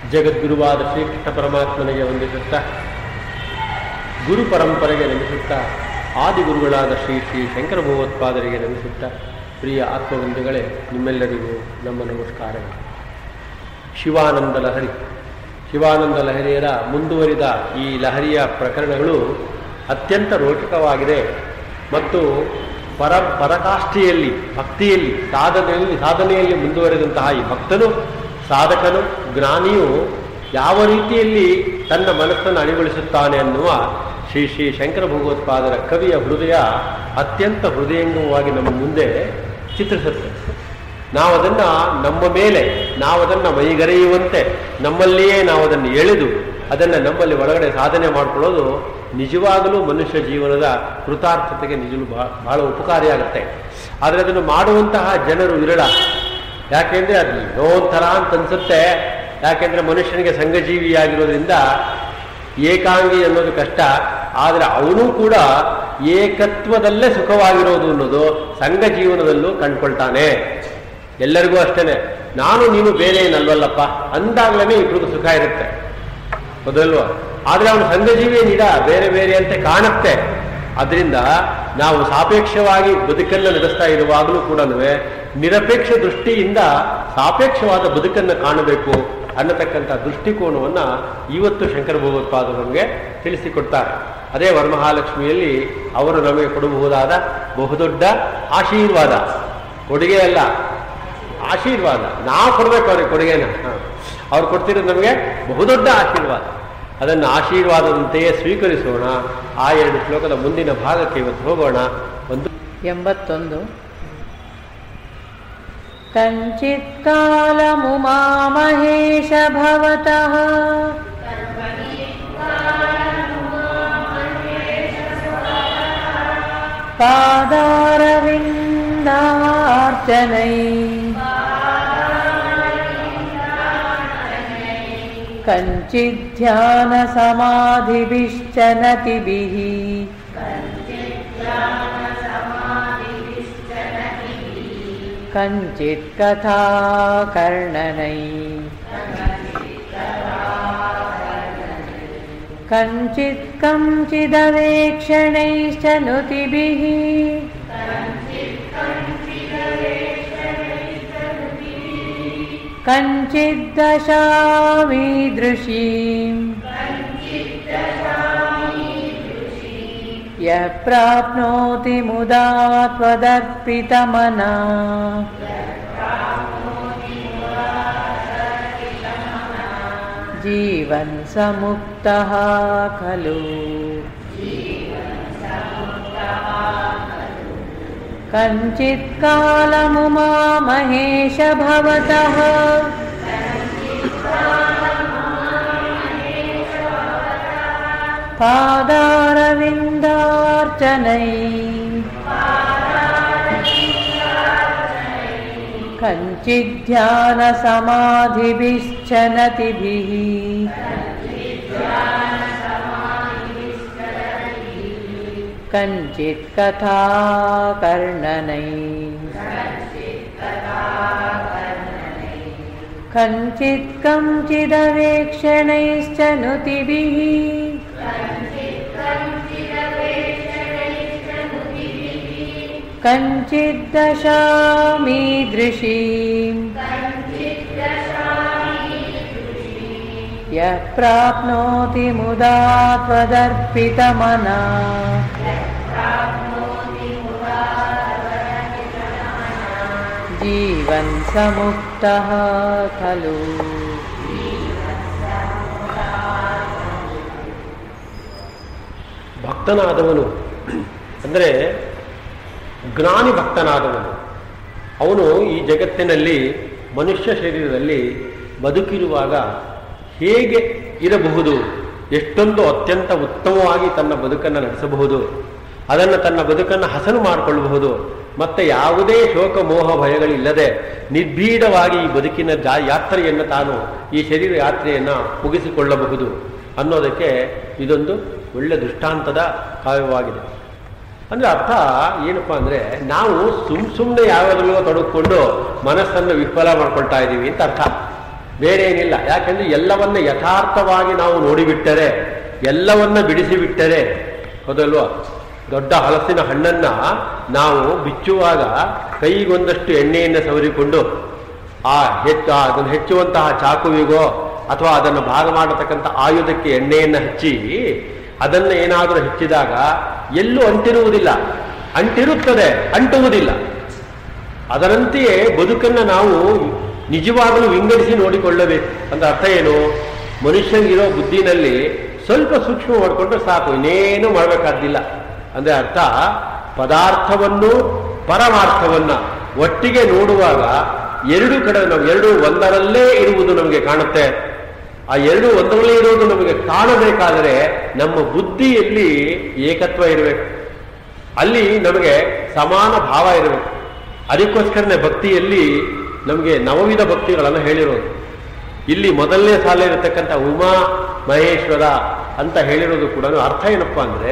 ಜಗದ್ಗುರುವಾದ ಶ್ರೀಕೃಷ್ಣ ಪರಮಾತ್ಮನಿಗೆ ವಂದಿಸುತ್ತಾ ಗುರು ಪರಂಪರೆಗೆ ನಮಿಸುತ್ತಾ ಆದಿಗುರುಗಳಾದ ಶ್ರೀ ಶ್ರೀ ಶಂಕರ ಭಗವತ್ಪಾದರಿಗೆ ನಮಿಸುತ್ತಾ ಪ್ರಿಯ ಆತ್ಮಬಂಧುಗಳೇ ನಿಮ್ಮೆಲ್ಲರಿಗೂ ನಮ್ಮ ನಮಸ್ಕಾರಗಳು ಶಿವಾನಂದ ಲಹರಿ ಶಿವಾನಂದ ಲಹರಿಯರ ಮುಂದುವರಿದ ಈ ಲಹರಿಯ ಪ್ರಕರಣಗಳು ಅತ್ಯಂತ ರೋಚಕವಾಗಿದೆ ಮತ್ತು ಪರ ಪರಕಾಷ್ಠೆಯಲ್ಲಿ ಭಕ್ತಿಯಲ್ಲಿ ಸಾಧನೆಯಲ್ಲಿ ಸಾಧನೆಯಲ್ಲಿ ಮುಂದುವರೆದಂತಹ ಈ ಭಕ್ತನು ಸಾಧಕನು ಜ್ಞಾನಿಯು ಯಾವ ರೀತಿಯಲ್ಲಿ ತನ್ನ ಮನಸ್ಸನ್ನು ಅಣಿಗೊಳಿಸುತ್ತಾನೆ ಅನ್ನುವ ಶ್ರೀ ಶ್ರೀ ಶಂಕರ ಭಗವತ್ಪಾದರ ಕವಿಯ ಹೃದಯ ಅತ್ಯಂತ ಹೃದಯಂಗಮವಾಗಿ ನಮ್ಮ ಮುಂದೆ ಚಿತ್ರಿಸುತ್ತೆ ನಾವು ಅದನ್ನು ನಮ್ಮ ಮೇಲೆ ನಾವು ಅದನ್ನು ಮೈಗರೆಯುವಂತೆ ನಮ್ಮಲ್ಲಿಯೇ ನಾವು ಅದನ್ನು ಎಳೆದು ಅದನ್ನು ನಮ್ಮಲ್ಲಿ ಒಳಗಡೆ ಸಾಧನೆ ಮಾಡಿಕೊಳ್ಳೋದು ನಿಜವಾಗಲೂ ಮನುಷ್ಯ ಜೀವನದ ಕೃತಾರ್ಥತೆಗೆ ನಿಜಲು ಬಹಳ ಬಹಳ ಉಪಕಾರಿಯಾಗುತ್ತೆ ಆದರೆ ಅದನ್ನು ಮಾಡುವಂತಹ ಜನರು ವಿರಳ ಯಾಕೆಂದರೆ ಅದು ಏನೋ ಒಂಥರ ಅಂತ ಅನ್ಸುತ್ತೆ ಯಾಕೆಂದರೆ ಮನುಷ್ಯನಿಗೆ ಸಂಘಜೀವಿಯಾಗಿರೋದ್ರಿಂದ ಏಕಾಂಗಿ ಅನ್ನೋದು ಕಷ್ಟ ಆದರೆ ಅವನು ಕೂಡ ಏಕತ್ವದಲ್ಲೇ ಸುಖವಾಗಿರೋದು ಅನ್ನೋದು ಸಂಘ ಜೀವನದಲ್ಲೂ ಕಂಡ್ಕೊಳ್ತಾನೆ ಎಲ್ಲರಿಗೂ ಅಷ್ಟೇನೆ ನಾನು ನೀನು ಬೇರೆ ಏನಲ್ವಲ್ಲಪ್ಪ ಅಂದಾಗ್ಲೇ ಇಬ್ರಿಗೂ ಸುಖ ಇರುತ್ತೆ ಹೌದಲ್ವಾ ಆದರೆ ಅವನು ಸಂಘಜೀವಿ ನಿಡ ಬೇರೆ ಬೇರೆ ಅಂತೆ ಕಾಣುತ್ತೆ ಅದರಿಂದ ನಾವು ಸಾಪೇಕ್ಷವಾಗಿ ಬದುಕನ್ನು ನಡೆಸ್ತಾ ಇರುವಾಗಲೂ ಕೂಡ ನಿರಪೇಕ್ಷ ದೃಷ್ಟಿಯಿಂದ ಸಾಪೇಕ್ಷವಾದ ಬದುಕನ್ನು ಕಾಣಬೇಕು ಅನ್ನತಕ್ಕಂಥ ದೃಷ್ಟಿಕೋನವನ್ನು ಇವತ್ತು ಶಂಕರ ಭಗವತ್ಪಾದರು ನಮಗೆ ತಿಳಿಸಿಕೊಡ್ತಾರೆ ಅದೇ ವರಮಹಾಲಕ್ಷ್ಮಿಯಲ್ಲಿ ಅವರು ನಮಗೆ ಕೊಡಬಹುದಾದ ಬಹುದೊಡ್ಡ ಆಶೀರ್ವಾದ ಕೊಡುಗೆ ಅಲ್ಲ ಆಶೀರ್ವಾದ ನಾವು ಕೊಡಬೇಕು ಅವ್ರಿಗೆ ಕೊಡುಗೆನ ಅವ್ರು ಕೊಡ್ತಿರೋದು ನಮಗೆ ಬಹುದೊಡ್ಡ ಆಶೀರ್ವಾದ ಅದನ್ನು ಆಶೀರ್ವಾದದಂತೆಯೇ ಸ್ವೀಕರಿಸೋಣ ಆ ಎರಡು ಶ್ಲೋಕದ ಮುಂದಿನ ಭಾಗಕ್ಕೆ ಇವತ್ತು ಹೋಗೋಣ ಒಂದು ಎಂಬತ್ತೊಂದು ಕञ्चित् कालमुमामहेश भवतः पादारविन्दार्चनै कञ्चिद्ध्यानसमाधिभिश्च नतिभिः कञ्चित् कथा कर्णनै कञ्चित् कञ्चिदवेक्षणैश्च नुतिभिः कञ्चिद्दशामीदृशीम् यः प्राप्नोति मुदा त्वदर्पितमना जीवन् समुक्तः खलु कञ्चित् कालमुमा महेश भवतः पादारविन्दार्चनै कञ्चिद्ध्यानसमाधिभिश्च नतिभिः कञ्चित् कथा कर्णनै कञ्चित् कञ्चिदवेक्षणैश्च नुतिभिः कञ्चिद्दशामीदृशीम् यः प्राप्नोति मुदा त्वदर्पितमना जीवन् समुक्तः खलु ಭಕ್ತನಾದವನು ಅಂದರೆ ಜ್ಞಾನಿ ಭಕ್ತನಾದವನು ಅವನು ಈ ಜಗತ್ತಿನಲ್ಲಿ ಮನುಷ್ಯ ಶರೀರದಲ್ಲಿ ಬದುಕಿರುವಾಗ ಹೇಗೆ ಇರಬಹುದು ಎಷ್ಟೊಂದು ಅತ್ಯಂತ ಉತ್ತಮವಾಗಿ ತನ್ನ ಬದುಕನ್ನು ನಡೆಸಬಹುದು ಅದನ್ನು ತನ್ನ ಬದುಕನ್ನು ಹಸನು ಮಾಡಿಕೊಳ್ಳಬಹುದು ಮತ್ತೆ ಯಾವುದೇ ಶೋಕ ಮೋಹ ಭಯಗಳಿಲ್ಲದೆ ನಿರ್ಭೀಡವಾಗಿ ಈ ಬದುಕಿನ ಜಾ ಯಾತ್ರೆಯನ್ನು ತಾನು ಈ ಶರೀರ ಯಾತ್ರೆಯನ್ನು ಮುಗಿಸಿಕೊಳ್ಳಬಹುದು ಅನ್ನೋದಕ್ಕೆ ಇದೊಂದು ಒಳ್ಳೆ ದೃಷ್ಟಾಂತದ ಕಾವ್ಯವಾಗಿದೆ ಅಂದ್ರೆ ಅರ್ಥ ಏನಪ್ಪಾ ಅಂದ್ರೆ ನಾವು ಸುಮ್ ಸುಮ್ಮನೆ ಯಾವಾಗಲೂ ತೊಡಗಿಕೊಂಡು ಮನಸ್ಸನ್ನು ವಿಫಲ ಮಾಡ್ಕೊಳ್ತಾ ಇದ್ದೀವಿ ಅಂತ ಅರ್ಥ ಬೇರೆ ಏನಿಲ್ಲ ಯಾಕಂದ್ರೆ ಎಲ್ಲವನ್ನ ಯಥಾರ್ಥವಾಗಿ ನಾವು ನೋಡಿಬಿಟ್ಟರೆ ಎಲ್ಲವನ್ನ ಬಿಡಿಸಿ ಬಿಟ್ಟರೆ ಹೌದಲ್ವಾ ದೊಡ್ಡ ಹಲಸಿನ ಹಣ್ಣನ್ನ ನಾವು ಬಿಚ್ಚುವಾಗ ಕೈಗೊಂದಷ್ಟು ಎಣ್ಣೆಯನ್ನು ಸವರಿಕೊಂಡು ಆ ಹೆಚ್ಚು ಆ ಅದನ್ನು ಹೆಚ್ಚುವಂತಹ ಚಾಕುವಿಗೋ ಅಥವಾ ಅದನ್ನು ಭಾಗ ಮಾಡತಕ್ಕಂಥ ಆಯುಧಕ್ಕೆ ಎಣ್ಣೆಯನ್ನು ಹಚ್ಚಿ ಅದನ್ನು ಏನಾದರೂ ಹೆಚ್ಚಿದಾಗ ಎಲ್ಲೂ ಅಂಟಿರುವುದಿಲ್ಲ ಅಂಟಿರುತ್ತದೆ ಅಂಟುವುದಿಲ್ಲ ಅದರಂತೆಯೇ ಬದುಕನ್ನು ನಾವು ನಿಜವಾಗಲೂ ವಿಂಗಡಿಸಿ ನೋಡಿಕೊಳ್ಳಬೇಕು ಅಂತ ಅರ್ಥ ಏನು ಮನುಷ್ಯನಿಗಿರೋ ಬುದ್ಧಿನಲ್ಲಿ ಸ್ವಲ್ಪ ಸೂಕ್ಷ್ಮ ಮಾಡಿಕೊಂಡ್ರೆ ಸಾಕು ಇನ್ನೇನು ಮಾಡಬೇಕಾದ್ದಿಲ್ಲ ಅಂದ್ರೆ ಅರ್ಥ ಪದಾರ್ಥವನ್ನು ಪರಮಾರ್ಥವನ್ನ ಒಟ್ಟಿಗೆ ನೋಡುವಾಗ ಎರಡು ಕಡೆ ನಾವು ಎರಡು ಒಂದರಲ್ಲೇ ಇರುವುದು ನಮಗೆ ಕಾಣುತ್ತೆ ಆ ಎರಡು ಒಂದರಲ್ಲೇ ಇರುವುದು ನಮಗೆ ಕಾಣಬೇಕಾದರೆ ನಮ್ಮ ಬುದ್ಧಿಯಲ್ಲಿ ಏಕತ್ವ ಇರಬೇಕು ಅಲ್ಲಿ ನಮಗೆ ಸಮಾನ ಭಾವ ಇರಬೇಕು ಅದಕ್ಕೋಸ್ಕರನೇ ಭಕ್ತಿಯಲ್ಲಿ ನಮಗೆ ನವವಿಧ ಭಕ್ತಿಗಳನ್ನು ಹೇಳಿರೋದು ಇಲ್ಲಿ ಮೊದಲನೇ ಸಾಲ ಇರತಕ್ಕಂಥ ಉಮಾ ಮಹೇಶ್ವರ ಅಂತ ಹೇಳಿರೋದು ಕೂಡ ಅರ್ಥ ಏನಪ್ಪಾ ಅಂದ್ರೆ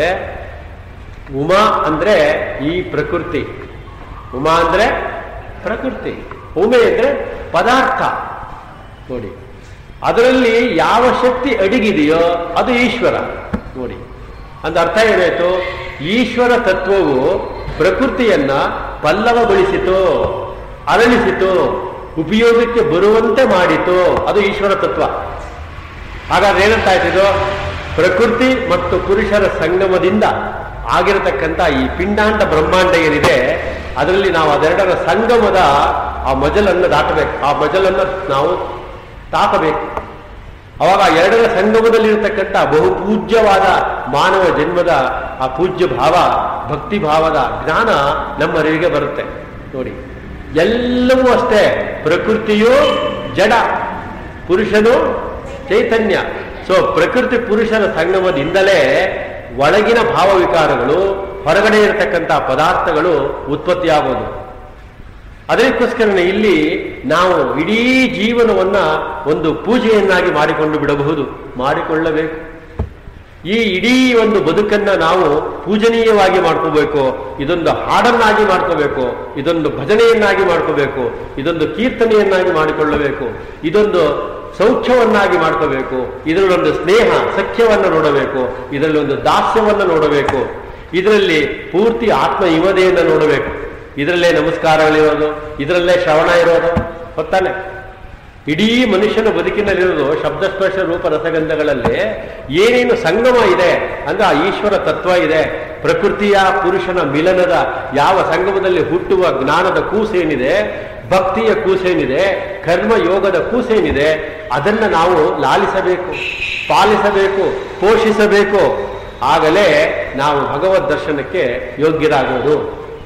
ಉಮಾ ಅಂದ್ರೆ ಈ ಪ್ರಕೃತಿ ಉಮಾ ಅಂದ್ರೆ ಪ್ರಕೃತಿ ಉಮೆ ಅಂದ್ರೆ ಪದಾರ್ಥ ನೋಡಿ ಅದರಲ್ಲಿ ಯಾವ ಶಕ್ತಿ ಅಡಗಿದೆಯೋ ಅದು ಈಶ್ವರ ನೋಡಿ ಅಂತ ಅರ್ಥ ಏನಾಯ್ತು ಈಶ್ವರ ತತ್ವವು ಪ್ರಕೃತಿಯನ್ನ ಪಲ್ಲವಗೊಳಿಸಿತು ಅರಳಿಸಿತು ಉಪಯೋಗಕ್ಕೆ ಬರುವಂತೆ ಮಾಡಿತು ಅದು ಈಶ್ವರ ತತ್ವ ಹಾಗಾದ್ರೆ ಏನಂತ ಆಯ್ತಿದು ಪ್ರಕೃತಿ ಮತ್ತು ಪುರುಷರ ಸಂಗಮದಿಂದ ಆಗಿರತಕ್ಕಂಥ ಈ ಪಿಂಡಾಂಡ ಬ್ರಹ್ಮಾಂಡ ಏನಿದೆ ಅದರಲ್ಲಿ ನಾವು ಅದೆರಡರ ಸಂಗಮದ ಆ ಮಜಲನ್ನು ದಾಟಬೇಕು ಆ ಮಜಲನ್ನು ನಾವು ತಾಕಬೇಕು ಅವಾಗ ಆ ಎರಡರ ಸಂಗಮದಲ್ಲಿರತಕ್ಕಂಥ ಬಹು ಪೂಜ್ಯವಾದ ಮಾನವ ಜನ್ಮದ ಆ ಪೂಜ್ಯ ಭಾವ ಭಕ್ತಿ ಭಾವದ ಜ್ಞಾನ ನಮ್ಮರಿವಿಗೆ ಬರುತ್ತೆ ನೋಡಿ ಎಲ್ಲವೂ ಅಷ್ಟೇ ಪ್ರಕೃತಿಯು ಜಡ ಪುರುಷನು ಚೈತನ್ಯ ಸೊ ಪ್ರಕೃತಿ ಪುರುಷನ ಸಂಗಮದಿಂದಲೇ ಒಳಗಿನ ಭಾವ ವಿಕಾರಗಳು ಹೊರಗಡೆ ಇರತಕ್ಕಂಥ ಪದಾರ್ಥಗಳು ಉತ್ಪತ್ತಿಯಾಗೋದು ಅದಕ್ಕೋಸ್ಕರನೇ ಇಲ್ಲಿ ನಾವು ಇಡೀ ಜೀವನವನ್ನ ಒಂದು ಪೂಜೆಯನ್ನಾಗಿ ಮಾಡಿಕೊಂಡು ಬಿಡಬಹುದು ಮಾಡಿಕೊಳ್ಳಬೇಕು ಈ ಇಡೀ ಒಂದು ಬದುಕನ್ನ ನಾವು ಪೂಜನೀಯವಾಗಿ ಮಾಡ್ಕೋಬೇಕು ಇದೊಂದು ಹಾಡನ್ನಾಗಿ ಮಾಡ್ಕೋಬೇಕು ಇದೊಂದು ಭಜನೆಯನ್ನಾಗಿ ಮಾಡ್ಕೋಬೇಕು ಇದೊಂದು ಕೀರ್ತನೆಯನ್ನಾಗಿ ಮಾಡಿಕೊಳ್ಳಬೇಕು ಇದೊಂದು ಸೌಖ್ಯವನ್ನಾಗಿ ಮಾಡ್ಕೋಬೇಕು ಇದರಲ್ಲೊಂದು ಸ್ನೇಹ ಸಖ್ಯವನ್ನು ನೋಡಬೇಕು ಇದರಲ್ಲಿ ಒಂದು ದಾಸ್ಯವನ್ನು ನೋಡಬೇಕು ಇದರಲ್ಲಿ ಪೂರ್ತಿ ಆತ್ಮ ಇಮದೆಯನ್ನು ನೋಡಬೇಕು ಇದರಲ್ಲೇ ನಮಸ್ಕಾರಗಳಿರೋದು ಇದರಲ್ಲೇ ಶ್ರವಣ ಇರೋದು ಗೊತ್ತಾನೆ ಇಡೀ ಮನುಷ್ಯನ ಬದುಕಿನಲ್ಲಿರೋದು ಶಬ್ದಸ್ಪರ್ಶ ರೂಪ ರಸಗಂಧಗಳಲ್ಲಿ ಏನೇನು ಸಂಗಮ ಇದೆ ಅಂದ್ರೆ ಆ ಈಶ್ವರ ತತ್ವ ಇದೆ ಪ್ರಕೃತಿಯ ಪುರುಷನ ಮಿಲನದ ಯಾವ ಸಂಗಮದಲ್ಲಿ ಹುಟ್ಟುವ ಜ್ಞಾನದ ಕೂಸೇನಿದೆ ಭಕ್ತಿಯ ಕೂಸೇನಿದೆ ಕರ್ಮ ಯೋಗದ ಕೂಸೇನಿದೆ ಅದನ್ನ ನಾವು ಲಾಲಿಸಬೇಕು ಪಾಲಿಸಬೇಕು ಪೋಷಿಸಬೇಕು ಆಗಲೇ ನಾವು ಭಗವದ್ ದರ್ಶನಕ್ಕೆ ಯೋಗ್ಯರಾಗೋದು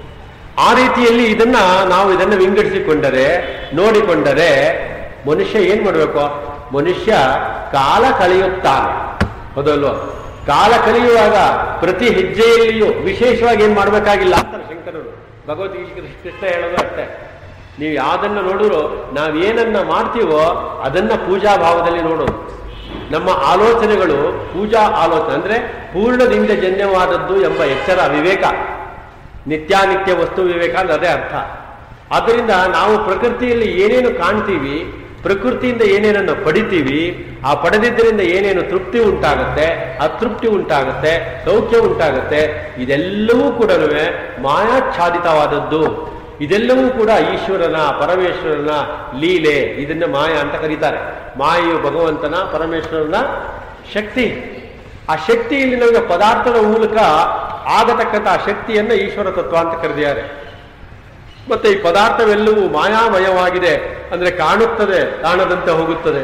ಆ ರೀತಿಯಲ್ಲಿ ಇದನ್ನ ನಾವು ಇದನ್ನ ವಿಂಗಡಿಸಿಕೊಂಡರೆ ನೋಡಿಕೊಂಡರೆ ಮನುಷ್ಯ ಏನ್ ಮಾಡಬೇಕು ಮನುಷ್ಯ ಕಾಲ ಕಳೆಯುತ್ತಾನೆ ಹೌದಲ್ವ ಕಾಲ ಕಲಿಯುವಾಗ ಪ್ರತಿ ಹೆಜ್ಜೆಯಲ್ಲಿಯೂ ವಿಶೇಷವಾಗಿ ಏನ್ ಮಾಡ್ಬೇಕಾಗಿಲ್ಲ ಅಂತಾರೆ ಶಂಕರರು ಭಗವದ್ಗೀತೆ ಕೃಷ್ಣ ಹೇಳೋದು ಅಷ್ಟೇ ನೀವು ಯಾವ್ದನ್ನ ನೋಡಿದ್ರು ನಾವೇನನ್ನ ಮಾಡ್ತೀವೋ ಅದನ್ನ ಪೂಜಾ ಭಾವದಲ್ಲಿ ನೋಡೋದು ನಮ್ಮ ಆಲೋಚನೆಗಳು ಪೂಜಾ ಆಲೋಚನೆ ಅಂದ್ರೆ ಪೂರ್ಣದಿಂದ ಜನ್ಯವಾದದ್ದು ಎಂಬ ಎಚ್ಚರ ವಿವೇಕ ನಿತ್ಯಾನಿತ್ಯ ವಸ್ತು ವಿವೇಕ ಅಂದ್ರೆ ಅದೇ ಅರ್ಥ ಆದ್ದರಿಂದ ನಾವು ಪ್ರಕೃತಿಯಲ್ಲಿ ಏನೇನು ಕಾಣ್ತೀವಿ ಪ್ರಕೃತಿಯಿಂದ ಏನೇನನ್ನು ಪಡಿತೀವಿ ಆ ಪಡೆದಿದ್ದರಿಂದ ಏನೇನು ತೃಪ್ತಿ ಉಂಟಾಗುತ್ತೆ ಅತೃಪ್ತಿ ಉಂಟಾಗುತ್ತೆ ಸೌಖ್ಯ ಉಂಟಾಗುತ್ತೆ ಇದೆಲ್ಲವೂ ಕೂಡ ಮಾಯಾಚ್ಛಾದಿತವಾದದ್ದು ಇದೆಲ್ಲವೂ ಕೂಡ ಈಶ್ವರನ ಪರಮೇಶ್ವರನ ಲೀಲೆ ಇದನ್ನ ಮಾಯ ಅಂತ ಕರೀತಾರೆ ಮಾಯೆಯು ಭಗವಂತನ ಪರಮೇಶ್ವರನ ಶಕ್ತಿ ಆ ಶಕ್ತಿಯಲ್ಲಿ ನಮಗೆ ಪದಾರ್ಥದ ಮೂಲಕ ಆಗತಕ್ಕಂಥ ಆ ಶಕ್ತಿಯನ್ನ ಈಶ್ವರ ತತ್ವ ಅಂತ ಕರೆದಿದ್ದಾರೆ ಮತ್ತೆ ಈ ಪದಾರ್ಥವೆಲ್ಲವೂ ಮಾಯಾಮಯವಾಗಿದೆ ಅಂದ್ರೆ ಕಾಣುತ್ತದೆ ಕಾಣದಂತೆ ಹೋಗುತ್ತದೆ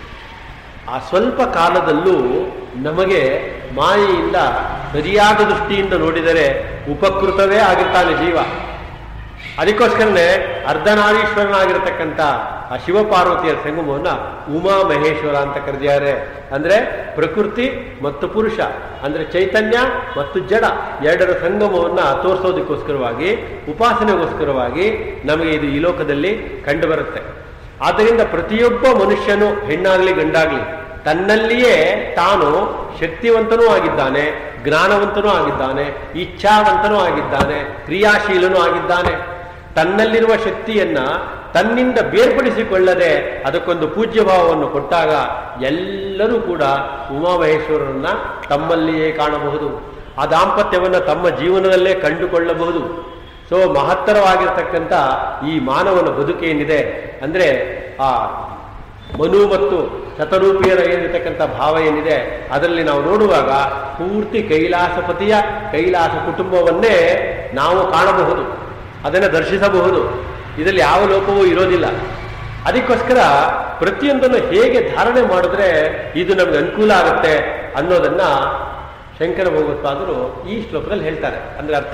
ಆ ಸ್ವಲ್ಪ ಕಾಲದಲ್ಲೂ ನಮಗೆ ಮಾಯೆಯಿಂದ ಸರಿಯಾದ ದೃಷ್ಟಿಯಿಂದ ನೋಡಿದರೆ ಉಪಕೃತವೇ ಆಗಿರ್ತಾನೆ ಜೀವ ಅದಕ್ಕೋಸ್ಕರನೇ ಅರ್ಧನಾರೀಶ್ವರನಾಗಿರತಕ್ಕಂಥ ಆ ಶಿವಪಾರ್ವತಿಯ ಸಂಗಮವನ್ನ ಉಮಾ ಮಹೇಶ್ವರ ಅಂತ ಕರೆದಿದ್ದಾರೆ ಅಂದ್ರೆ ಪ್ರಕೃತಿ ಮತ್ತು ಪುರುಷ ಅಂದ್ರೆ ಚೈತನ್ಯ ಮತ್ತು ಜಡ ಎರಡರ ಸಂಗಮವನ್ನ ತೋರಿಸೋದಕ್ಕೋಸ್ಕರವಾಗಿ ಉಪಾಸನೆಗೋಸ್ಕರವಾಗಿ ನಮಗೆ ಇದು ಈ ಲೋಕದಲ್ಲಿ ಕಂಡು ಬರುತ್ತೆ ಆದ್ದರಿಂದ ಪ್ರತಿಯೊಬ್ಬ ಮನುಷ್ಯನು ಹೆಣ್ಣಾಗ್ಲಿ ಗಂಡಾಗ್ಲಿ ತನ್ನಲ್ಲಿಯೇ ತಾನು ಶಕ್ತಿವಂತನೂ ಆಗಿದ್ದಾನೆ ಜ್ಞಾನವಂತನೂ ಆಗಿದ್ದಾನೆ ಇಚ್ಛಾವಂತನೂ ಆಗಿದ್ದಾನೆ ಕ್ರಿಯಾಶೀಲನೂ ಆಗಿದ್ದಾನೆ ತನ್ನಲ್ಲಿರುವ ಶಕ್ತಿಯನ್ನ ತನ್ನಿಂದ ಬೇರ್ಪಡಿಸಿಕೊಳ್ಳದೆ ಅದಕ್ಕೊಂದು ಪೂಜ್ಯ ಭಾವವನ್ನು ಕೊಟ್ಟಾಗ ಎಲ್ಲರೂ ಕೂಡ ಉಮಾಮಹೇಶ್ವರರನ್ನ ತಮ್ಮಲ್ಲಿಯೇ ಕಾಣಬಹುದು ಆ ದಾಂಪತ್ಯವನ್ನು ತಮ್ಮ ಜೀವನದಲ್ಲೇ ಕಂಡುಕೊಳ್ಳಬಹುದು ಸೊ ಮಹತ್ತರವಾಗಿರ್ತಕ್ಕಂಥ ಈ ಮಾನವನ ಬದುಕೇನಿದೆ ಅಂದ್ರೆ ಆ ಮನು ಮತ್ತು ಶತರೂಪಿಯರ ಏನಿರ್ತಕ್ಕಂಥ ಭಾವ ಏನಿದೆ ಅದರಲ್ಲಿ ನಾವು ನೋಡುವಾಗ ಪೂರ್ತಿ ಕೈಲಾಸಪತಿಯ ಕೈಲಾಸ ಕುಟುಂಬವನ್ನೇ ನಾವು ಕಾಣಬಹುದು ಅದನ್ನು ದರ್ಶಿಸಬಹುದು ಇದರಲ್ಲಿ ಯಾವ ಲೋಪವೂ ಇರೋದಿಲ್ಲ ಅದಕ್ಕೋಸ್ಕರ ಪ್ರತಿಯೊಂದನ್ನು ಹೇಗೆ ಧಾರಣೆ ಮಾಡಿದ್ರೆ ಇದು ನಮ್ಗೆ ಅನುಕೂಲ ಆಗುತ್ತೆ ಅನ್ನೋದನ್ನ ಶಂಕರ ಭಗವತ್ಪಾದರು ಈ ಶ್ಲೋಕದಲ್ಲಿ ಹೇಳ್ತಾರೆ ಅಂದ್ರೆ ಅರ್ಥ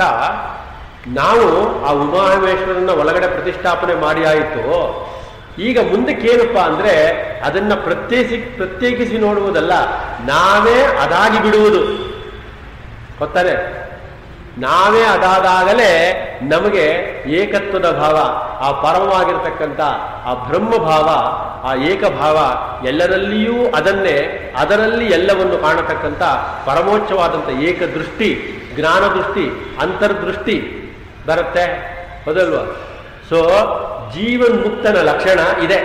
ನಾವು ಆ ಉಮಾಮಹೇಶ್ವರನ ಒಳಗಡೆ ಪ್ರತಿಷ್ಠಾಪನೆ ಮಾಡಿ ಆಯಿತು ಈಗ ಮುಂದಕ್ಕೆ ಏನಪ್ಪಾ ಅಂದ್ರೆ ಅದನ್ನ ಪ್ರತ್ಯೇಕಿಸಿ ಪ್ರತ್ಯೇಕಿಸಿ ನೋಡುವುದಲ್ಲ ನಾವೇ ಅದಾಗಿ ಬಿಡುವುದು ಗೊತ್ತಾನೆ ನಾವೇ ಅದಾದಾಗಲೇ ನಮಗೆ ಏಕತ್ವದ ಭಾವ ಆ ಪರಮವಾಗಿರ್ತಕ್ಕಂಥ ಆ ಬ್ರಹ್ಮ ಭಾವ ಆ ಏಕಭಾವ ಎಲ್ಲರಲ್ಲಿಯೂ ಅದನ್ನೇ ಅದರಲ್ಲಿ ಎಲ್ಲವನ್ನು ಕಾಣತಕ್ಕಂಥ ಪರಮೋಚ್ಚವಾದಂಥ ಏಕದೃಷ್ಟಿ ಜ್ಞಾನದೃಷ್ಟಿ ಅಂತರ್ದೃಷ್ಟಿ ಬರುತ್ತೆ ಹೌದಲ್ವಾ ಸೊ ಜೀವನ್ಮುಕ್ತನ ಲಕ್ಷಣ ಇದೆ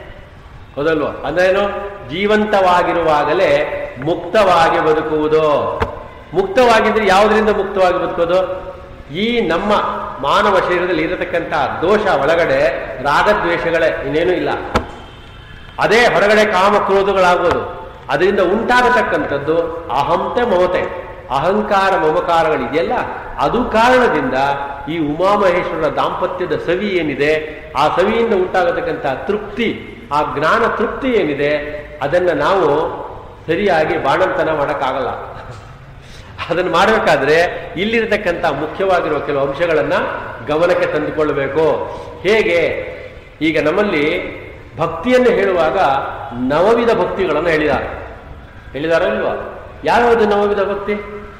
ಹೌದಲ್ವಾ ಅಂದ್ರೇನು ಜೀವಂತವಾಗಿರುವಾಗಲೇ ಮುಕ್ತವಾಗಿ ಬದುಕುವುದು ಮುಕ್ತವಾಗಿದ್ರೆ ಯಾವುದರಿಂದ ಮುಕ್ತವಾಗಿ ಬದುಕೋದು ಈ ನಮ್ಮ ಮಾನವ ಶರೀರದಲ್ಲಿ ಇರತಕ್ಕಂಥ ದೋಷ ಒಳಗಡೆ ರಾಗದ್ವೇಷಗಳೇ ಇನ್ನೇನೂ ಇಲ್ಲ ಅದೇ ಹೊರಗಡೆ ಕಾಮ ಕ್ರೋಧಗಳಾಗುವುದು ಅದರಿಂದ ಉಂಟಾಗತಕ್ಕಂಥದ್ದು ಅಹಂತೆ ಮಮತೆ ಅಹಂಕಾರ ಮಮಕಾರಗಳಿದೆಯಲ್ಲ ಅದು ಕಾರಣದಿಂದ ಈ ಉಮಾಮಹೇಶ್ವರರ ದಾಂಪತ್ಯದ ಸವಿ ಏನಿದೆ ಆ ಸವಿಯಿಂದ ಉಂಟಾಗತಕ್ಕಂಥ ತೃಪ್ತಿ ಆ ಜ್ಞಾನ ತೃಪ್ತಿ ಏನಿದೆ ಅದನ್ನ ನಾವು ಸರಿಯಾಗಿ ಬಾಣಂತನ ಮಾಡೋಕ್ಕಾಗಲ್ಲ ಅದನ್ನು ಮಾಡಬೇಕಾದ್ರೆ ಇಲ್ಲಿರತಕ್ಕಂಥ ಮುಖ್ಯವಾಗಿರುವ ಕೆಲವು ಅಂಶಗಳನ್ನ ಗಮನಕ್ಕೆ ತಂದುಕೊಳ್ಳಬೇಕು ಹೇಗೆ ಈಗ ನಮ್ಮಲ್ಲಿ ಭಕ್ತಿಯನ್ನು ಹೇಳುವಾಗ ನವವಿಧ ಭಕ್ತಿಗಳನ್ನು ಹೇಳಿದ್ದಾರೆ ಹೇಳಿದಾರ ಇಲ್ವಾ ಯಾವ್ಯಾವುದು ನವವಿಧ ಭಕ್ತಿ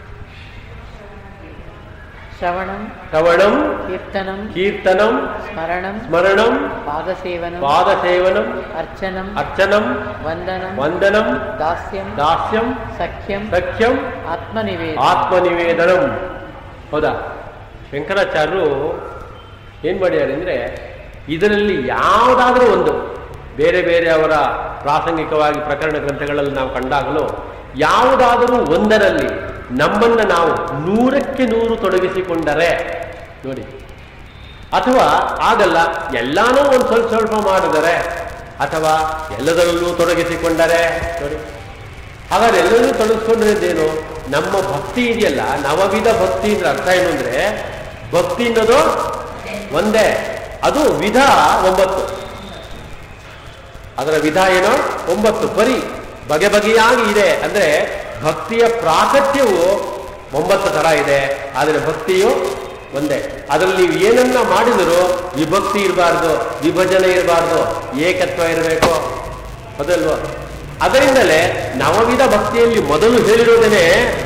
ಶ್ರವಣಂ ಶ್ರವಣಂ ಕೀರ್ತನಂ ಕೀರ್ತನಂ ಸ್ಮರಣಂ ಸ್ಮರಣಂ ಪಾದಸೇವನಂ ಪಾದಸೇವನಂ ಅರ್ಚನಂ ಅರ್ಚನಂ ವಂದನಂ ವಂದನಂ ದಾಸ್ಯಂ ದಾಸ್ಯಂ ಸಖ್ಯಂ ಸಖ್ಯಂ ಆತ್ಮನಿವೇದ ಆತ್ಮನಿವೇದನಂ ಹೌದಾ ಶಂಕರಾಚಾರ್ಯರು ಏನ್ ಮಾಡ್ಯಾರೆ ಅಂದ್ರೆ ಇದರಲ್ಲಿ ಯಾವುದಾದ್ರೂ ಒಂದು ಬೇರೆ ಬೇರೆ ಅವರ ಪ್ರಾಸಂಗಿಕವಾಗಿ ಪ್ರಕರಣ ಗ್ರಂಥಗಳಲ್ಲಿ ನಾವು ಕಂಡಾಗಲೂ ಯಾವುದಾದರೂ ಒಂದರಲ್ಲಿ ನಮ್ಮನ್ನ ನಾವು ನೂರಕ್ಕೆ ನೂರು ತೊಡಗಿಸಿಕೊಂಡರೆ ನೋಡಿ ಅಥವಾ ಆಗಲ್ಲ ಎಲ್ಲಾನೂ ಒಂದು ಸ್ವಲ್ಪ ಸ್ವಲ್ಪ ಮಾಡಿದರೆ ಅಥವಾ ಎಲ್ಲದರಲ್ಲೂ ತೊಡಗಿಸಿಕೊಂಡರೆ ನೋಡಿ ಹಾಗಾದ್ರೆ ಎಲ್ಲರೂ ತೊಡಗಿಸ್ಕೊಂಡಿದ್ದೇನು ನಮ್ಮ ಭಕ್ತಿ ಇದೆಯಲ್ಲ ನವವಿಧ ಭಕ್ತಿ ಅಂದ್ರೆ ಅರ್ಥ ಏನು ಅಂದ್ರೆ ಭಕ್ತಿ ಅನ್ನೋದು ಒಂದೇ ಅದು ವಿಧ ಒಂಬತ್ತು ಅದರ ವಿಧ ಏನೋ ಒಂಬತ್ತು ಬರೀ ಬಗೆ ಬಗೆಯಾಗಿ ಇದೆ ಅಂದ್ರೆ ಭಕ್ತಿಯ ಪ್ರಾಕಟ್ಯವು ಒಂಬತ್ತು ತರ ಇದೆ ಆದರೆ ಭಕ್ತಿಯು ಒಂದೇ ಅದರಲ್ಲಿ ನೀವು ಏನನ್ನ ಮಾಡಿದರೂ ವಿಭಕ್ತಿ ಇರಬಾರ್ದು ವಿಭಜನೆ ಇರಬಾರ್ದು ಏಕತ್ವ ಇರಬೇಕು ಅದಲ್ವಾ ಅದರಿಂದಲೇ ನವವಿಧ ಭಕ್ತಿಯಲ್ಲಿ ಮೊದಲು ಹೇಳಿರುವುದೇನೆ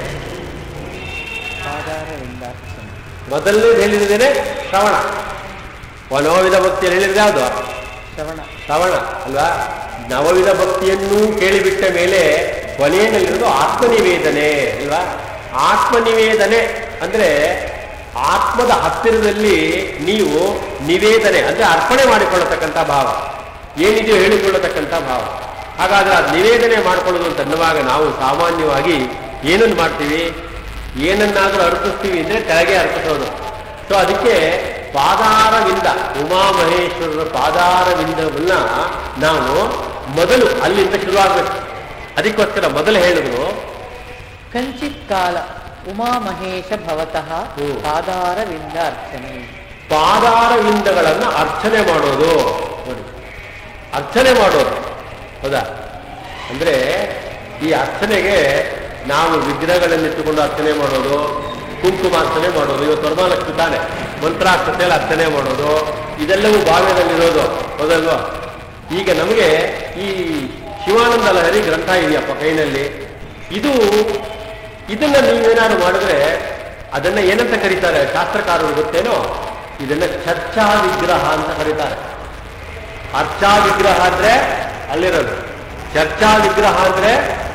ಪಾದಾರವಿಂದಾರ್ಚನೆ ಮೊದಲನೇ ಹೇಳಿರುವುದೇನೆ ಶ್ರವಣ ನವವಿಧ ಭಕ್ತಿಯಲ್ಲಿ ಹೇಳಿದ್ರೆ ಯಾವುದು ಶ್ರವಣ ಶ್ರವಣ ಅಲ್ವಾ ನವವಿಧ ಭಕ್ತಿಯನ್ನು ಕೇಳಿಬಿಟ್ಟ ಮೇಲೆ ಕೊನೆಯಲ್ಲಿರೋದು ಆತ್ಮನಿವೇದನೆ ಅಲ್ವಾ ಆತ್ಮನಿವೇದನೆ ಅಂದ್ರೆ ಆತ್ಮದ ಹತ್ತಿರದಲ್ಲಿ ನೀವು ನಿವೇದನೆ ಅಂದ್ರೆ ಅರ್ಪಣೆ ಮಾಡಿಕೊಳ್ಳತಕ್ಕಂಥ ಭಾವ ಏನಿದೆಯೋ ಹೇಳಿಕೊಳ್ಳತಕ್ಕಂಥ ಭಾವ ಹಾಗಾದ್ರೆ ಅದು ನಿವೇದನೆ ಮಾಡಿಕೊಳ್ಳೋದು ಅಂತ ಅನ್ನುವಾಗ ನಾವು ಸಾಮಾನ್ಯವಾಗಿ ಏನನ್ನು ಮಾಡ್ತೀವಿ ಏನನ್ನಾದರೂ ಅರ್ಪಿಸ್ತೀವಿ ಅಂದ್ರೆ ಕೆಳಗೆ ಅರ್ಪಿಸೋದು ಸೊ ಅದಕ್ಕೆ ಪಾದಾರವಿಂದ ಉಮಾಮಹೇಶ್ವರರ ಪಾದಾರವಿಂದವನ್ನ ನಾವು ಮೊದಲು ಅಲ್ಲಿಂದ ಶುರುವಾಗಬೇಕು ಅದಕ್ಕೋಸ್ಕರ ಮೊದಲು ಹೇಳಿದ್ರು ಕಂಚಿತ್ ಕಾಲ ಉಮಾಮಹೇಶ ಭವತಃ ಹ್ಮ್. ಪಾದಾರವಿಂದ ಅರ್ಚನೆ ಪಾದಾರವಿಂದಗಳನ್ನ ಅರ್ಚನೆ ಮಾಡೋದು ನೋಡಿ ಅರ್ಚನೆ ಮಾಡೋದು ಹೌದಾ ಅಂದ್ರೆ ಈ ಅರ್ಚನೆಗೆ ನಾವು ವಿಗ್ರಹಗಳನ್ನಿಟ್ಟುಕೊಂಡು ಅರ್ಚನೆ ಮಾಡೋದು ಕುಂಕುಮಾರ್ಚನೆ ಮಾಡೋದು ಇವತ್ತು ವರಮಹಾಲಕ್ಷ್ಮಿ ತಾನೆ ಮಂತ್ರಾಕ್ಷತೆಯಲ್ಲಿ ಅರ್ಚನೆ ಮಾಡೋದು ಇದೆಲ್ಲವೂ ಭಾವ್ಯದಲ್ಲಿರೋದು ಹೌದಲ್ವಾ ಈಗ ನಮಗೆ ಈ ಶಿವಾನಂದ ಲಹರಿ ಗ್ರಂಥ ಇದೆಯಪ್ಪ ಕೈನಲ್ಲಿ ಇದು ಇದನ್ನ ನೀವೇನಾದ್ರು ಮಾಡಿದ್ರೆ ಅದನ್ನ ಏನಂತ ಕರೀತಾರೆ ಶಾಸ್ತ್ರಕಾರರು ಗೊತ್ತೇನೋ ಇದನ್ನ ಚರ್ಚಾ ವಿಗ್ರಹ ಅಂತ ಕರೀತಾರೆ ಅರ್ಚಾ ವಿಗ್ರಹ ಅಂದ್ರೆ ಅಲ್ಲಿರೋದು ಚರ್ಚಾ ವಿಗ್ರಹ ಅಂದ್ರೆ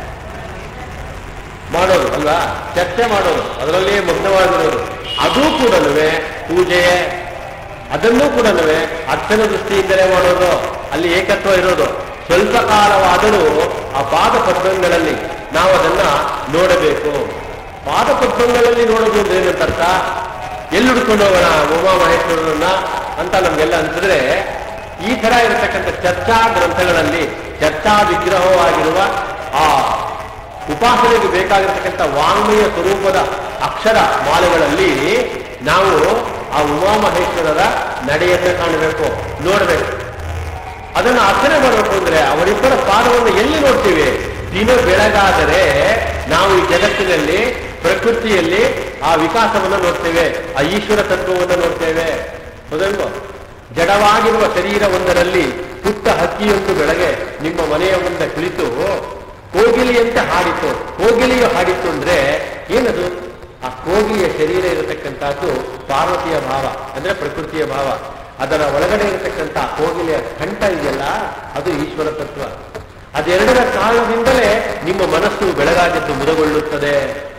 ಮಾಡೋದು ಅಲ್ವಾ ಚರ್ಚೆ ಮಾಡೋದು ಅದರಲ್ಲಿ ಮಗ್ನವಾಗಿರೋದು ಅದು ಕೂಡ ಪೂಜೆ ಅದನ್ನೂ ಕೂಡ ಅರ್ಥನ ದೃಷ್ಟಿಯಿಂದಲೇ ಮಾಡೋದು ಅಲ್ಲಿ ಏಕತ್ವ ಇರೋದು ಸ್ವಲ್ಪ ಕಾಲವಾದರೂ ಆ ಪಾದ ಪದ್ಮಗಳಲ್ಲಿ ನಾವು ಅದನ್ನ ನೋಡಬೇಕು ಪಾದ ಪದ್ಮಗಳಲ್ಲಿ ನೋಡೋದು ಅಂದ್ರೆ ಏನಂತ ಅರ್ಥ ಎಲ್ಲಿ ಹುಡ್ಕೊಂಡು ಹೋಗೋಣ ಉಮಾ ಮಹೇಶ್ವರರನ್ನ ಅಂತ ನಮ್ಗೆಲ್ಲ ಅನ್ಸಿದ್ರೆ ಈ ತರ ಇರತಕ್ಕಂಥ ಚರ್ಚಾ ಗ್ರಂಥಗಳಲ್ಲಿ ಚರ್ಚಾ ವಿಗ್ರಹವಾಗಿರುವ ಆ ಉಪಾಸನೆಗೆ ಬೇಕಾಗಿರತಕ್ಕಂಥ ವಾಂಗ್ಮಯ ಸ್ವರೂಪದ ಅಕ್ಷರ ಮಾಲೆಗಳಲ್ಲಿ ನಾವು ಆ ಉಮಾಮಹೇಶ್ವರರ ನಡೆಯನ್ನ ಕಾಣಬೇಕು ನೋಡಬೇಕು ಅದನ್ನು ಅರ್ಚನೆ ಮಾಡಬೇಕು ಅಂದ್ರೆ ಅವರಿಬ್ಬರ ಪಾದವನ್ನು ಎಲ್ಲಿ ನೋಡ್ತೀವಿ ದಿನ ಬೆಳಗಾದರೆ ನಾವು ಈ ಜಗತ್ತಿನಲ್ಲಿ ಪ್ರಕೃತಿಯಲ್ಲಿ ಆ ವಿಕಾಸವನ್ನು ನೋಡ್ತೇವೆ ಆ ಈಶ್ವರ ತತ್ವವನ್ನು ನೋಡ್ತೇವೆ ಹೌದಲ್ವೋ ಜಡವಾಗಿರುವ ಶರೀರವೊಂದರಲ್ಲಿ ಪುಟ್ಟ ಹಕ್ಕಿಯೊಂದು ಬೆಳಗ್ಗೆ ನಿಮ್ಮ ಮನೆಯ ಮುಂದೆ ಕುಳಿತು ಕೋಗಿಲಿಯಂತೆ ಹಾಡಿತು ಕೋಗಿಲಿಯು ಹಾಡಿತು ಅಂದ್ರೆ ಏನದು ಆ ಕೋಗಿಲಿಯ ಶರೀರ ಇರತಕ್ಕಂಥದ್ದು ಪಾರ್ವತಿಯ ಭಾವ ಅಂದ್ರೆ ಪ್ರಕೃತಿಯ ಭಾವ ಅದರ ಒಳಗಡೆ ಇರತಕ್ಕಂಥ ಕೋಗಿಲೆಯ ಕಂಠ ಇದೆಯಲ್ಲ ಅದು ಈಶ್ವರ ತತ್ವ ಅದೆರಡರ ಕಾರಣದಿಂದಲೇ ನಿಮ್ಮ ಮನಸ್ಸು ಬೆಳಗಾಗಿದ್ದು ಮುದಗೊಳ್ಳುತ್ತದೆ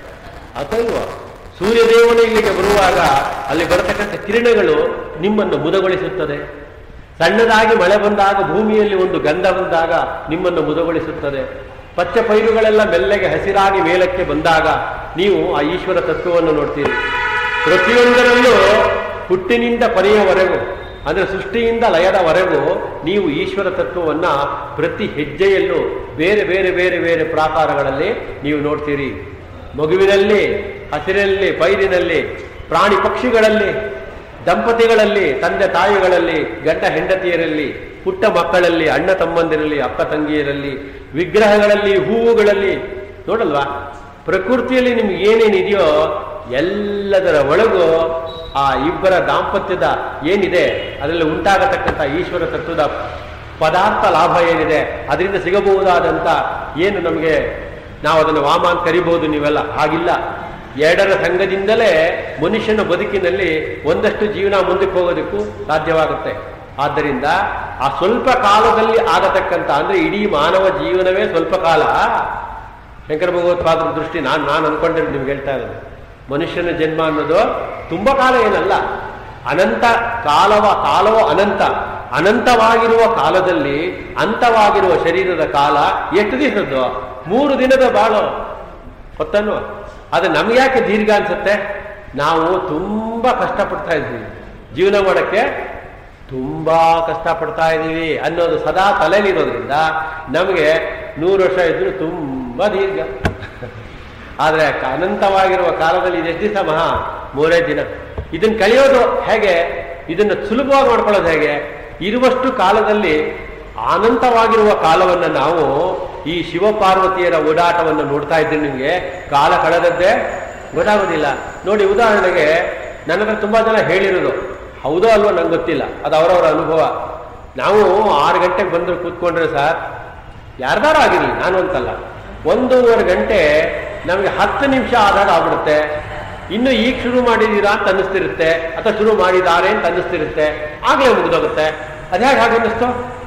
ಅದಲ್ವಾ ಸೂರ್ಯದೇವನು ಇಲ್ಲಿಗೆ ಬರುವಾಗ ಅಲ್ಲಿ ಬರತಕ್ಕಂಥ ಕಿರಣಗಳು ನಿಮ್ಮನ್ನು ಮುದಗೊಳಿಸುತ್ತದೆ ಸಣ್ಣದಾಗಿ ಮಳೆ ಬಂದಾಗ ಭೂಮಿಯಲ್ಲಿ ಒಂದು ಗಂಧ ಬಂದಾಗ ನಿಮ್ಮನ್ನು ಮುದಗೊಳಿಸುತ್ತದೆ ಪಚ್ಚ ಪೈರುಗಳೆಲ್ಲ ಮೆಲ್ಲಗೆ ಹಸಿರಾಗಿ ಮೇಲಕ್ಕೆ ಬಂದಾಗ ನೀವು ಆ ಈಶ್ವರ ತತ್ವವನ್ನು ನೋಡ್ತೀರಿ ಪ್ರತಿಯೊಂದರಲ್ಲೂ ಹುಟ್ಟಿನಿಂದ ಕೊನೆಯವರೆಗೂ ಅಂದ್ರೆ ಸೃಷ್ಟಿಯಿಂದ ಲಯದವರೆಗೂ ನೀವು ಈಶ್ವರ ತತ್ವವನ್ನ ಪ್ರತಿ ಹೆಜ್ಜೆಯಲ್ಲೂ ಬೇರೆ ಬೇರೆ ಬೇರೆ ಬೇರೆ ಪ್ರಾಕಾರಗಳಲ್ಲಿ ನೀವು ನೋಡ್ತೀರಿ ಮಗುವಿನಲ್ಲಿ ಹಸಿರಲ್ಲಿ ಪೈರಿನಲ್ಲಿ ಪ್ರಾಣಿ ಪಕ್ಷಿಗಳಲ್ಲಿ ದಂಪತಿಗಳಲ್ಲಿ ತಂದೆ ತಾಯಿಗಳಲ್ಲಿ ಗಂಡ ಹೆಂಡತಿಯರಲ್ಲಿ ಪುಟ್ಟ ಮಕ್ಕಳಲ್ಲಿ ಅಣ್ಣ ತಮ್ಮಂದಿರಲ್ಲಿ ಅಕ್ಕ ತಂಗಿಯರಲ್ಲಿ ವಿಗ್ರಹಗಳಲ್ಲಿ ಹೂವುಗಳಲ್ಲಿ ನೋಡಲ್ವಾ ಪ್ರಕೃತಿಯಲ್ಲಿ ನಿಮ್ಗೆ ಏನೇನಿದೆಯೋ ಎಲ್ಲದರ ಒಳಗೂ ಆ ಇಬ್ಬರ ದಾಂಪತ್ಯದ ಏನಿದೆ ಅದರಲ್ಲಿ ಉಂಟಾಗತಕ್ಕಂಥ ಈಶ್ವರ ತತ್ವದ ಪದಾರ್ಥ ಲಾಭ ಏನಿದೆ ಅದರಿಂದ ಸಿಗಬಹುದಾದಂಥ ಏನು ನಮಗೆ ನಾವು ಅದನ್ನು ವಾಮ ಅಂತ ಕರಿಬಹುದು ನೀವೆಲ್ಲ ಹಾಗಿಲ್ಲ ಎರಡರ ಸಂಘದಿಂದಲೇ ಮನುಷ್ಯನ ಬದುಕಿನಲ್ಲಿ ಒಂದಷ್ಟು ಜೀವನ ಮುಂದಕ್ಕೆ ಹೋಗೋದಕ್ಕೂ ಸಾಧ್ಯವಾಗುತ್ತೆ ಆದ್ದರಿಂದ ಆ ಸ್ವಲ್ಪ ಕಾಲದಲ್ಲಿ ಆಗತಕ್ಕಂಥ ಅಂದ್ರೆ ಇಡೀ ಮಾನವ ಜೀವನವೇ ಸ್ವಲ್ಪ ಕಾಲ ಶಂಕರ ಭಗವತ್ಪಾದರ ದೃಷ್ಟಿ ನಾನು ನಾನು ಅನ್ಕೊಂಡಿರೋದು ನಿಮ್ಗೆ ಹೇಳ್ತಾ ಇರೋದು ಮನುಷ್ಯನ ಜನ್ಮ ಅನ್ನೋದು ತುಂಬಾ ಕಾಲ ಏನಲ್ಲ ಅನಂತ ಕಾಲವ ಕಾಲವೋ ಅನಂತ ಅನಂತವಾಗಿರುವ ಕಾಲದಲ್ಲಿ ಅಂತವಾಗಿರುವ ಶರೀರದ ಕಾಲ ಎಷ್ಟು ದಿವಸದ್ದು ಮೂರು ದಿನದ ಬಾಳು ಗೊತ್ತಲ್ವ ಅದು ನಮ್ಗೆ ಯಾಕೆ ದೀರ್ಘ ಅನ್ಸುತ್ತೆ ನಾವು ತುಂಬಾ ಕಷ್ಟಪಡ್ತಾ ಇದ್ದೀವಿ ಜೀವನ ಮಾಡೋಕ್ಕೆ ತುಂಬಾ ಕಷ್ಟಪಡ್ತಾ ಇದ್ದೀವಿ ಅನ್ನೋದು ಸದಾ ತಲೆಯಲ್ಲಿರೋದ್ರಿಂದ ನಮಗೆ ನೂರು ವರ್ಷ ಇದ್ರು ತುಂಬಾ ದೀರ್ಘ ಆದ್ರೆ ಅನಂತವಾಗಿರುವ ಕಾಲದಲ್ಲಿ ಇದೆಷ್ಟು ದಿವಸ ಮಹಾ ಮೂರೇ ದಿನ ಇದನ್ನ ಕಳೆಯೋದು ಹೇಗೆ ಇದನ್ನ ಸುಲಭವಾಗಿ ಮಾಡ್ಕೊಳ್ಳೋದು ಹೇಗೆ ಇರುವಷ್ಟು ಕಾಲದಲ್ಲಿ ಅನಂತವಾಗಿರುವ ಕಾಲವನ್ನು ನಾವು ಈ ಶಿವಪಾರ್ವತಿಯರ ಓಡಾಟವನ್ನು ನೋಡ್ತಾ ಇದ್ದೀನಿ ನಿಮಗೆ ಕಾಲ ಕಳೆದದ್ದೇ ಗೊತ್ತಾಗೋದಿಲ್ಲ ನೋಡಿ ಉದಾಹರಣೆಗೆ ನನ್ನ ಹತ್ರ ತುಂಬಾ ಜನ ಹೇಳಿರೋದು ಹೌದೋ ಅಲ್ವೋ ನಂಗೆ ಗೊತ್ತಿಲ್ಲ ಅದು ಅವರವರ ಅನುಭವ ನಾವು ಆರು ಗಂಟೆಗೆ ಬಂದ್ರು ಕೂತ್ಕೊಂಡ್ರೆ ಸರ್ ಯಾರ್ದಾರು ಆಗಿರಲಿ ನಾನು ಅಂತಲ್ಲ ಒಂದೂವರೆ ಗಂಟೆ ನಮಗೆ ಹತ್ತು ನಿಮಿಷ ಆದಾಗ ಆಗ್ಬಿಡುತ್ತೆ ಇನ್ನು ಈಗ ಶುರು ಮಾಡಿದೀರಾ ಅಂತ ಅನ್ನಿಸ್ತಿರುತ್ತೆ ಅಥವಾ ಶುರು ಮಾಡಿದ್ದಾರೆ ಅಂತ ಅನ್ನಿಸ್ತಿರುತ್ತೆ ಆಗ್ಲೇ ಮುಗಿದೋಗುತ್ತೆ ಅದ್ಯಾಕೆ ಹಾಗೆ ಅನ್ನಿಸ್ತು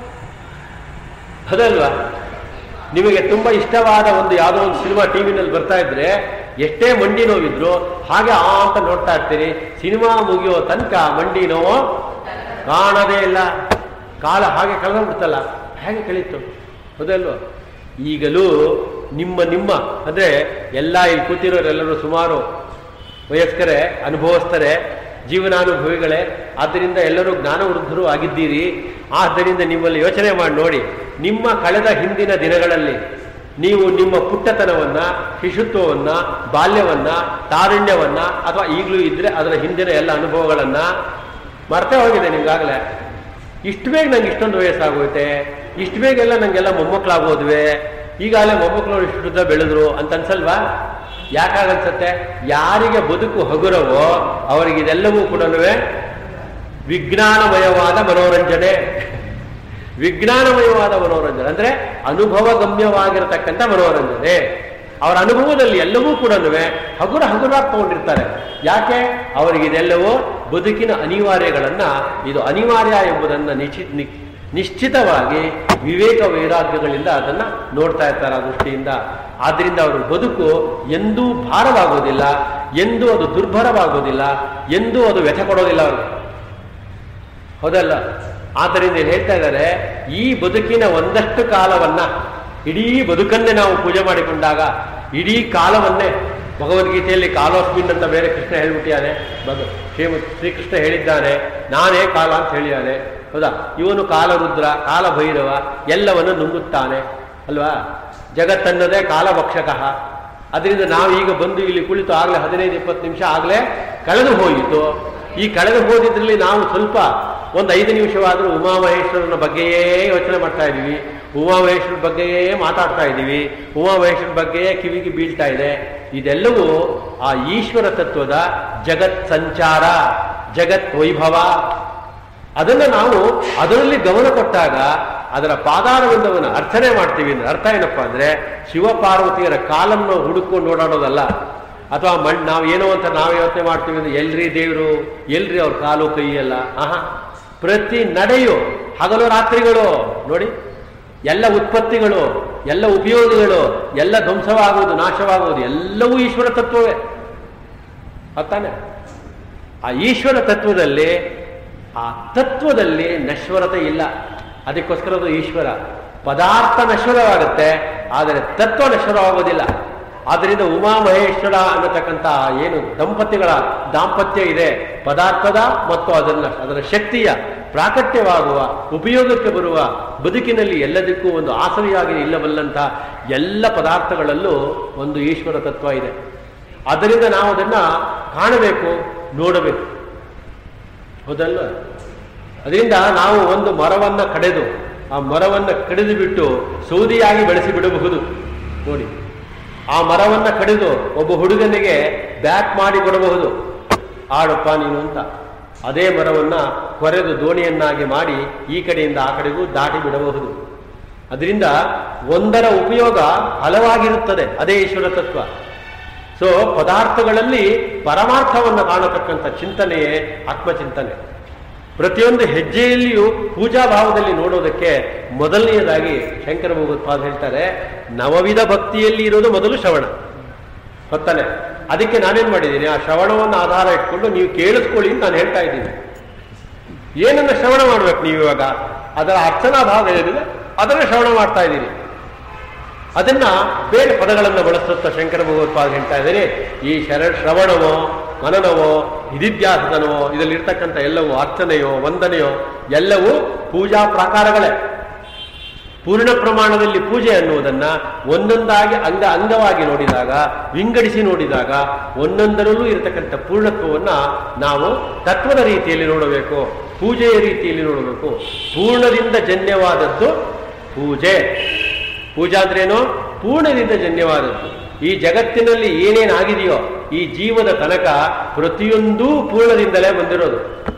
ಅದಲ್ವಾ ನಿಮಗೆ ತುಂಬಾ ಇಷ್ಟವಾದ ಒಂದು ಯಾವುದೋ ಒಂದು ಸಿನಿಮಾ ಟಿವಿನಲ್ಲಿ ಬರ್ತಾ ಇದ್ರೆ ಎಷ್ಟೇ ಮಂಡಿ ನೋವಿದ್ರು ಹಾಗೆ ಆ ಅಂತ ನೋಡ್ತಾ ಇರ್ತೀರಿ ಸಿನಿಮಾ ಮುಗಿಯೋ ತನಕ ಮಂಡಿ ನೋವು ಕಾಣದೇ ಇಲ್ಲ ಕಾಲ ಹಾಗೆ ಕಳೆದೋಗ್ಬಿಡ್ತಲ್ಲ ಹೇಗೆ ಕಳೀತು ಹೌದಲ್ವ ಈಗಲೂ ನಿಮ್ಮ ನಿಮ್ಮ ಅಂದ್ರೆ ಎಲ್ಲ ಇಲ್ಲಿ ಕೂತಿರೋರೆಲ್ಲರೂ ಸುಮಾರು ವಯಸ್ಕರೇ ಅನುಭವಸ್ಥರೇ ಜೀವನಾನುಭವಿಗಳೇ ಆದ್ದರಿಂದ ಎಲ್ಲರೂ ಜ್ಞಾನವೃದ್ಧರು ಆಗಿದ್ದೀರಿ ಆದ್ದರಿಂದ ನಿಮ್ಮಲ್ಲಿ ಯೋಚನೆ ಮಾಡಿ ನೋಡಿ ನಿಮ್ಮ ಕಳೆದ ಹಿಂದಿನ ದಿನಗಳಲ್ಲಿ ನೀವು ನಿಮ್ಮ ಪುಟ್ಟತನವನ್ನ ಶಿಶುತ್ವವನ್ನ ಬಾಲ್ಯವನ್ನ ತಾರುಣ್ಯವನ್ನ ಅಥವಾ ಈಗಲೂ ಇದ್ರೆ ಅದರ ಹಿಂದಿನ ಎಲ್ಲ ಅನುಭವಗಳನ್ನ ಮರ್ತೇ ಹೋಗಿದೆ ನಿಮ್ಗಾಗಲೇ ಇಷ್ಟು ಬೇಗ ನಂಗೆ ಇಷ್ಟೊಂದು ವಯಸ್ಸಾಗೋಯ್ತೆ ಇಷ್ಟು ಬೇಗ ಎಲ್ಲ ನಂಗೆಲ್ಲ ಮೊಮ್ಮಕ್ಕಳಾಗೋದ್ವೆ ಈಗಾಗಲೇ ಮೊಮ್ಮಕ್ಕಳು ಇಷ್ಟುದ್ದ ಬೆಳೆದ್ರು ಅಂತ ಅನ್ಸಲ್ವಾ ಯಾಕಾಗನ್ಸತ್ತೆ ಯಾರಿಗೆ ಬದುಕು ಹಗುರವೋ ಅವರಿಗೆ ಇದೆಲ್ಲವೂ ಕೂಡ ವಿಜ್ಞಾನಮಯವಾದ ಮನೋರಂಜನೆ ವಿಜ್ಞಾನಮಯವಾದ ಮನೋರಂಜನೆ ಅಂದ್ರೆ ಅನುಭವ ಗಮ್ಯವಾಗಿರತಕ್ಕಂಥ ಮನೋರಂಜನೆ ಅವರ ಅನುಭವದಲ್ಲಿ ಎಲ್ಲವೂ ಕೂಡ ಹಗುರ ಹಗುರಾಗಿ ತಗೊಂಡಿರ್ತಾರೆ ಯಾಕೆ ಅವರಿಗೆ ಇದೆಲ್ಲವೂ ಬದುಕಿನ ಅನಿವಾರ್ಯಗಳನ್ನ ಇದು ಅನಿವಾರ್ಯ ಎಂಬುದನ್ನ ನಿಶ್ಚಿತ ನಿ- ನಿಶ್ಚಿತವಾಗಿ ವಿವೇಕ ವೈರಾಗ್ಯಗಳಿಂದ ಅದನ್ನ ನೋಡ್ತಾ ಇರ್ತಾರೆ ಆ ದೃಷ್ಟಿಯಿಂದ ಆದ್ರಿಂದ ಅವರ ಬದುಕು ಎಂದೂ ಭಾರವಾಗೋದಿಲ್ಲ ಎಂದೂ ಅದು ದುರ್ಭರವಾಗೋದಿಲ್ಲ ಎಂದೂ ಅದು ವ್ಯಥೆ ಕೊಡೋದಿಲ್ಲ ಅವ್ರಿಗೆ ಹೌದಲ್ಲ ಆದ್ದರಿಂದ ಇಲ್ಲಿ ಹೇಳ್ತಾ ಇದ್ದಾರೆ ಈ ಬದುಕಿನ ಒಂದಷ್ಟು ಕಾಲವನ್ನ ಇಡೀ ಬದುಕನ್ನೇ ನಾವು ಪೂಜೆ ಮಾಡಿಕೊಂಡಾಗ ಇಡೀ ಕಾಲವನ್ನೇ ಭಗವದ್ಗೀತೆಯಲ್ಲಿ ಕಾಲೋಸ್ಮಿನ್ ಅಂತ ಬೇರೆ ಕೃಷ್ಣ ಹೇಳ್ಬಿಟ್ಟಿದ್ದಾನೆ ಭಗ ಶ್ರೀಮ ಶ್ರೀಕೃಷ್ಣ ಹೇಳಿದ್ದಾನೆ ನಾನೇ ಕಾಲ ಅಂತ ಹೇಳಿದ್ದಾನೆ ಹೌದಾ ಇವನು ಕಾಲರುದ್ರ ಕಾಲಭೈರವ ಎಲ್ಲವನ್ನು ನುಂಗುತ್ತಾನೆ ಅಲ್ವಾ ಜಗತ್ತನ್ನದೇ ಕಾಲಭಕ್ಷಕ ಅದರಿಂದ ನಾವು ಈಗ ಬಂದು ಇಲ್ಲಿ ಕುಳಿತು ಆಗಲೇ ಹದಿನೈದು ಇಪ್ಪತ್ತು ನಿಮಿಷ ಆಗಲೇ ಕಳೆದು ಹೋಯಿತು ಈ ಕಳೆದು ಹೋದಿದ್ರಲ್ಲಿ ನಾವು ಸ್ವಲ್ಪ ಒಂದು ಐದು ನಿಮಿಷವಾದರೂ ಉಮಾಮಹೇಶ್ವರನ ಬಗ್ಗೆಯೇ ಯೋಚನೆ ಮಾಡ್ತಾ ಇದ್ದೀವಿ ಉಮಾಮಹೇಶ್ವರ ಬಗ್ಗೆಯೇ ಮಾತಾಡ್ತಾ ಇದ್ದೀವಿ ಉಮಾಮಹೇಶ್ವರ ಬಗ್ಗೆಯೇ ಕಿವಿಗೆ ಬೀಳ್ತಾ ಇದೆ ಇದೆಲ್ಲವೂ ಆ ಈಶ್ವರ ತತ್ವದ ಜಗತ್ ಸಂಚಾರ ಜಗತ್ ವೈಭವ ಅದನ್ನು ನಾವು ಅದರಲ್ಲಿ ಗಮನ ಕೊಟ್ಟಾಗ ಅದರ ಪಾದಾರವಿಂದವನ್ನು ಅರ್ಚನೆ ಮಾಡ್ತೀವಿ ಅಂದ್ರೆ ಅರ್ಥ ಏನಪ್ಪಾ ಅಂದ್ರೆ ಶಿವ ಪಾರ್ವತಿಯರ ಕಾಲನ್ನು ಹುಡುಕೊಂಡು ಓಡಾಡೋದಲ್ಲ ಅಥವಾ ಮಣ್ ನಾವು ಏನೋ ಅಂತ ನಾವು ಯೋಚನೆ ಮಾಡ್ತೀವಿ ಅಂದ್ರೆ ಎಲ್ರಿ ದೇವರು ಎಲ್ರಿ ಅವ್ರ ಕಾಲು ಕೈ ಎಲ್ಲ ಆಹಾ ಪ್ರತಿ ನಡೆಯು ಹಗಲು ರಾತ್ರಿಗಳು ನೋಡಿ ಎಲ್ಲ ಉತ್ಪತ್ತಿಗಳು ಎಲ್ಲ ಉಪಯೋಗಗಳು ಎಲ್ಲ ಧ್ವಂಸವಾಗುವುದು ನಾಶವಾಗುವುದು ಎಲ್ಲವೂ ಈಶ್ವರ ತತ್ವವೇ ಅತ್ತಾನೆ ಆ ಈಶ್ವರ ತತ್ವದಲ್ಲಿ ಆ ತತ್ವದಲ್ಲಿ ನಶ್ವರತೆ ಇಲ್ಲ ಅದಕ್ಕೋಸ್ಕರ ಅದು ಈಶ್ವರ ಪದಾರ್ಥ ನಶ್ವರವಾಗುತ್ತೆ ಆದರೆ ತತ್ವ ನಶ್ವರವಾಗೋದಿಲ್ಲ ಆದ್ದರಿಂದ ಉಮಾ ಮಹೇಶ್ವರ ಅನ್ನತಕ್ಕಂಥ ಏನು ದಂಪತಿಗಳ ದಾಂಪತ್ಯ ಇದೆ ಪದಾರ್ಥದ ಮತ್ತು ಅದನ್ನ ಅದರ ಶಕ್ತಿಯ ಪ್ರಾಕಟ್ಯವಾಗುವ ಉಪಯೋಗಕ್ಕೆ ಬರುವ ಬದುಕಿನಲ್ಲಿ ಎಲ್ಲದಕ್ಕೂ ಒಂದು ಆಸರಿಯಾಗಿ ಇಲ್ಲಬಲ್ಲಂಥ ಎಲ್ಲ ಪದಾರ್ಥಗಳಲ್ಲೂ ಒಂದು ಈಶ್ವರ ತತ್ವ ಇದೆ ಅದರಿಂದ ನಾವು ಅದನ್ನ ಕಾಣಬೇಕು ನೋಡಬೇಕು ಹೌದಲ್ವ ಅದರಿಂದ ನಾವು ಒಂದು ಮರವನ್ನ ಕಡೆದು ಆ ಮರವನ್ನ ಕಡಿದು ಬಿಟ್ಟು ಸೌದಿಯಾಗಿ ಬೆಳೆಸಿ ಬಿಡಬಹುದು ನೋಡಿ ಆ ಮರವನ್ನ ಕಡಿದು ಒಬ್ಬ ಹುಡುಗನಿಗೆ ಬ್ಯಾಕ್ ಮಾಡಿ ಕೊಡಬಹುದು ಆಡಪ್ಪ ನೀನು ಅಂತ ಅದೇ ಮರವನ್ನ ಕೊರೆದು ದೋಣಿಯನ್ನಾಗಿ ಮಾಡಿ ಈ ಕಡೆಯಿಂದ ಆ ಕಡೆಗೂ ದಾಟಿ ಬಿಡಬಹುದು ಅದರಿಂದ ಒಂದರ ಉಪಯೋಗ ಹಲವಾಗಿರುತ್ತದೆ ಅದೇ ಈಶ್ವರ ತತ್ವ ಸೊ ಪದಾರ್ಥಗಳಲ್ಲಿ ಪರಮಾರ್ಥವನ್ನು ಕಾಣತಕ್ಕಂಥ ಚಿಂತನೆಯೇ ಆತ್ಮಚಿಂತನೆ ಪ್ರತಿಯೊಂದು ಹೆಜ್ಜೆಯಲ್ಲಿಯೂ ಪೂಜಾ ಭಾವದಲ್ಲಿ ನೋಡೋದಕ್ಕೆ ಮೊದಲನೆಯದಾಗಿ ಶಂಕರ ಭಗವತ್ಪಾದ ಹೇಳ್ತಾರೆ ನವವಿಧ ಭಕ್ತಿಯಲ್ಲಿ ಇರೋದು ಮೊದಲು ಶ್ರವಣ ಗೊತ್ತಾನೆ ಅದಕ್ಕೆ ನಾನೇನ್ ಮಾಡಿದ್ದೀನಿ ಆ ಶ್ರವಣವನ್ನು ಆಧಾರ ಇಟ್ಕೊಂಡು ನೀವು ಕೇಳಿಸ್ಕೊಳ್ಳಿ ಅಂತ ನಾನು ಹೇಳ್ತಾ ಇದ್ದೀನಿ ಏನನ್ನ ಶ್ರವಣ ಮಾಡ್ಬೇಕು ನೀವು ಇವಾಗ ಅದರ ಅರ್ಚನಾ ಭಾಗ ಏನಿದೆ ಅದನ್ನ ಶ್ರವಣ ಮಾಡ್ತಾ ಇದ್ದೀರಿ ಅದನ್ನ ಬೇರೆ ಪದಗಳನ್ನು ಬಳಸುತ್ತಾ ಶಂಕರ ಭಗವತ್ಪಾದ ಹೇಳ್ತಾ ಇದ್ದಾರೆ ಈ ಶರ ಶ್ರವಣವೋ ಮನನವೋ ನಿಧಿಧ್ಯಾಸನವೋ ಇದರಲ್ಲಿ ಇರ್ತಕ್ಕಂಥ ಎಲ್ಲವೂ ಅರ್ಚನೆಯೋ ವಂದನೆಯೋ ಎಲ್ಲವೂ ಪೂಜಾ ಪ್ರಕಾರಗಳೇ ಪೂರ್ಣ ಪ್ರಮಾಣದಲ್ಲಿ ಪೂಜೆ ಅನ್ನುವುದನ್ನ ಒಂದೊಂದಾಗಿ ಅಂಗ ಅಂಗವಾಗಿ ನೋಡಿದಾಗ ವಿಂಗಡಿಸಿ ನೋಡಿದಾಗ ಒಂದೊಂದರಲ್ಲೂ ಇರತಕ್ಕಂಥ ಪೂರ್ಣತ್ವವನ್ನ ನಾವು ತತ್ವದ ರೀತಿಯಲ್ಲಿ ನೋಡಬೇಕು ಪೂಜೆಯ ರೀತಿಯಲ್ಲಿ ನೋಡಬೇಕು ಪೂರ್ಣದಿಂದ ಜನ್ಯವಾದದ್ದು ಪೂಜೆ ಪೂಜಾ ಅಂದ್ರೇನು ಪೂರ್ಣದಿಂದ ಜನ್ಯವಾದದ್ದು ಈ ಜಗತ್ತಿನಲ್ಲಿ ಏನೇನಾಗಿದೆಯೋ ಈ ಜೀವದ ತನಕ ಪ್ರತಿಯೊಂದೂ ಪೂರ್ಣದಿಂದಲೇ ಬಂದಿರೋದು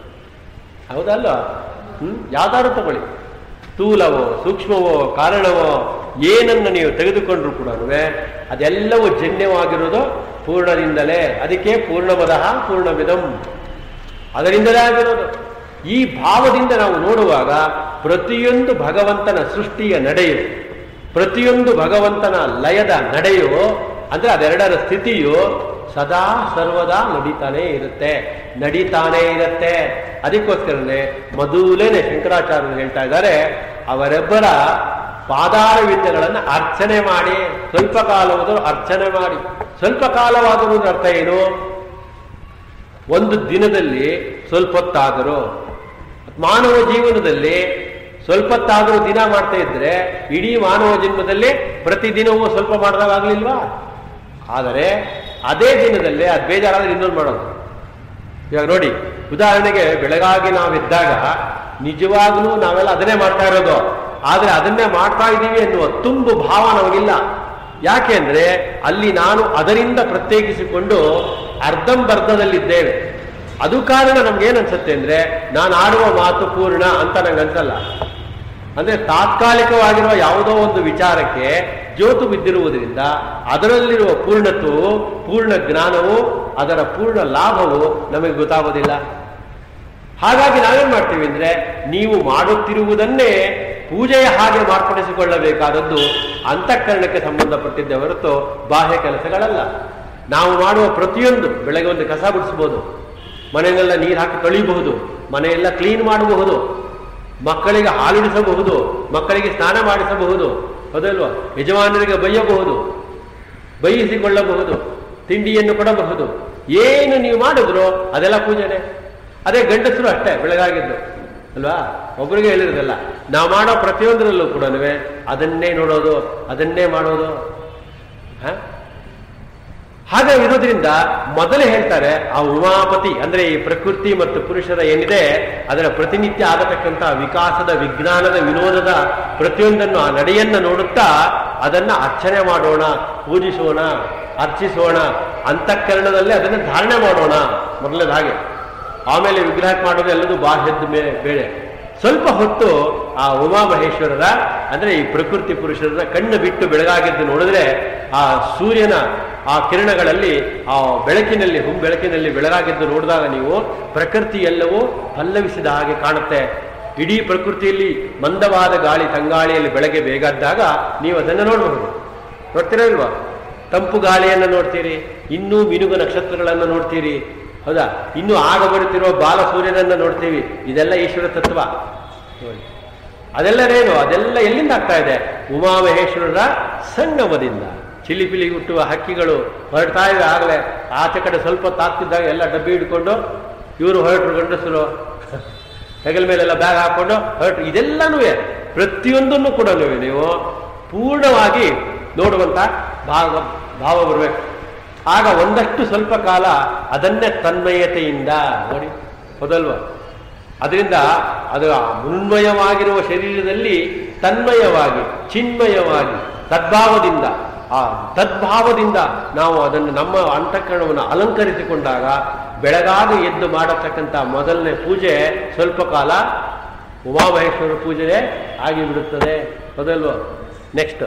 ಹೌದಲ್ಲ ಹ್ಮ್ ಯಾವ್ದಾದ್ರು ತಗೊಳ್ಳಿ ಸ್ಥೂಲವೋ ಸೂಕ್ಷ್ಮವೋ ಕಾರಣವೋ ಏನನ್ನು ನೀವು ತೆಗೆದುಕೊಂಡ್ರು ಕೂಡ ಅದೆಲ್ಲವೂ ಜನ್ಯವಾಗಿರೋದು ಪೂರ್ಣದಿಂದಲೇ ಅದಕ್ಕೆ ಪೂರ್ಣಮದಃ ಪೂರ್ಣವಿದಂ ಅದರಿಂದಲೇ ಆಗಿರೋದು ಈ ಭಾವದಿಂದ ನಾವು ನೋಡುವಾಗ ಪ್ರತಿಯೊಂದು ಭಗವಂತನ ಸೃಷ್ಟಿಯ ನಡೆಯು ಪ್ರತಿಯೊಂದು ಭಗವಂತನ ಲಯದ ನಡೆಯು ಅಂದ್ರೆ ಅದೆರಡರ ಸ್ಥಿತಿಯು ಸದಾ ಸರ್ವದಾ ನಡೀತಾನೇ ಇರುತ್ತೆ ನಡೀತಾನೇ ಇರುತ್ತೆ ಅದಕ್ಕೋಸ್ಕರನೇ ಮೊದಲೇನೆ ಶಂಕರಾಚಾರ್ಯರು ಹೇಳ್ತಾ ಇದ್ದಾರೆ ಅವರೆಬ್ಬರ ಪಾದಾರ ವಿದ್ಯೆಗಳನ್ನು ಅರ್ಚನೆ ಮಾಡಿ ಸ್ವಲ್ಪ ಕಾಲವಾದರೂ ಅರ್ಚನೆ ಮಾಡಿ ಸ್ವಲ್ಪ ಕಾಲವಾದರೂ ಅರ್ಥ ಏನು ಒಂದು ದಿನದಲ್ಲಿ ಸ್ವಲ್ಪ ಹೊತ್ತಾದರೂ ಮಾನವ ಜೀವನದಲ್ಲಿ ಸ್ವಲ್ಪ ಹೊತ್ತಾದರೂ ದಿನ ಮಾಡ್ತಾ ಇದ್ರೆ ಇಡೀ ಮಾನವ ಜನ್ಮದಲ್ಲಿ ಪ್ರತಿದಿನವೂ ಸ್ವಲ್ಪ ಮಾಡಿದಾಗಲಿಲ್ವಾ ಆದರೆ ಅದೇ ದಿನದಲ್ಲಿ ಅದು ಬೇಜಾರಾದ್ರೆ ಇನ್ನೊಂದು ಮಾಡೋದು ಇವಾಗ ನೋಡಿ ಉದಾಹರಣೆಗೆ ಬೆಳಗಾಗಿ ನಾವಿದ್ದಾಗ ನಿಜವಾಗ್ಲೂ ನಾವೆಲ್ಲ ಅದನ್ನೇ ಮಾಡ್ತಾ ಇರೋದು ಆದ್ರೆ ಅದನ್ನೇ ಮಾಡ್ತಾ ಇದ್ದೀವಿ ಎನ್ನುವ ತುಂಬು ಭಾವ ನಮಗಿಲ್ಲ ಯಾಕೆ ಅಂದ್ರೆ ಅಲ್ಲಿ ನಾನು ಅದರಿಂದ ಪ್ರತ್ಯೇಕಿಸಿಕೊಂಡು ಅರ್ಧಂಬರ್ಧದಲ್ಲಿದ್ದೇವೆ ಅದು ಕಾರಣ ನಮ್ಗೇನ್ ಅನ್ಸುತ್ತೆ ಅಂದ್ರೆ ನಾನು ಆಡುವ ಮಾತು ಪೂರ್ಣ ಅಂತ ನಂಗೆ ಅನ್ಸಲ್ಲ ಅಂದ್ರೆ ತಾತ್ಕಾಲಿಕವಾಗಿರುವ ಯಾವುದೋ ಒಂದು ವಿಚಾರಕ್ಕೆ ಜ್ಯೋತು ಬಿದ್ದಿರುವುದರಿಂದ ಅದರಲ್ಲಿರುವ ಪೂರ್ಣತ್ವವು ಪೂರ್ಣ ಜ್ಞಾನವು ಅದರ ಪೂರ್ಣ ಲಾಭವು ನಮಗೆ ಗೊತ್ತಾಗೋದಿಲ್ಲ ಹಾಗಾಗಿ ನಾವೇನ್ ಮಾಡ್ತೀವಿ ಅಂದ್ರೆ ನೀವು ಮಾಡುತ್ತಿರುವುದನ್ನೇ ಪೂಜೆಯ ಹಾಗೆ ಮಾರ್ಪಡಿಸಿಕೊಳ್ಳಬೇಕಾದದ್ದು ಅಂತಃಕರಣಕ್ಕೆ ಸಂಬಂಧಪಟ್ಟಿದ್ದೇ ಹೊರತು ಬಾಹ್ಯ ಕೆಲಸಗಳಲ್ಲ ನಾವು ಮಾಡುವ ಪ್ರತಿಯೊಂದು ಬೆಳಗ್ಗೆ ಒಂದು ಕಸ ಗುಡಿಸ್ಬೋದು ಮನೆಯನ್ನೆಲ್ಲ ನೀರು ಹಾಕಿ ತೊಳಿಬಹುದು ಮನೆಯೆಲ್ಲ ಕ್ಲೀನ್ ಮಾಡಬಹುದು ಮಕ್ಕಳಿಗೆ ಹಾಲುಡಿಸಬಹುದು ಮಕ್ಕಳಿಗೆ ಸ್ನಾನ ಮಾಡಿಸಬಹುದು ಹೌದಲ್ವಾ ಯಜಮಾನರಿಗೆ ಬೈಯಬಹುದು ಬೈಯಿಸಿಕೊಳ್ಳಬಹುದು ತಿಂಡಿಯನ್ನು ಕೊಡಬಹುದು ಏನು ನೀವು ಮಾಡಿದ್ರು ಅದೆಲ್ಲ ಪೂಜೆನೆ ಅದೇ ಗಂಡಸರು ಅಷ್ಟೇ ಬೆಳಗಾಗಿದ್ದು ಅಲ್ವಾ ಒಬ್ಬರಿಗೆ ಹೇಳಿರೋದಲ್ಲ ನಾವು ಮಾಡೋ ಪ್ರತಿಯೊಂದರಲ್ಲೂ ಕೂಡ ಅದನ್ನೇ ನೋಡೋದು ಅದನ್ನೇ ಮಾಡೋದು ಹ? ಹಾಗೆ ಇರೋದ್ರಿಂದ ಮೊದಲು ಹೇಳ್ತಾರೆ ಆ ಉಮಾಪತಿ ಅಂದ್ರೆ ಈ ಪ್ರಕೃತಿ ಮತ್ತು ಪುರುಷರ ಏನಿದೆ ಅದರ ಪ್ರತಿನಿತ್ಯ ಆಗತಕ್ಕಂಥ ವಿಕಾಸದ ವಿಜ್ಞಾನದ ವಿನೋದದ ಪ್ರತಿಯೊಂದನ್ನು ಆ ನಡೆಯನ್ನ ನೋಡುತ್ತಾ ಅದನ್ನ ಅರ್ಚನೆ ಮಾಡೋಣ ಪೂಜಿಸೋಣ ಅರ್ಚಿಸೋಣ ಅಂತಃಕರಣದಲ್ಲಿ ಅದನ್ನು ಧಾರಣೆ ಮಾಡೋಣ ಮೊದಲನೇದು ಹಾಗೆ ಆಮೇಲೆ ವಿಗ್ರಹ ಮಾಡೋದು ಎಲ್ಲದೂ ಬಾಹ್ಯದ ಮೇಲೆ ಬೇಳೆ ಸ್ವಲ್ಪ ಹೊತ್ತು ಆ ಉಮಾಮಹೇಶ್ವರರ ಅಂದ್ರೆ ಈ ಪ್ರಕೃತಿ ಪುರುಷರನ್ನ ಕಣ್ಣು ಬಿಟ್ಟು ಬೆಳಗಾಗಿದ್ದು ನೋಡಿದ್ರೆ ಆ ಸೂರ್ಯನ ಆ ಕಿರಣಗಳಲ್ಲಿ ಆ ಬೆಳಕಿನಲ್ಲಿ ಹುಂ ಬೆಳಕಿನಲ್ಲಿ ಬೆಳಗಾಗಿದ್ದು ನೋಡಿದಾಗ ನೀವು ಪ್ರಕೃತಿ ಎಲ್ಲವೂ ಪಲ್ಲವಿಸಿದ ಹಾಗೆ ಕಾಣುತ್ತೆ ಇಡೀ ಪ್ರಕೃತಿಯಲ್ಲಿ ಮಂದವಾದ ಗಾಳಿ ತಂಗಾಳಿಯಲ್ಲಿ ಬೆಳಗ್ಗೆ ಬೇಗದ್ದಾಗ ನೀವು ಅದನ್ನು ನೋಡಬಹುದು ನೋಡ್ತೀರಾ ಇಲ್ವಾ ತಂಪು ಗಾಳಿಯನ್ನು ನೋಡ್ತೀರಿ ಇನ್ನೂ ಮಿನುಗು ನಕ್ಷತ್ರಗಳನ್ನು ನೋಡ್ತೀರಿ ಹೌದಾ ಇನ್ನು ಆಗ ಬರುತ್ತಿರುವ ಬಾಲ ಸೂರ್ಯನನ್ನು ನೋಡ್ತೀವಿ ಇದೆಲ್ಲ ಈಶ್ವರ ತತ್ವ ನೋಡಿ ಅದೆಲ್ಲರೇನು ಅದೆಲ್ಲ ಎಲ್ಲಿಂದ ಆಗ್ತಾ ಇದೆ ಉಮಾಮಹೇಶ್ವರರ ಸಂಗಮದಿಂದ ಚಿಲಿಪಿಲಿ ಹುಟ್ಟುವ ಹಕ್ಕಿಗಳು ಹೊರಡ್ತಾ ಇವೆ ಆಗಲೇ ಆಚೆ ಕಡೆ ಸ್ವಲ್ಪ ತಾಕ್ತಿದ್ದಾಗ ಎಲ್ಲ ಡಬ್ಬಿ ಹಿಡ್ಕೊಂಡು ಇವರು ಹೊರಟರು ಗಂಡಸರು ಹೆಗಲ ಮೇಲೆಲ್ಲ ಬ್ಯಾಗ್ ಹಾಕೊಂಡು ಹೊರಟು ಇದೆಲ್ಲನೂ ಪ್ರತಿಯೊಂದನ್ನು ಕೂಡ ನೀವು ಪೂರ್ಣವಾಗಿ ನೋಡುವಂತ ಭಾವ ಭಾವ ಬರಬೇಕು ಆಗ ಒಂದಷ್ಟು ಸ್ವಲ್ಪ ಕಾಲ ಅದನ್ನೇ ತನ್ಮಯತೆಯಿಂದ ನೋಡಿ ಹೌದಲ್ವಾ ಅದರಿಂದ ಅದು ಆ ಮುನ್ಮಯವಾಗಿರುವ ಶರೀರದಲ್ಲಿ ತನ್ಮಯವಾಗಿ ಚಿನ್ಮಯವಾಗಿ ತದ್ಭಾವದಿಂದ ಆ ತದ್ಭಾವದಿಂದ ನಾವು ಅದನ್ನು ನಮ್ಮ ಅಂತಃಕರಣವನ್ನು ಅಲಂಕರಿಸಿಕೊಂಡಾಗ ಬೆಳಗಾಗಿ ಎದ್ದು ಮಾಡತಕ್ಕಂಥ ಮೊದಲನೇ ಪೂಜೆ ಸ್ವಲ್ಪ ಕಾಲ ಉಮಾಮಹೇಶ್ವರ ಪೂಜೆ ಆಗಿಬಿಡುತ್ತದೆ ಹೌದಲ್ವಾ ನೆಕ್ಸ್ಟ್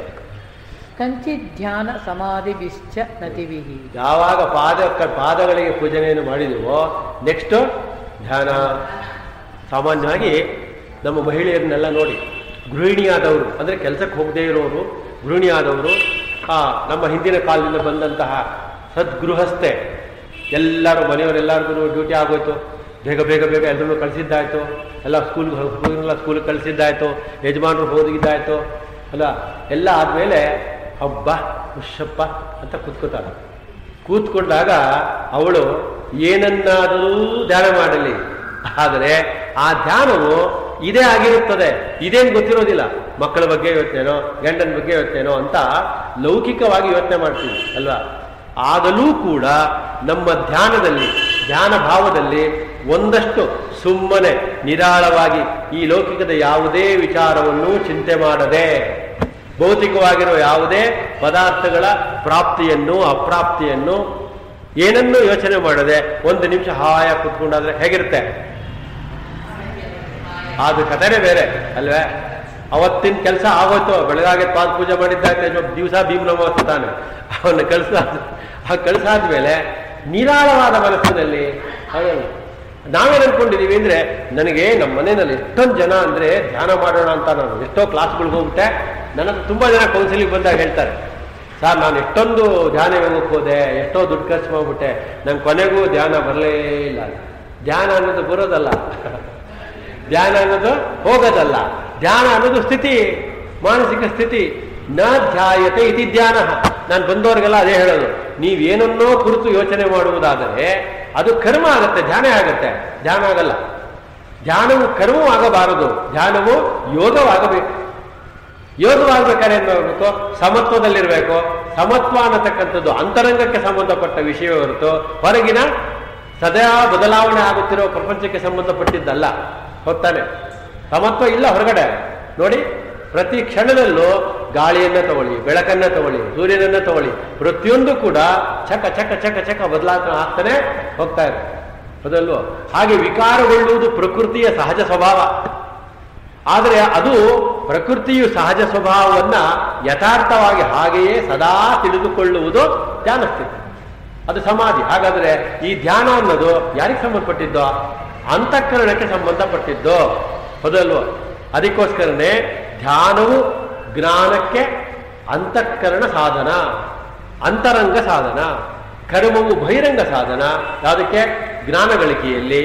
ಕಂಚಿತ್ ಧ್ಯಾನ ಸಮಾಧಿಭಿಶ್ಚ ನತಿವಿಹಿ ಯಾವಾಗ ಪಾದ ಪಾದಗಳಿಗೆ ಪೂಜನೆಯನ್ನು ಮಾಡಿದೆವೋ ನೆಕ್ಸ್ಟ್ ಧ್ಯಾನ ಸಾಮಾನ್ಯವಾಗಿ ನಮ್ಮ ಮಹಿಳೆಯರನ್ನೆಲ್ಲ ನೋಡಿ ಗೃಹಿಣಿಯಾದವರು ಅಂದರೆ ಕೆಲಸಕ್ಕೆ ಹೋಗದೇ ಇರೋರು ಗೃಹಿಣಿಯಾದವರು ಆ ನಮ್ಮ ಹಿಂದಿನ ಕಾಲದಿಂದ ಬಂದಂತಹ ಸದ್ಗೃಹಸ್ಥೆ ಎಲ್ಲರೂ ಮನೆಯವರೆಲ್ಲರಿಗೂ ಡ್ಯೂಟಿ ಆಗೋಯ್ತು ಬೇಗ ಬೇಗ ಬೇಗ ಎಲ್ಲರೂ ಕಳಿಸಿದ್ದಾಯ್ತು ಎಲ್ಲ ಸ್ಕೂಲ್ಗೆ ಹುಡುಗರೆಲ್ಲ ಸ್ಕೂಲ್ಗೆ ಕಳಿಸಿದ್ದಾಯ್ತು ಯಜಮಾನರು ಹೋಗಿದ್ದಾಯ್ತು ಅಲ್ಲ ಎಲ್ಲ ಆದಮೇಲೆ ಹಬ್ಬ ಹುಷಪ್ಪ ಅಂತ ಕೂತ್ಕೋತಾಳೆ ಕೂತ್ಕೊಂಡಾಗ ಅವಳು ಏನನ್ನಾದರೂ ಧ್ಯಾನ ಮಾಡಲಿ ಆದರೆ ಆ ಧ್ಯಾನವು ಇದೇ ಆಗಿರುತ್ತದೆ ಇದೇನು ಗೊತ್ತಿರೋದಿಲ್ಲ ಮಕ್ಕಳ ಬಗ್ಗೆ ಯೋಚನೆನೋ ಗಂಡನ ಬಗ್ಗೆ ಯೋಚನೆನೋ ಅಂತ ಲೌಕಿಕವಾಗಿ ಯೋಚನೆ ಮಾಡ್ತೀವಿ ಅಲ್ವಾ ಆಗಲೂ ಕೂಡ ನಮ್ಮ ಧ್ಯಾನದಲ್ಲಿ ಧ್ಯಾನ ಭಾವದಲ್ಲಿ ಒಂದಷ್ಟು ಸುಮ್ಮನೆ ನಿರಾಳವಾಗಿ ಈ ಲೌಕಿಕದ ಯಾವುದೇ ವಿಚಾರವನ್ನು ಚಿಂತೆ ಮಾಡದೆ ಭೌತಿಕವಾಗಿರುವ ಯಾವುದೇ ಪದಾರ್ಥಗಳ ಪ್ರಾಪ್ತಿಯನ್ನು ಅಪ್ರಾಪ್ತಿಯನ್ನು ಏನನ್ನೂ ಯೋಚನೆ ಮಾಡದೆ ಒಂದು ನಿಮಿಷ ಹಾಯ ಕುತ್ಕೊಂಡಾದ್ರೆ ಹೇಗಿರುತ್ತೆ ಅದು ಕಥೆನೇ ಬೇರೆ ಅಲ್ವೇ ಅವತ್ತಿನ ಕೆಲಸ ಆಗೋಯ್ತು ಬೆಳಗಾಗೆ ಪಾದ ಪೂಜೆ ಮಾಡಿದ್ದಾಯ್ತು ದಿವಸ ಭೀಮನವಾಸ ತಾನೆ ಅವನ್ನ ಕಳ್ಸ ಆ ಕಳ್ಸಾದ್ಮೇಲೆ ನಿರಾಳವಾದ ಮನಸ್ಸಿನಲ್ಲಿ ಹೌದಲ್ಲ ನಾವೇನ್ ಅನ್ಕೊಂಡಿದೀವಿ ಅಂದ್ರೆ ನನಗೆ ನಮ್ಮ ಮನೆಯಲ್ಲಿ ಎಷ್ಟೊಂದು ಜನ ಅಂದ್ರೆ ಧ್ಯಾನ ಮಾಡೋಣ ಅಂತ ನಾನು ಎಷ್ಟೋ ಕ್ಲಾಸ್ಗಳಿಗೆ ಹೋಗ್ಬಿಟ್ಟೆ ನನ್ನ ಹತ್ರ ತುಂಬಾ ಜನ ಕೌನ್ಸಿಲಿಂಗ್ ಬಂದಾಗ ಹೇಳ್ತಾರೆ ಸರ್ ನಾನು ಎಷ್ಟೊಂದು ಧ್ಯಾನ ಯೋಗಕ್ಕೆ ಹೋದೆ ಎಷ್ಟೋ ದುಡ್ಡು ಖರ್ಚು ಮಾಡ್ಬಿಟ್ಟೆ ನಂಗೆ ಕೊನೆಗೂ ಧ್ಯಾನ ಬರಲೇ ಇಲ್ಲ ಧ್ಯಾನ ಅನ್ನೋದು ಬರೋದಲ್ಲ ಧ್ಯಾನ ಅನ್ನೋದು ಹೋಗೋದಲ್ಲ ಧ್ಯಾನ ಅನ್ನೋದು ಸ್ಥಿತಿ ಮಾನಸಿಕ ಸ್ಥಿತಿ ನ ಧ್ಯಾಯತೆ ಇತಿ ಧ್ಯಾನ ನಾನು ಬಂದವರಿಗೆಲ್ಲ ಅದೇ ಹೇಳೋದು ನೀವೇನನ್ನೋ ಕುರಿತು ಯೋಚನೆ ಮಾಡುವುದಾದರೆ ಅದು ಕರ್ಮ ಆಗತ್ತೆ ಧ್ಯಾನ ಆಗತ್ತೆ ಧ್ಯಾನ ಆಗಲ್ಲ ಧ್ಯಾನವು ಕರ್ಮವೂ ಆಗಬಾರದು ಧ್ಯಾನವು ಯೋಗವಾಗಬೇಕು ಯೋಗವಾಗಬೇಕಾದ್ರೆ ಏನ್ ಮಾಡಬೇಕು ಸಮತ್ವದಲ್ಲಿರಬೇಕು ಸಮತ್ವ ಅನ್ನತಕ್ಕಂಥದ್ದು ಅಂತರಂಗಕ್ಕೆ ಸಂಬಂಧಪಟ್ಟ ವಿಷಯ ಹೊರತು ಹೊರಗಿನ ಸದಾ ಬದಲಾವಣೆ ಆಗುತ್ತಿರೋ ಪ್ರಪಂಚಕ್ಕೆ ಸಂಬಂಧಪಟ್ಟಿದ್ದಲ್ಲ ಹೊತ್ತಾನೆ ಸಮತ್ವ ಇಲ್ಲ ಹೊರಗಡೆ ನೋಡಿ ಪ್ರತಿ ಕ್ಷಣದಲ್ಲೂ ಗಾಳಿಯನ್ನ ತಗೊಳ್ಳಿ ಬೆಳಕನ್ನ ತಗೊಳ್ಳಿ ಸೂರ್ಯನನ್ನ ತಗೊಳ್ಳಿ ಪ್ರತಿಯೊಂದು ಕೂಡ ಚಕ ಚಕ ಚಕ ಚಕ ಬದಲಾವಣೆ ಆಗ್ತಾನೆ ಹೋಗ್ತಾ ಇದೆ ಹೌದಲ್ವೋ ಹಾಗೆ ವಿಕಾರಗೊಳ್ಳುವುದು ಪ್ರಕೃತಿಯ ಸಹಜ ಸ್ವಭಾವ ಆದರೆ ಅದು ಪ್ರಕೃತಿಯು ಸಹಜ ಸ್ವಭಾವವನ್ನ ಯಥಾರ್ಥವಾಗಿ ಹಾಗೆಯೇ ಸದಾ ತಿಳಿದುಕೊಳ್ಳುವುದು ಧ್ಯಾನ ಸ್ಥಿತಿ ಅದು ಸಮಾಧಿ ಹಾಗಾದ್ರೆ ಈ ಧ್ಯಾನ ಅನ್ನೋದು ಯಾರಿಗೆ ಸಂಬಂಧಪಟ್ಟಿದ್ದೋ ಅಂತಃಕರಣಕ್ಕೆ ಸಂಬಂಧಪಟ್ಟಿದ್ದು ಹೌದಲ್ವೋ ಅದಕ್ಕೋಸ್ಕರನೇ ಧ್ಯಾನವು ಜ್ಞಾನಕ್ಕೆ ಅಂತಃಕರಣ ಸಾಧನ ಅಂತರಂಗ ಸಾಧನ ಕರ್ಮವು ಬಹಿರಂಗ ಸಾಧನ ಯಾವುದಕ್ಕೆ ಜ್ಞಾನ ಗಳಿಕೆಯಲ್ಲಿ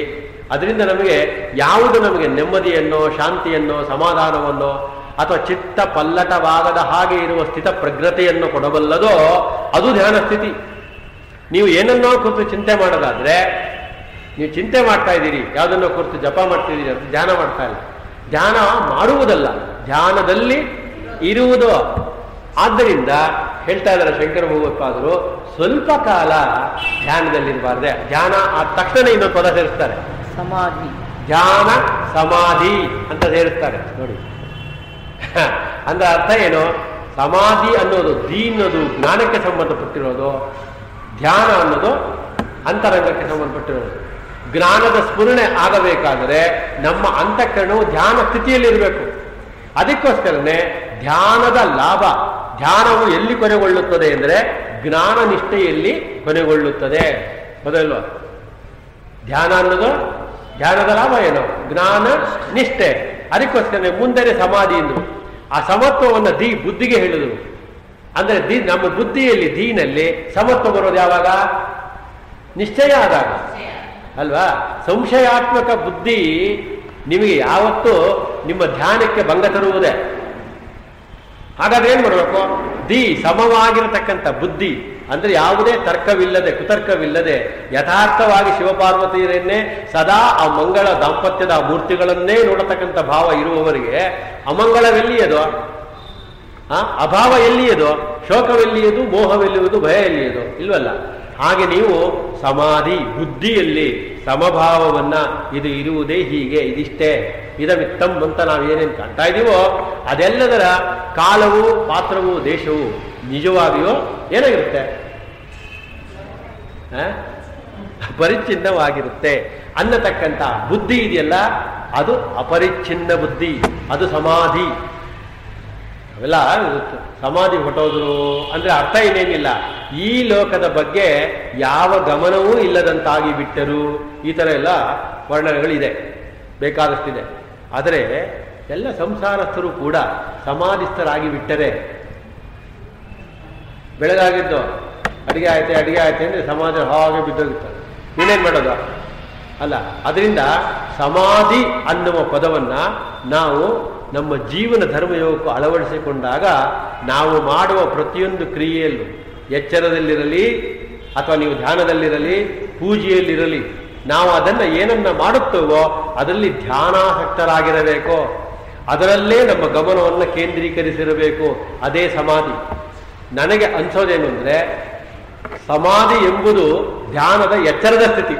ಅದರಿಂದ ನಮಗೆ ಯಾವುದು ನಮಗೆ ನೆಮ್ಮದಿಯನ್ನೋ ಶಾಂತಿಯನ್ನೋ ಸಮಾಧಾನವನ್ನೋ ಅಥವಾ ಚಿತ್ತ ಪಲ್ಲಟವಾಗದ ಹಾಗೆ ಇರುವ ಸ್ಥಿತ ಪ್ರಜ್ಞತೆಯನ್ನು ಕೊಡಬಲ್ಲದೋ ಅದು ಧ್ಯಾನ ಸ್ಥಿತಿ ನೀವು ಏನನ್ನೋ ಕುರಿತು ಚಿಂತೆ ಮಾಡೋದಾದ್ರೆ ನೀವು ಚಿಂತೆ ಮಾಡ್ತಾ ಇದ್ದೀರಿ ಯಾವುದನ್ನೋ ಕುರಿತು ಜಪ ಮಾಡ್ತಿದ್ದೀರಿ ಅಂತ ಧ್ಯಾನ ಮಾಡ್ತಾ ಇಲ್ಲ ಧ್ಯಾನ ಮಾಡುವುದಲ್ಲ ಧ್ಯಾನದಲ್ಲಿ ಇರುವುದು ಆದ್ದರಿಂದ ಹೇಳ್ತಾ ಇದ್ದಾರೆ ಶಂಕರ ಭಗವತ್ಪಾದರು ಸ್ವಲ್ಪ ಕಾಲ ಧ್ಯಾನದಲ್ಲಿರಬಾರ್ದೆ ಧ್ಯಾನ ಆದ ತಕ್ಷಣ ಇನ್ನೊಂದು ಪದ ಸೇರಿಸ್ತಾರೆ ಸಮಾಧಿ ಧ್ಯಾನ ಸಮಾಧಿ ಅಂತ ಸೇರಿಸ್ತಾರೆ ನೋಡಿ ಅಂದ್ರೆ ಅರ್ಥ ಏನು ಸಮಾಧಿ ಅನ್ನೋದು ಧೀ ಅನ್ನೋದು ಜ್ಞಾನಕ್ಕೆ ಸಂಬಂಧಪಟ್ಟಿರೋದು ಧ್ಯಾನ ಅನ್ನೋದು ಅಂತರಂಗಕ್ಕೆ ಸಂಬಂಧಪಟ್ಟಿರೋದು ಜ್ಞಾನದ ಸ್ಫುರಣೆ ಆಗಬೇಕಾದರೆ ನಮ್ಮ ಅಂತಃಕರಣವು ಧ್ಯಾನ ಸ್ಥಿತಿಯಲ್ಲಿರಬೇಕು ಅದಕ್ಕೋಸ್ಕರನೇ ಧ್ಯಾನದ ಲಾಭ ಧ್ಯಾನವು ಎಲ್ಲಿ ಕೊನೆಗೊಳ್ಳುತ್ತದೆ ಅಂದರೆ ಜ್ಞಾನ ನಿಷ್ಠೆಯಲ್ಲಿ ಕೊನೆಗೊಳ್ಳುತ್ತದೆ ಹೌದಲ್ವಾ ಧ್ಯಾನ ಅನ್ನೋದು ಧ್ಯಾನದ ಲಾಭ ಏನು ಜ್ಞಾನ ನಿಷ್ಠೆ ಅದಕ್ಕೋಸ್ಕರ ಮುಂದೆ ಸಮಾಧಿ ಎಂದು ಆ ಸಮತ್ವವನ್ನು ಧೀ ಬುದ್ಧಿಗೆ ಹೇಳಿದರು ಅಂದ್ರೆ ಧೀ ನಮ್ಮ ಬುದ್ಧಿಯಲ್ಲಿ ಧೀನಲ್ಲಿ ಸಮತ್ವ ಬರೋದು ಯಾವಾಗ ನಿಶ್ಚಯ ಆದಾಗ ಅಲ್ವಾ ಸಂಶಯಾತ್ಮಕ ಬುದ್ಧಿ ನಿಮಗೆ ಯಾವತ್ತೂ ನಿಮ್ಮ ಧ್ಯಾನಕ್ಕೆ ಭಂಗ ತರುವುದೇ ಹಾಗಾದ್ರೆ ಏನ್ ಮಾಡಬೇಕು ದಿ ಸಮವಾಗಿರತಕ್ಕಂಥ ಬುದ್ಧಿ ಅಂದ್ರೆ ಯಾವುದೇ ತರ್ಕವಿಲ್ಲದೆ ಕುತರ್ಕವಿಲ್ಲದೆ ಯಥಾರ್ಥವಾಗಿ ಶಿವಪಾರ್ವತಿಯರನ್ನೇ ಸದಾ ಆ ಮಂಗಳ ದಾಂಪತ್ಯದ ಆ ಮೂರ್ತಿಗಳನ್ನೇ ನೋಡತಕ್ಕಂಥ ಭಾವ ಇರುವವರಿಗೆ ಅಮಂಗಳವೆಲ್ಲಿಯದು ಆ ಅಭಾವ ಎಲ್ಲಿಯದು ಶೋಕವೆಲ್ಲಿಯದು ಮೋಹವೆಲ್ಲಿಯುವುದು ಭಯ ಎಲ್ಲಿಯದು ಇಲ್ವಲ್ಲ ಹಾಗೆ ನೀವು ಸಮಾಧಿ ಬುದ್ಧಿಯಲ್ಲಿ ಸಮಭಾವವನ್ನ ಇದು ಇರುವುದೇ ಹೀಗೆ ಇದಿಷ್ಟೇ ಇದಮಿತ್ತಂ ಅಂತ ನಾವು ಏನೇನು ಕಾಣ್ತಾ ಇದೀವೋ ಅದೆಲ್ಲದರ ಕಾಲವು ಪಾತ್ರವು ದೇಶವು ನಿಜವಾಗಿಯೂ ಏನಾಗಿರುತ್ತೆ ಆ? ಪರಿಚ್ಛಿನ್ನವಾಗಿರುತ್ತೆ ಅನ್ನತಕ್ಕಂಥ ಬುದ್ಧಿ ಇದೆಯಲ್ಲ ಅದು ಅಪರಿಚ್ಛಿನ್ನ ಬುದ್ಧಿ ಅದು ಸಮಾಧಿ ಅವೆಲ್ಲ ಸಮಾಧಿ ಹೊಟ್ಟೋದ್ರು ಅಂದ್ರೆ ಅರ್ಥ ಏನೇನಿಲ್ಲ ಈ ಲೋಕದ ಬಗ್ಗೆ ಯಾವ ಗಮನವೂ ಇಲ್ಲದಂತಾಗಿ ಬಿಟ್ಟರು ಈ ತರ ಎಲ್ಲ ವರ್ಣನೆಗಳಿದೆ ಬೇಕಾದಷ್ಟಿದೆ ಆದರೆ ಎಲ್ಲ ಸಂಸಾರಸ್ಥರು ಕೂಡ ಸಮಾಧಿಸ್ಥರಾಗಿ ಬಿಟ್ಟರೆ ಬೆಳಗಾಗಿದ್ದು ಅಡಿಗೆ ಆಯ್ತೆ ಅಡಿಗೆ ಆಯ್ತೆ ಅಂದ್ರೆ ಸಮಾಧಿ ಹಾಗೆ ಬಿದ್ದೋಗಿರ್ತಾರೆ ನೀನೇನ್ ಮಾಡೋದು ಅಲ್ಲ ಅದರಿಂದ ಸಮಾಧಿ ಅನ್ನುವ ಪದವನ್ನ ನಾವು ನಮ್ಮ ಜೀವನ ಧರ್ಮಯೋಗಕ್ಕೂ ಅಳವಡಿಸಿಕೊಂಡಾಗ ನಾವು ಮಾಡುವ ಪ್ರತಿಯೊಂದು ಕ್ರಿಯೆಯಲ್ಲೂ ಎಚ್ಚರದಲ್ಲಿರಲಿ ಅಥವಾ ನೀವು ಧ್ಯಾನದಲ್ಲಿರಲಿ ಪೂಜೆಯಲ್ಲಿರಲಿ ನಾವು ಅದನ್ನ ಏನನ್ನ ಮಾಡುತ್ತೇವೋ ಅದರಲ್ಲಿ ಧ್ಯಾನಾಸಕ್ತರಾಗಿರಬೇಕು ಅದರಲ್ಲೇ ನಮ್ಮ ಗಮನವನ್ನು ಕೇಂದ್ರೀಕರಿಸಿರಬೇಕು ಅದೇ ಸಮಾಧಿ ನನಗೆ ಅನ್ಸೋದೇನು ಅಂದ್ರೆ ಸಮಾಧಿ ಎಂಬುದು ಧ್ಯಾನದ ಎಚ್ಚರದ ಸ್ಥಿತಿ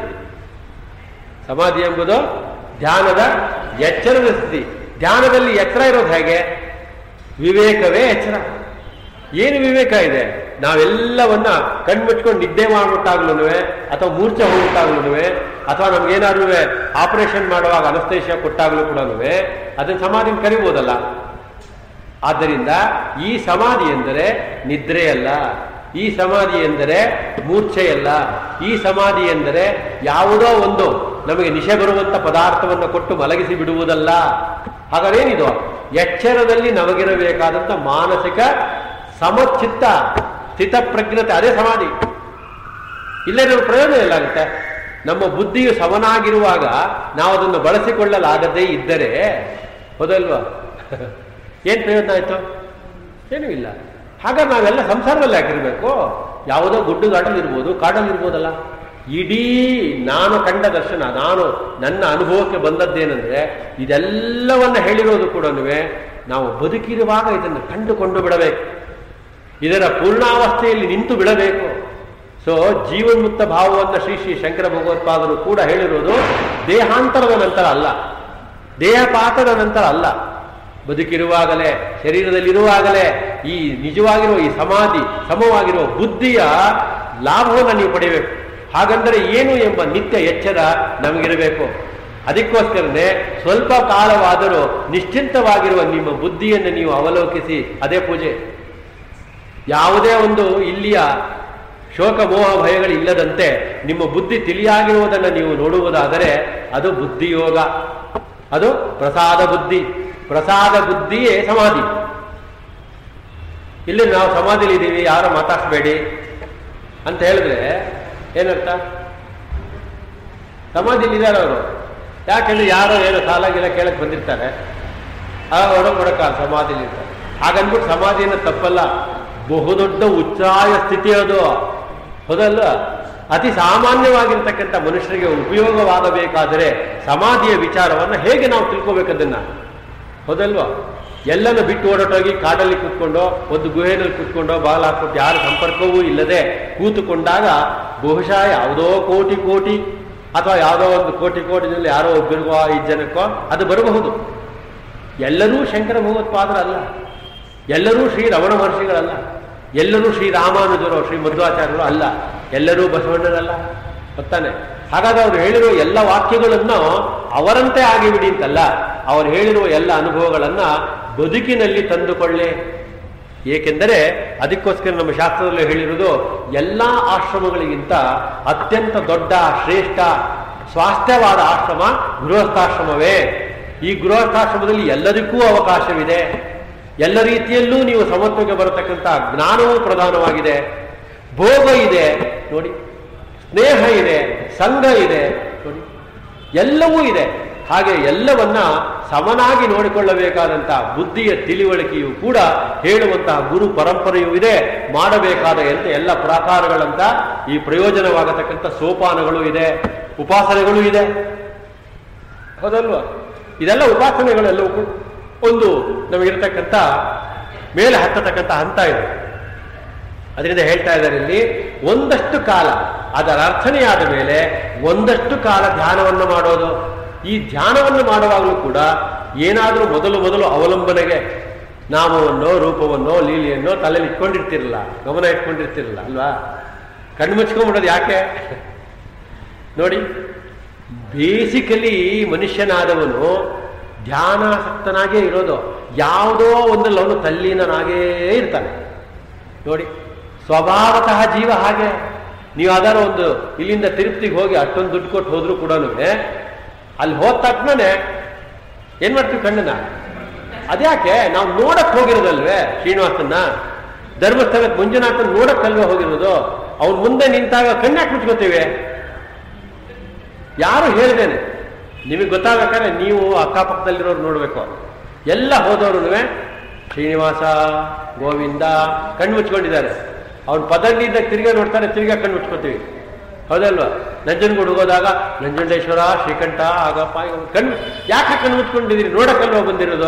ಸಮಾಧಿ ಎಂಬುದು ಧ್ಯಾನದ ಎಚ್ಚರದ ಸ್ಥಿತಿ ಧ್ಯಾನದಲ್ಲಿ ಎಚ್ಚರ ಇರೋದು ಹೇಗೆ ವಿವೇಕವೇ ಎಚ್ಚರ ಏನು ವಿವೇಕ ಇದೆ ನಾವೆಲ್ಲವನ್ನ ಕಣ್ಮುಚ್ಕೊಂಡು ನಿದ್ದೆ ಮಾಡ್ಬಿಟ್ಟಾಗ್ಲೂ ಅಥವಾ ಮೂರ್ಛೆ ಹೋಗ್ಬಿಟ್ಟಾಗ್ಲೂ ಅಥವಾ ನಮ್ಗೇನಾದ್ರೂ ಆಪರೇಷನ್ ಮಾಡುವಾಗ ಅನಸ್ತೇಶ ಕೊಟ್ಟಾಗ್ಲೂ ಕೂಡ ಅದನ್ನ ಸಮಾಧಿನ ಕರಿಬೋದಲ್ಲ ಆದ್ದರಿಂದ ಈ ಸಮಾಧಿ ಎಂದರೆ ನಿದ್ರೆಯಲ್ಲ ಈ ಸಮಾಧಿ ಎಂದರೆ ಮೂರ್ಛೆಯಲ್ಲ ಈ ಸಮಾಧಿ ಎಂದರೆ ಯಾವುದೋ ಒಂದು ನಮಗೆ ನಿಶೆ ಬರುವಂತ ಪದಾರ್ಥವನ್ನು ಕೊಟ್ಟು ಮಲಗಿಸಿ ಬಿಡುವುದಲ್ಲ ಹಾಗಾದೇನಿದು ಎಚ್ಚರದಲ್ಲಿ ನಮಗಿರಬೇಕಾದಂತ ಮಾನಸಿಕ ಸಮಚಿತ್ತ ಸ್ಥಿತಪ್ರಜ್ಞತೆ ಅದೇ ಸಮಾಧಿ ಇಲ್ಲೇ ನಮ್ಮ ಪ್ರಯೋಜನ ಎಲ್ಲಾಗುತ್ತೆ ನಮ್ಮ ಬುದ್ಧಿಯು ಸಮನಾಗಿರುವಾಗ ನಾವು ಅದನ್ನು ಬಳಸಿಕೊಳ್ಳಲಾಗದೇ ಇದ್ದರೆ ಹೌದಲ್ವಾ ಏನ್ ಪ್ರಯೋಜನ ಆಯ್ತು ಏನೂ ಇಲ್ಲ ಹಾಗಾದ್ರೆ ನಾವೆಲ್ಲ ಸಂಸಾರದಲ್ಲಿ ಹಾಕಿರ್ಬೇಕು ಯಾವುದೋ ಗುಡ್ಡು ಗಾಡಲ್ಲಿ ಇರ್ಬೋದು ಕಾಡಲ್ಲಿ ಇರ್ಬೋದಲ್ಲ ಇಡೀ ನಾನು ಕಂಡ ದರ್ಶನ ನಾನು ನನ್ನ ಅನುಭವಕ್ಕೆ ಬಂದದ್ದೇನೆಂದ್ರೆ ಇದೆಲ್ಲವನ್ನ ಹೇಳಿರೋದು ಕೂಡ ನಾವು ಬದುಕಿರುವಾಗ ಇದನ್ನು ಕಂಡುಕೊಂಡು ಬಿಡಬೇಕು ಇದರ ಪೂರ್ಣಾವಸ್ಥೆಯಲ್ಲಿ ನಿಂತು ಬಿಡಬೇಕು ಸೊ ಜೀವನ್ಮುಕ್ತ ಭಾವವನ್ನು ಶ್ರೀ ಶ್ರೀ ಶಂಕರ ಭಗವತ್ಪಾದರು ಕೂಡ ಹೇಳಿರೋದು ದೇಹಾಂತರದ ನಂತರ ಅಲ್ಲ ದೇಹಪಾತದ ನಂತರ ಅಲ್ಲ ಬದುಕಿರುವಾಗಲೇ ಶರೀರದಲ್ಲಿರುವಾಗಲೇ ಈ ನಿಜವಾಗಿರುವ ಈ ಸಮಾಧಿ ಸಮವಾಗಿರುವ ಬುದ್ಧಿಯ ಲಾಭವನ್ನು ನೀವು ಪಡೆಯಬೇಕು ಹಾಗಂದರೆ ಏನು ಎಂಬ ನಿತ್ಯ ಎಚ್ಚರ ನಮಗಿರಬೇಕು ಅದಕ್ಕೋಸ್ಕರನೇ ಸ್ವಲ್ಪ ಕಾಲವಾದರೂ ನಿಶ್ಚಿಂತವಾಗಿರುವ ನಿಮ್ಮ ಬುದ್ಧಿಯನ್ನು ನೀವು ಅವಲೋಕಿಸಿ ಅದೇ ಪೂಜೆ ಯಾವುದೇ ಒಂದು ಇಲ್ಲಿಯ ಶೋಕ ಮೋಹ ಭಯಗಳಿಲ್ಲದಂತೆ ನಿಮ್ಮ ಬುದ್ಧಿ ತಿಳಿಯಾಗಿರುವುದನ್ನು ನೀವು ನೋಡುವುದಾದರೆ ಅದು ಬುದ್ಧಿಯೋಗ ಅದು ಪ್ರಸಾದ ಬುದ್ಧಿ ಪ್ರಸಾದ ಬುದ್ಧಿಯೇ ಸಮಾಧಿ ಇಲ್ಲಿ ನಾವು ಸಮಾಧಿಲಿ ಇದ್ದೀವಿ ಯಾರು ಮಾತಾಡ್ಸ್ಬೇಡಿ ಅಂತ ಹೇಳಿದ್ರೆ ಏನರ್ಥ ಸಮಾಧಿಲಿ ಇದ್ದಾರೆ ಅವರು ಯಾಕೆಂದ್ರೆ ಯಾರೋ ಏನೋ ಸಾಲ ಗೀಲ ಕೇಳಕ್ ಬಂದಿರ್ತಾರೆ ಆಗ ಒಡಗ್ ಕೊಡಕ ಸಮಾಧಿಲಿ ಇರ್ತಾರೆ ಹಾಗನ್ಬಿಟ್ಟು ಸಮಾಧಿನ ತಪ್ಪಲ್ಲ ಬಹುದೊಡ್ಡ ಉಚ್ಚಾಯ ಸ್ಥಿತಿ ಅದು ಹೌದಲ್ಲ ಅತಿ ಸಾಮಾನ್ಯವಾಗಿರ್ತಕ್ಕಂಥ ಮನುಷ್ಯರಿಗೆ ಉಪಯೋಗವಾಗಬೇಕಾದರೆ ಸಮಾಧಿಯ ವಿಚಾರವನ್ನು ಹೇಗೆ ನಾವು ತಿಳ್ಕೋಬೇಕದನ್ನ ಹೌದಲ್ವಾ ಎಲ್ಲನೂ ಬಿಟ್ಟು ಓಡೋಟೋಗಿ ಕಾಡಲ್ಲಿ ಕೂತ್ಕೊಂಡೋ ಒಂದು ಗುಹೆಯಲ್ಲಿ ಕೂತ್ಕೊಂಡೋ ಬಾಲ ಹಾಕ್ಬಿಟ್ಟು ಯಾರ ಸಂಪರ್ಕವೂ ಇಲ್ಲದೆ ಕೂತುಕೊಂಡಾಗ ಬಹುಶಃ ಯಾವುದೋ ಕೋಟಿ ಕೋಟಿ ಅಥವಾ ಯಾವುದೋ ಒಂದು ಕೋಟಿ ಕೋಟಿನಲ್ಲಿ ಯಾರೋ ಒಬ್ಬರಿಗೋ ಐದು ಜನಕ್ಕೋ ಅದು ಬರಬಹುದು ಎಲ್ಲರೂ ಶಂಕರ ಭಗವತ್ಪಾದರ ಅಲ್ಲ ಎಲ್ಲರೂ ಶ್ರೀ ರಮಣ ಮಹರ್ಷಿಗಳಲ್ಲ ಎಲ್ಲರೂ ಶ್ರೀ ರಾಮಾನುಜರು ಶ್ರೀ ಮಧ್ವಾಚಾರ್ಯರು ಅಲ್ಲ ಎಲ್ಲರೂ ಬಸವಣ್ಣರಲ್ಲ ಗೊತ್ತಾನೆ ಹಾಗಾದ್ರೆ ಅವ್ರು ಹೇಳಿರುವ ಎಲ್ಲ ವಾಕ್ಯಗಳನ್ನು ಅವರಂತೆ ಆಗಿಬಿಡಿ ಅಂತಲ್ಲ ಅವ್ರು ಹೇಳಿರುವ ಎಲ್ಲ ಅನುಭವಗಳನ್ನ ಬದುಕಿನಲ್ಲಿ ತಂದುಕೊಳ್ಳಿ ಏಕೆಂದರೆ ಅದಕ್ಕೋಸ್ಕರ ನಮ್ಮ ಶಾಸ್ತ್ರದಲ್ಲಿ ಹೇಳಿರುವುದು ಎಲ್ಲ ಆಶ್ರಮಗಳಿಗಿಂತ ಅತ್ಯಂತ ದೊಡ್ಡ ಶ್ರೇಷ್ಠ ಸ್ವಾಸ್ಥ್ಯವಾದ ಆಶ್ರಮ ಗೃಹಸ್ಥಾಶ್ರಮವೇ ಈ ಗೃಹಸ್ಥಾಶ್ರಮದಲ್ಲಿ ಎಲ್ಲದಕ್ಕೂ ಅವಕಾಶವಿದೆ ಎಲ್ಲ ರೀತಿಯಲ್ಲೂ ನೀವು ಸಮತ್ವಕ್ಕೆ ಬರತಕ್ಕಂಥ ಜ್ಞಾನವೂ ಪ್ರಧಾನವಾಗಿದೆ ಭೋಗ ಇದೆ ನೋಡಿ ಸ್ನೇಹ ಇದೆ ಸಂಘ ಇದೆ ನೋಡಿ ಎಲ್ಲವೂ ಇದೆ ಹಾಗೆ ಎಲ್ಲವನ್ನ ಸಮನಾಗಿ ನೋಡಿಕೊಳ್ಳಬೇಕಾದಂಥ ಬುದ್ಧಿಯ ತಿಳಿವಳಿಕೆಯು ಕೂಡ ಹೇಳುವಂತಹ ಗುರು ಪರಂಪರೆಯೂ ಇದೆ ಮಾಡಬೇಕಾದ ಎಂತ ಎಲ್ಲ ಪ್ರಾಕಾರಗಳಂತ ಈ ಪ್ರಯೋಜನವಾಗತಕ್ಕಂಥ ಸೋಪಾನಗಳು ಇದೆ ಉಪಾಸನೆಗಳು ಇದೆ ಹೌದಲ್ವಾ ಇದೆಲ್ಲ ಉಪಾಸನೆಗಳೆಲ್ಲವೂ ಕೂಡ ಒಂದು ನಮಗಿರ್ತಕ್ಕಂಥ ಮೇಲೆ ಹತ್ತತಕ್ಕಂಥ ಹಂತ ಇದೆ ಅದರಿಂದ ಹೇಳ್ತಾ ಇದ್ದಾರೆ ಇಲ್ಲಿ ಒಂದಷ್ಟು ಕಾಲ ಅದರ ಅರ್ಥನೆಯಾದ ಮೇಲೆ ಒಂದಷ್ಟು ಕಾಲ ಧ್ಯಾನವನ್ನು ಮಾಡೋದು ಈ ಧ್ಯಾನವನ್ನು ಮಾಡುವಾಗಲೂ ಕೂಡ ಏನಾದರೂ ಮೊದಲು ಮೊದಲು ಅವಲಂಬನೆಗೆ ನಾಮವನ್ನೋ ರೂಪವನ್ನೋ ಲೀಲೆಯನ್ನೋ ತಲೆಯಲ್ಲಿ ಇಟ್ಕೊಂಡಿರ್ತಿರಲ್ಲ ಗಮನ ಇಟ್ಕೊಂಡಿರ್ತಿರಲ್ಲ ಅಲ್ವಾ ಕಣ್ಣು ಮುಚ್ಕೊಂಡ್ಬಿಡೋದು ಯಾಕೆ ನೋಡಿ ಬೇಸಿಕಲಿ ಮನುಷ್ಯನಾದವನು ಧ್ಯಾನಾಸಕ್ತನಾಗೇ ಇರೋದು ಯಾವುದೋ ಒಂದಲ್ಲಿ ಅವನು ತಲ್ಲೀನನಾಗೇ ಇರ್ತಾನೆ ನೋಡಿ ಸ್ವಭಾವತಃ ಜೀವ ಹಾಗೆ ನೀವು ಯಾವ್ದಾರು ಒಂದು ಇಲ್ಲಿಂದ ತಿರುಪ್ತಿಗೆ ಹೋಗಿ ಅಷ್ಟೊಂದು ದುಡ್ಡು ಕೊಟ್ಟು ಹೋದ್ರೂ ಕೂಡ ಅಲ್ಲಿ ಹೋದ ತಕ್ಷಣ ಏನ್ ಮಾಡ್ತೀವಿ ಕಣ್ಣನ್ನ ಅದ್ಯಾಕೆ ನಾವು ನೋಡಕ್ ಹೋಗಿರೋದಲ್ವೇ ಶ್ರೀನಿವಾಸನ್ನ ಧರ್ಮಸ್ಥಳಕ್ಕೆ ಮಂಜುನಾಥನ್ ನೋಡಕ್ಕಲ್ವೇ ಹೋಗಿರೋದು ಅವ್ನ ಮುಂದೆ ನಿಂತಾಗ ಕಣ್ಣಾಕ್ ಮುಚ್ಕೋತೀವಿ ಯಾರು ಹೇಳ್ದೇನೆ ನಿಮಗೆ ಗೊತ್ತಾಗಬೇಕಾದ್ರೆ ನೀವು ಅಕ್ಕಪಕ್ಕದಲ್ಲಿರೋರು ನೋಡ್ಬೇಕು ಎಲ್ಲ ಹೋದವರು ಶ್ರೀನಿವಾಸ ಗೋವಿಂದ ಕಣ್ಣು ಮುಚ್ಕೊಂಡಿದ್ದಾರೆ ಅವ್ನ ಪದಂಡಿಯಿಂದ ತಿರ್ಗಾ ನೋಡ್ತಾರೆ ತಿರ್ಗಾ ಕಣ್ಣು ಮುಚ್ಕೋತೀವಿ ಹೌದಲ್ವಾ ನಂಜನಗೂಡು ಹೋದಾಗ ನಂಜುಂಡೇಶ್ವರ ಶ್ರೀಕಂಠ ಆಗಪ್ಪ ಈಗ ಕಣ್ಣು ಯಾಕೆ ಕಣ್ಣು ಮುಚ್ಕೊಂಡಿದ್ದೀರಿ ನೋಡಕ್ಕಲ್ವಾ ಬಂದಿರೋದು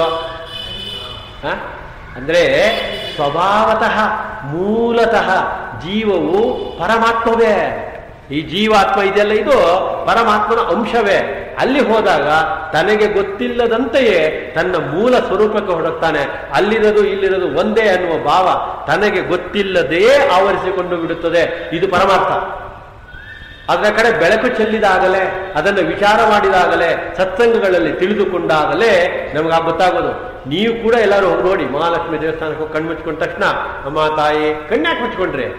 ಹ? ಅಂದ್ರೆ ಸ್ವಭಾವತಃ ಮೂಲತಃ ಜೀವವು ಪರಮಾತ್ಮವೇ ಈ ಜೀವಾತ್ಮ ಇದೆಯಲ್ಲ ಇದು ಪರಮಾತ್ಮನ ಅಂಶವೇ ಅಲ್ಲಿ ಹೋದಾಗ ತನಗೆ ಗೊತ್ತಿಲ್ಲದಂತೆಯೇ ತನ್ನ ಮೂಲ ಸ್ವರೂಪಕ್ಕೆ ಹೊರಡ್ತಾನೆ ಅಲ್ಲಿರೋದು ಇಲ್ಲಿರೋದು ಒಂದೇ ಅನ್ನುವ ಭಾವ ತನಗೆ ಗೊತ್ತಿಲ್ಲದೇ ಆವರಿಸಿಕೊಂಡು ಬಿಡುತ್ತದೆ ಇದು ಪರಮಾರ್ಥ ಅದರ ಕಡೆ ಬೆಳಕು ಚೆಲ್ಲಿದಾಗಲೇ ಅದನ್ನು ವಿಚಾರ ಮಾಡಿದಾಗಲೇ ಸತ್ಸಂಗಗಳಲ್ಲಿ ತಿಳಿದುಕೊಂಡಾಗಲೇ ನಮಗೆ ಗೊತ್ತಾಗೋದು ನೀವು ಕೂಡ ಎಲ್ಲರೂ ಹೋಗಿ ನೋಡಿ ಮಹಾಲಕ್ಷ್ಮಿ ದೇವಸ್ಥಾನಕ್ಕೆ ಹೋಗಿ ಕಣ್ಣು ಮುಚ್ಕೊಂಡ ತಕ್ಷಣ ಅಮ್ಮ ತಾಯಿ ಕಣ್ಣಾಕ್ ಮುಚ್ಕೊಂಡ್ರೆ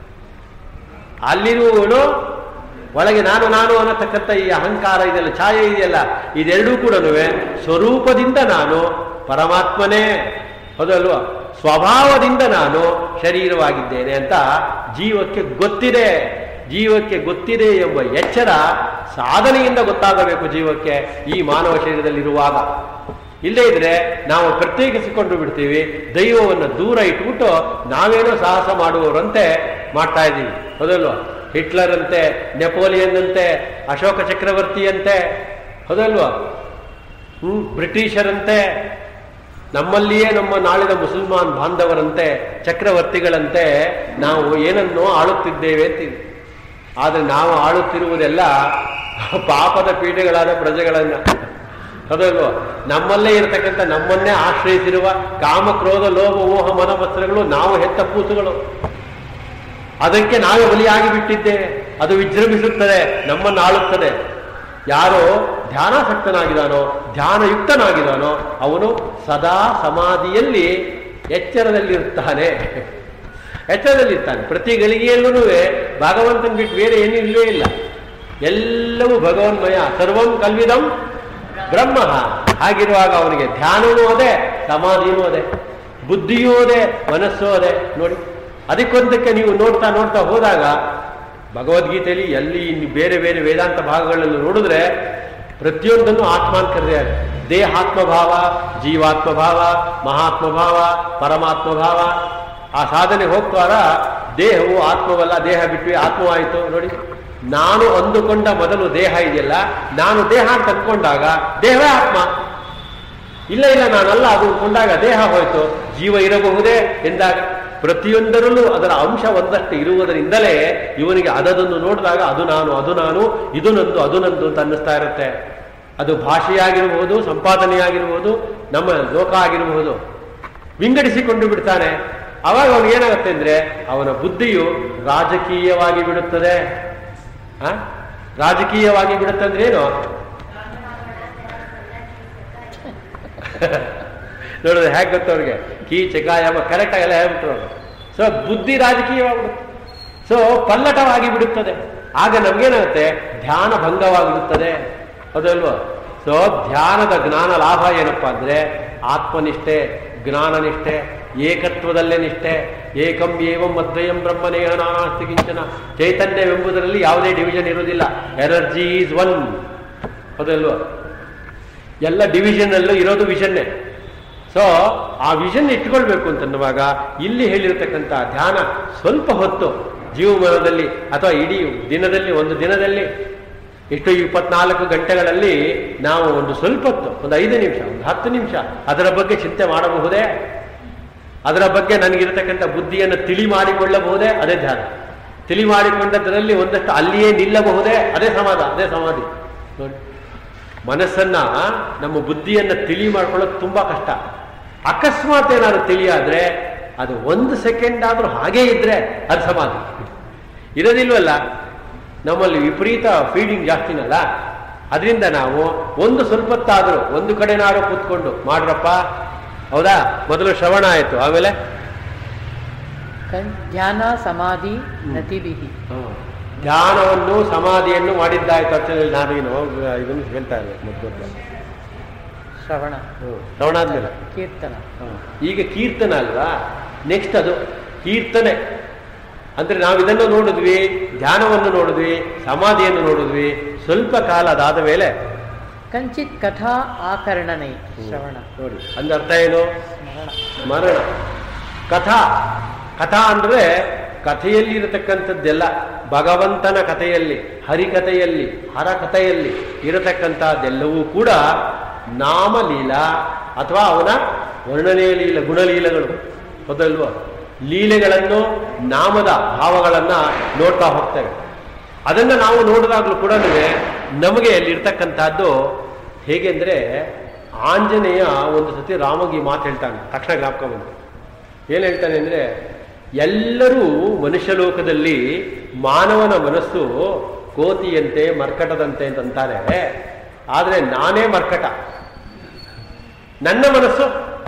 ಅಲ್ಲಿರುವವನು ಒಳಗೆ ನಾನು ನಾನು ಅನ್ನತಕ್ಕಂಥ ಈ ಅಹಂಕಾರ ಇದೆಯಲ್ಲ ಛಾಯೆ ಇದೆಯಲ್ಲ ಇದೆರಡೂ ಕೂಡ ಸ್ವರೂಪದಿಂದ ನಾನು ಪರಮಾತ್ಮನೇ ಹೌದಲ್ವಾ ಸ್ವಭಾವದಿಂದ ನಾನು ಶರೀರವಾಗಿದ್ದೇನೆ ಅಂತ ಜೀವಕ್ಕೆ ಗೊತ್ತಿದೆ ಜೀವಕ್ಕೆ ಗೊತ್ತಿದೆ ಎಂಬ ಎಚ್ಚರ ಸಾಧನೆಯಿಂದ ಗೊತ್ತಾಗಬೇಕು ಜೀವಕ್ಕೆ ಈ ಮಾನವ ಶರೀರದಲ್ಲಿರುವಾಗ ಇಲ್ಲೇ ಇದ್ರೆ ನಾವು ಪ್ರತ್ಯೇಕಿಸಿಕೊಂಡು ಬಿಡ್ತೀವಿ ದೈವವನ್ನು ದೂರ ಇಟ್ಬಿಟ್ಟು ನಾವೇನೋ ಸಾಹಸ ಮಾಡುವವರಂತೆ ಮಾಡ್ತಾ ಇದ್ದೀವಿ ಹೌದಲ್ವಾ ಹಿಟ್ಲರ್ ಅಂತೆ ನೆಪೋಲಿಯನ್ ಅಂತೆ ಅಶೋಕ ಚಕ್ರವರ್ತಿಯಂತೆ ಹೌದಲ್ವಾ ಹ್ಮ್ ಬ್ರಿಟಿಷರಂತೆ ನಮ್ಮಲ್ಲಿಯೇ ನಮ್ಮ ನಾಳಿನ ಮುಸಲ್ಮಾನ್ ಬಾಂಧವರಂತೆ ಚಕ್ರವರ್ತಿಗಳಂತೆ ನಾವು ಏನನ್ನೋ ಆಳುತ್ತಿದ್ದೇವೆ ಅಂತೀವಿ ಆದರೆ ನಾವು ಆಳುತ್ತಿರುವುದೆಲ್ಲ ಪಾಪದ ಪೀಠೆಗಳಾದ ಪ್ರಜೆಗಳನ್ನ ಹೌದಲ್ವ ನಮ್ಮಲ್ಲೇ ಇರತಕ್ಕಂಥ ನಮ್ಮನ್ನೇ ಆಶ್ರಯಿಸಿರುವ ಕಾಮ ಕ್ರೋಧ ಲೋಭ ಮೋಹ ಮನವಸ್ತ್ರಗಳು ನಾವು ಹೆತ್ತ ಕೂಸುಗಳು ಅದಕ್ಕೆ ನಾವೇ ಬಲಿಯಾಗಿ ಬಿಟ್ಟಿದ್ದೇವೆ ಅದು ವಿಜೃಂಭಿಸುತ್ತದೆ ನಮ್ಮನ್ನು ಆಳುತ್ತದೆ ಯಾರೋ ಧ್ಯಾನಾಸಕ್ತನಾಗಿದ್ದಾನೋ ಧ್ಯಾನಯುಕ್ತನಾಗಿದ್ದಾನೋ ಅವನು ಸದಾ ಸಮಾಧಿಯಲ್ಲಿ ಎಚ್ಚರದಲ್ಲಿರುತ್ತಾನೆ ಎಚ್ಚರದಲ್ಲಿರ್ತಾನೆ ಪ್ರತಿ ಗಳಿಗೆಯಲ್ಲೂ ಭಗವಂತನ ಬಿಟ್ಟು ಬೇರೆ ಏನೂ ಇಲ್ಲವೇ ಇಲ್ಲ ಎಲ್ಲವೂ ಭಗವನ್ಮಯ ಸರ್ವಂ ಕಲ್ವಿದಂ ಬ್ರಹ್ಮ ಹಾಗಿರುವಾಗ ಅವನಿಗೆ ಧ್ಯಾನವೂ ಅದೇ ಸಮಾಧಿಯೂ ಅದೇ ಬುದ್ಧಿಯೂ ಅದೇ ಮನಸ್ಸೂ ಅದೇ ನೋಡಿ ಅದಕ್ಕೊಂದಕ್ಕೆ ನೀವು ನೋಡ್ತಾ ನೋಡ್ತಾ ಹೋದಾಗ ಭಗವದ್ಗೀತೆಯಲ್ಲಿ ಎಲ್ಲಿ ಇನ್ನು ಬೇರೆ ಬೇರೆ ವೇದಾಂತ ಭಾಗಗಳಲ್ಲಿ ನೋಡಿದ್ರೆ ಪ್ರತಿಯೊಂದನ್ನು ಆತ್ಮ ಅಂತ ಕರೆದಿದ್ದಾರೆ ದೇಹಾತ್ಮಭಾವ ಜೀವಾತ್ಮಭಾವ ಮಹಾತ್ಮಭಾವ ಪರಮಾತ್ಮಭಾವ ಆ ಸಾಧನೆ ಹೋಗ್ತಾರ ದೇಹವು ಆತ್ಮವಲ್ಲ ದೇಹ ಬಿಟ್ಟು ಆತ್ಮವಾಯಿತು ನೋಡಿ ನಾನು ಅಂದುಕೊಂಡ ಮೊದಲು ದೇಹ ಇದೆಯಲ್ಲ ನಾನು ದೇಹ ಅಂತ ಅಂದ್ಕೊಂಡಾಗ ದೇಹವೇ ಆತ್ಮ ಇಲ್ಲ ಇಲ್ಲ ನಾನಲ್ಲ ಅದು ಅಂದ್ಕೊಂಡಾಗ ದೇಹ ಹೋಯ್ತು ಜೀವ ಇರಬಹುದೇ ಎಂದಾಗ ಪ್ರತಿಯೊಂದರಲ್ಲೂ ಅದರ ಅಂಶ ಒಂದಷ್ಟು ಇರುವುದರಿಂದಲೇ ಇವನಿಗೆ ಅದನ್ನು ನೋಡಿದಾಗ ಅದು ನಾನು ಅದು ನಾನು ಇದು ನಂದು ಅದು ನಂದು ಅಂತ ಅನ್ನಿಸ್ತಾ ಇರುತ್ತೆ ಅದು ಭಾಷೆಯಾಗಿರಬಹುದು ಸಂಪಾದನೆಯಾಗಿರಬಹುದು ನಮ್ಮ ಲೋಕ ಆಗಿರಬಹುದು ವಿಂಗಡಿಸಿಕೊಂಡು ಬಿಡ್ತಾನೆ ಅವಾಗ ಅವನು ಏನಾಗುತ್ತೆ ಅಂದ್ರೆ ಅವನ ಬುದ್ಧಿಯು ರಾಜಕೀಯವಾಗಿ ಬಿಡುತ್ತದೆ ಆ? ರಾಜಕೀಯವಾಗಿ ಬಿಡುತ್ತೆ ಅಂದ್ರೆ ಏನು ನೋಡಿದ್ರೆ ಹೇಗೆ ಗೊತ್ತವ್ರಿಗೆ ಕೀ ಚಕಾಯಮ ಕರೆಕ್ಟಾಗಿ ಎಲ್ಲ ಹೇಳ್ಬಿಟ್ರು ಅವರು ಸೊ ಬುದ್ಧಿ ರಾಜಕೀಯವಾಗ್ಬಿಡುತ್ತೆ ಸೊ ಪಲ್ಲಟವಾಗಿ ಬಿಡುತ್ತದೆ ಆಗ ನಮ್ಗೇನಾಗುತ್ತೆ ಧ್ಯಾನ ಭಂಗವಾಗಿರುತ್ತದೆ ಹೌದಲ್ವಾ ಸೊ ಧ್ಯಾನದ ಜ್ಞಾನ ಲಾಭ ಏನಪ್ಪಾ ಅಂದ್ರೆ ಆತ್ಮನಿಷ್ಠೆ ಜ್ಞಾನನಿಷ್ಠೆ ಏಕತ್ವದಲ್ಲೇ ನಿಷ್ಠೆ ಏಕಂ ಏವಂ ಅದ್ವಯಂ ಬ್ರಹ್ಮನೇಹ ನಾನಾಸ್ತಿ ಕಿಂಚನ ಚೈತನ್ಯವೆಂಬುದರಲ್ಲಿ ಯಾವುದೇ ಡಿವಿಷನ್ ಇರುವುದಿಲ್ಲ ಎನರ್ಜಿ ಈಸ್ ಒನ್ ಹೌದಲ್ವಾ ಎಲ್ಲ ಡಿವಿಷನ್ ಅಲ್ಲೂ ಇರೋದು ವಿಷನ್ನೇ ಸೊ ಆ ವಿಷನ್ ಇಟ್ಕೊಳ್ಬೇಕು ಅಂತನ್ನುವಾಗ ಇಲ್ಲಿ ಹೇಳಿರ್ತಕ್ಕಂಥ ಧ್ಯಾನ ಸ್ವಲ್ಪ ಹೊತ್ತು ಜೀವಮಾನದಲ್ಲಿ ಅಥವಾ ಇಡೀ ದಿನದಲ್ಲಿ ಒಂದು ದಿನದಲ್ಲಿ ಎಷ್ಟು ಇಪ್ಪತ್ನಾಲ್ಕು ಗಂಟೆಗಳಲ್ಲಿ ನಾವು ಒಂದು ಸ್ವಲ್ಪ ಹೊತ್ತು ಒಂದು ಐದು ನಿಮಿಷ ಒಂದು ಹತ್ತು ನಿಮಿಷ ಅದರ ಬಗ್ಗೆ ಚಿಂತೆ ಮಾಡಬಹುದೇ ಅದರ ಬಗ್ಗೆ ನನಗಿರತಕ್ಕಂಥ ಬುದ್ಧಿಯನ್ನು ತಿಳಿ ಮಾಡಿಕೊಳ್ಳಬಹುದೇ ಅದೇ ಧ್ಯಾನ ತಿಳಿ ಮಾಡಿಕೊಂಡದರಲ್ಲಿ ಒಂದಷ್ಟು ಅಲ್ಲಿಯೇ ನಿಲ್ಲಬಹುದೇ ಅದೇ ಸಮಾಧ ಅದೇ ಸಮಾಧಿ ನೋಡಿ ಮನಸ್ಸನ್ನ ನಮ್ಮ ಬುದ್ಧಿಯನ್ನ ತಿಳಿ ಮಾಡ್ಕೊಳ್ಳೋದು ತುಂಬಾ ಕಷ್ಟ ಅಕಸ್ಮಾತ್ ಏನಾದ್ರು ತಿಳಿಯಾದ್ರೆ ಅದು ಒಂದು ಸೆಕೆಂಡ್ ಆದ್ರೂ ಹಾಗೇ ಇದ್ರೆ ಅದು ಸಮಾಧಿ ಇರೋದಿಲ್ವಲ್ಲ ನಮ್ಮಲ್ಲಿ ವಿಪರೀತ ಫೀಡಿಂಗ್ ಜಾಸ್ತಿನಲ್ಲ ಅದರಿಂದ ನಾವು ಒಂದು ಸ್ವಲ್ಪ ಹೊತ್ತಾದ್ರೂ ಒಂದು ಕಡೆನಾರು ಕೂತ್ಕೊಂಡು ಮಾಡ್ರಪ್ಪ ಹೌದಾ ಮೊದಲು ಶ್ರವಣ ಆಯ್ತು ಆಮೇಲೆ ಕನ್- ಧ್ಯಾನ ಸಮಾಧಿ ನತಿಭಿಹಿ ಧ್ಯಾನವನ್ನು ಸಮಾಧಿಯನ್ನು ಮಾಡಿದ್ದಾಯ್ತು ಅರ್ಥದಲ್ಲಿ ನಾನು ಏನು ಇದನ್ನು ಹೇಳ್ತಾ ಇರ್ಬೇಕು ಮೊದಲು ಶ್ರವಣ ಶ್ರವಣ ಆದ್ಮೇಲೆ ಕೀರ್ತನ ಈಗ ಕೀರ್ತನ ಅಲ್ವಾ ನೆಕ್ಸ್ಟ್ ಅದು ಕೀರ್ತನೆ ಅಂದ್ರೆ ನಾವು ಇದನ್ನು ನೋಡಿದ್ವಿ ಧ್ಯಾನವನ್ನು ನೋಡಿದ್ವಿ ಸಮಾಧಿಯನ್ನು ನೋಡಿದ್ವಿ ಸ್ವಲ್ಪ ಕಾಲ ಅದಾದ ಮೇಲೆ ಕಂಚಿತ್ ಕಥಾ ಆಕರ್ಣನೈ ಶ್ರವಣ ನೋಡಿ ಅಂದ ಅರ್ಥ ಏನು ಸ್ಮರಣ ಸ್ಮರಣ ಕಥಾ ಕಥಾ ಅಂದ್ರೆ ಕಥೆಯಲ್ಲಿ ಇರತಕ್ಕಂಥದ್ದೆಲ್ಲ ಭಗವಂತನ ಕಥೆಯಲ್ಲಿ ಹರಿಕಥೆಯಲ್ಲಿ ಹರಕಥೆಯಲ್ಲಿ ಇರತಕ್ಕಂಥದ್ದೆಲ್ಲವೂ ಕೂಡ ನಾಮಲೀಲ ಅಥವಾ ಅವನ ವರ್ಣನೆಯ ಲೀಲ ಗುಣಲೀಲಗಳು ಹೌದಲ್ವಾ ಲೀಲೆಗಳನ್ನು ನಾಮದ ಭಾವಗಳನ್ನ ನೋಡ್ತಾ ಹೋಗ್ತೇವೆ ಅದನ್ನ ನಾವು ನೋಡಿದಾಗ್ಲೂ ಕೂಡ ನಮಗೆ ಅಲ್ಲಿರ್ತಕ್ಕಂಥದ್ದು ಹೇಗೆಂದ್ರೆ ಆಂಜನೇಯ ಒಂದು ಸತಿ ರಾಮಗೆ ಮಾತು ಹೇಳ್ತಾನೆ ತಕ್ಷಣ ಜ್ಞಾಪಕ ಬಂತು ಏನ್ ಹೇಳ್ತಾನೆ ಅಂದ್ರೆ ಎಲ್ಲರೂ ಮನುಷ್ಯ ಲೋಕದಲ್ಲಿ ಮಾನವನ ಮನಸ್ಸು ಕೋತಿಯಂತೆ ಮರ್ಕಟದಂತೆ ಅಂತಂತಾರೆ ಆದ್ರೆ ನಾನೇ ಮರ್ಕಟ ನನ್ನ ಮನಸ್ಸು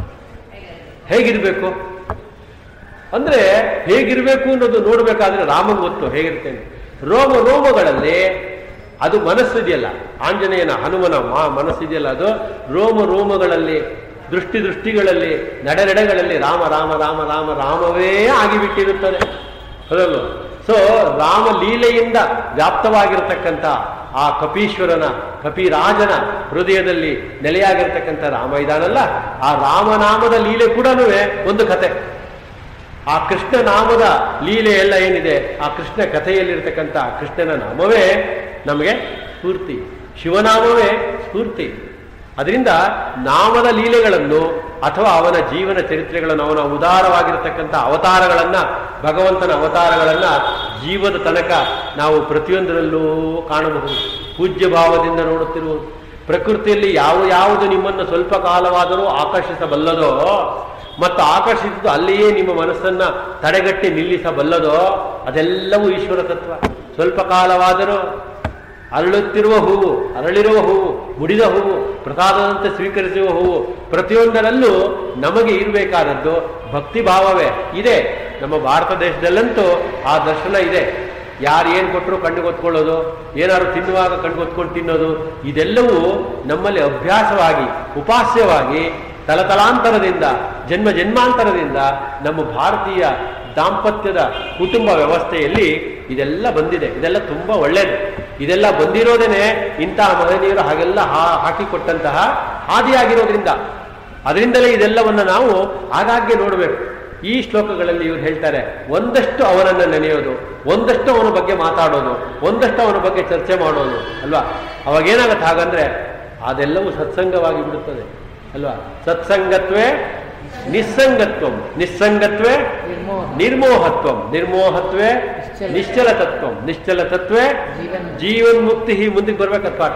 ಹೇಗಿರ್ಬೇಕು ಅಂದ್ರೆ ಹೇಗಿರ್ಬೇಕು ಅನ್ನೋದು ನೋಡ್ಬೇಕಾದ್ರೆ ರಾಮನ್ ಗೊತ್ತು ಹೇಗಿರ್ತೇನೆ ರೋಮ ರೋಮಗಳಲ್ಲಿ ಅದು ಮನಸ್ಸಿದೆಯಲ್ಲ ಆಂಜನೇಯನ ಹನುಮನ ಮಾ ಮನಸ್ಸಿದೆಯಲ್ಲ ಅದು ರೋಮ ರೋಮಗಳಲ್ಲಿ ದೃಷ್ಟಿ ದೃಷ್ಟಿಗಳಲ್ಲಿ ನಡೆನಡೆಗಳಲ್ಲಿ ರಾಮ ರಾಮ ರಾಮ ರಾಮ ರಾಮವೇ ಆಗಿಬಿಟ್ಟಿರುತ್ತದೆ ಹೌದಲ್ವ ಸೊ ರಾಮ ಲೀಲೆಯಿಂದ ವ್ಯಾಪ್ತವಾಗಿರತಕ್ಕಂಥ ಆ ಕಪೀಶ್ವರನ ಕಪಿರಾಜನ ಹೃದಯದಲ್ಲಿ ನೆಲೆಯಾಗಿರ್ತಕ್ಕಂಥ ರಾಮ ಇದಾನಲ್ಲ ಆ ರಾಮನಾಮದ ಲೀಲೆ ಕೂಡ ಒಂದು ಕತೆ ಆ ಕೃಷ್ಣ ನಾಮದ ಲೀಲೆ ಎಲ್ಲ ಏನಿದೆ ಆ ಕೃಷ್ಣ ಕಥೆಯಲ್ಲಿರ್ತಕ್ಕಂಥ ಕೃಷ್ಣನ ನಾಮವೇ ನಮಗೆ ಸ್ಫೂರ್ತಿ ಶಿವನಾಮವೇ ಸ್ಫೂರ್ತಿ ಅದರಿಂದ ನಾಮದ ಲೀಲೆಗಳನ್ನು ಅಥವಾ ಅವನ ಜೀವನ ಚರಿತ್ರೆಗಳನ್ನು ಅವನ ಉದಾರವಾಗಿರ್ತಕ್ಕಂಥ ಅವತಾರಗಳನ್ನ ಭಗವಂತನ ಅವತಾರಗಳನ್ನ ಜೀವದ ತನಕ ನಾವು ಪ್ರತಿಯೊಂದರಲ್ಲೂ ಕಾಣಬಹುದು ಪೂಜ್ಯ ಭಾವದಿಂದ ನೋಡುತ್ತಿರುವುದು ಪ್ರಕೃತಿಯಲ್ಲಿ ಯಾವ ಯಾವುದು ನಿಮ್ಮನ್ನು ಸ್ವಲ್ಪ ಕಾಲವಾದರೂ ಆಕರ್ಷಿಸಬಲ್ಲದೋ ಮತ್ತು ಆಕರ್ಷಿಸಿದ್ದು ಅಲ್ಲಿಯೇ ನಿಮ್ಮ ಮನಸ್ಸನ್ನ ತಡೆಗಟ್ಟಿ ನಿಲ್ಲಿಸಬಲ್ಲದೋ ಅದೆಲ್ಲವೂ ಈಶ್ವರ ತತ್ವ ಸ್ವಲ್ಪ ಕಾಲವಾದರೂ ಅರಳುತ್ತಿರುವ ಹೂವು ಅರಳಿರುವ ಹೂವು ಮುಡಿದ ಹೂವು ಪ್ರಸಾದದಂತೆ ಸ್ವೀಕರಿಸುವ ಹೂವು ಪ್ರತಿಯೊಂದರಲ್ಲೂ ನಮಗೆ ಇರಬೇಕಾದದ್ದು ಭಕ್ತಿ ಭಾವವೇ ಇದೆ ನಮ್ಮ ಭಾರತ ದೇಶದಲ್ಲಂತೂ ಆ ದರ್ಶನ ಇದೆ ಯಾರು ಏನು ಕೊಟ್ಟರು ಕಣ್ಣು ಗೊತ್ಕೊಳ್ಳೋದು ಏನಾದ್ರು ತಿನ್ನುವಾಗ ಕಣ್ಣು ಗೊತ್ಕೊಂಡು ತಿನ್ನೋದು ಇದೆಲ್ಲವೂ ನಮ್ಮಲ್ಲಿ ಅಭ್ಯಾಸವಾಗಿ ಉಪಾಸ್ಯವಾಗಿ ತಲತಲಾಂತರದಿಂದ ಜನ್ಮ ಜನ್ಮಾಂತರದಿಂದ ನಮ್ಮ ಭಾರತೀಯ ದಾಂಪತ್ಯದ ಕುಟುಂಬ ವ್ಯವಸ್ಥೆಯಲ್ಲಿ ಇದೆಲ್ಲ ಬಂದಿದೆ ಇದೆಲ್ಲ ತುಂಬಾ ಒಳ್ಳೆಯದು ಇದೆಲ್ಲ ಬಂದಿರೋದೇನೆ ಇಂತಹ ಮಹನೀಯರು ಹಾಗೆಲ್ಲ ಹಾ- ಹಾಕಿಕೊಟ್ಟಂತಹ ಹಾದಿಯಾಗಿರೋದ್ರಿಂದ ಅದರಿಂದಲೇ ಇದೆಲ್ಲವನ್ನ ನಾವು ಆಗಾಗ್ಗೆ ನೋಡಬೇಕು ಈ ಶ್ಲೋಕಗಳಲ್ಲಿ ಇವ್ರು ಹೇಳ್ತಾರೆ ಒಂದಷ್ಟು ಅವನನ್ನು ನೆನೆಯೋದು ಒಂದಷ್ಟು ಅವನ ಬಗ್ಗೆ ಮಾತಾಡೋದು ಒಂದಷ್ಟು ಅವನ ಬಗ್ಗೆ ಚರ್ಚೆ ಮಾಡೋದು ಅಲ್ವಾ ಅವಾಗ ಏನಾಗತ್ತೆ ಹಾಗಂದ್ರೆ ಅದೆಲ್ಲವೂ ಸತ್ಸಂಗವಾಗಿ ಬಿಡುತ್ತದೆ ಅಲ್ವಾ ಸತ್ಸಂಗತ್ವೇ ನಿಸ್ಸಂಗತ್ವಂ ನಿಸ್ಸಂಗತ್ವೇ ನಿರ್ಮೋಹ ನಿರ್ಮೋಹತ್ವಂ ನಿರ್ಮೋಹತ್ವೇ ನಿಶ್ಚಲ. ನಿಶ್ಚಲ ತತ್ವಂ ನಿಶ್ಚಲ ತತ್ವೇ ಜೀವನ್ ಜೀವನ್ ಮುಕ್ತಿ ಹೀ ಮುಂದಕ್ಕೆ ಬರ್ಬೇಕತ್ ಪಾಠ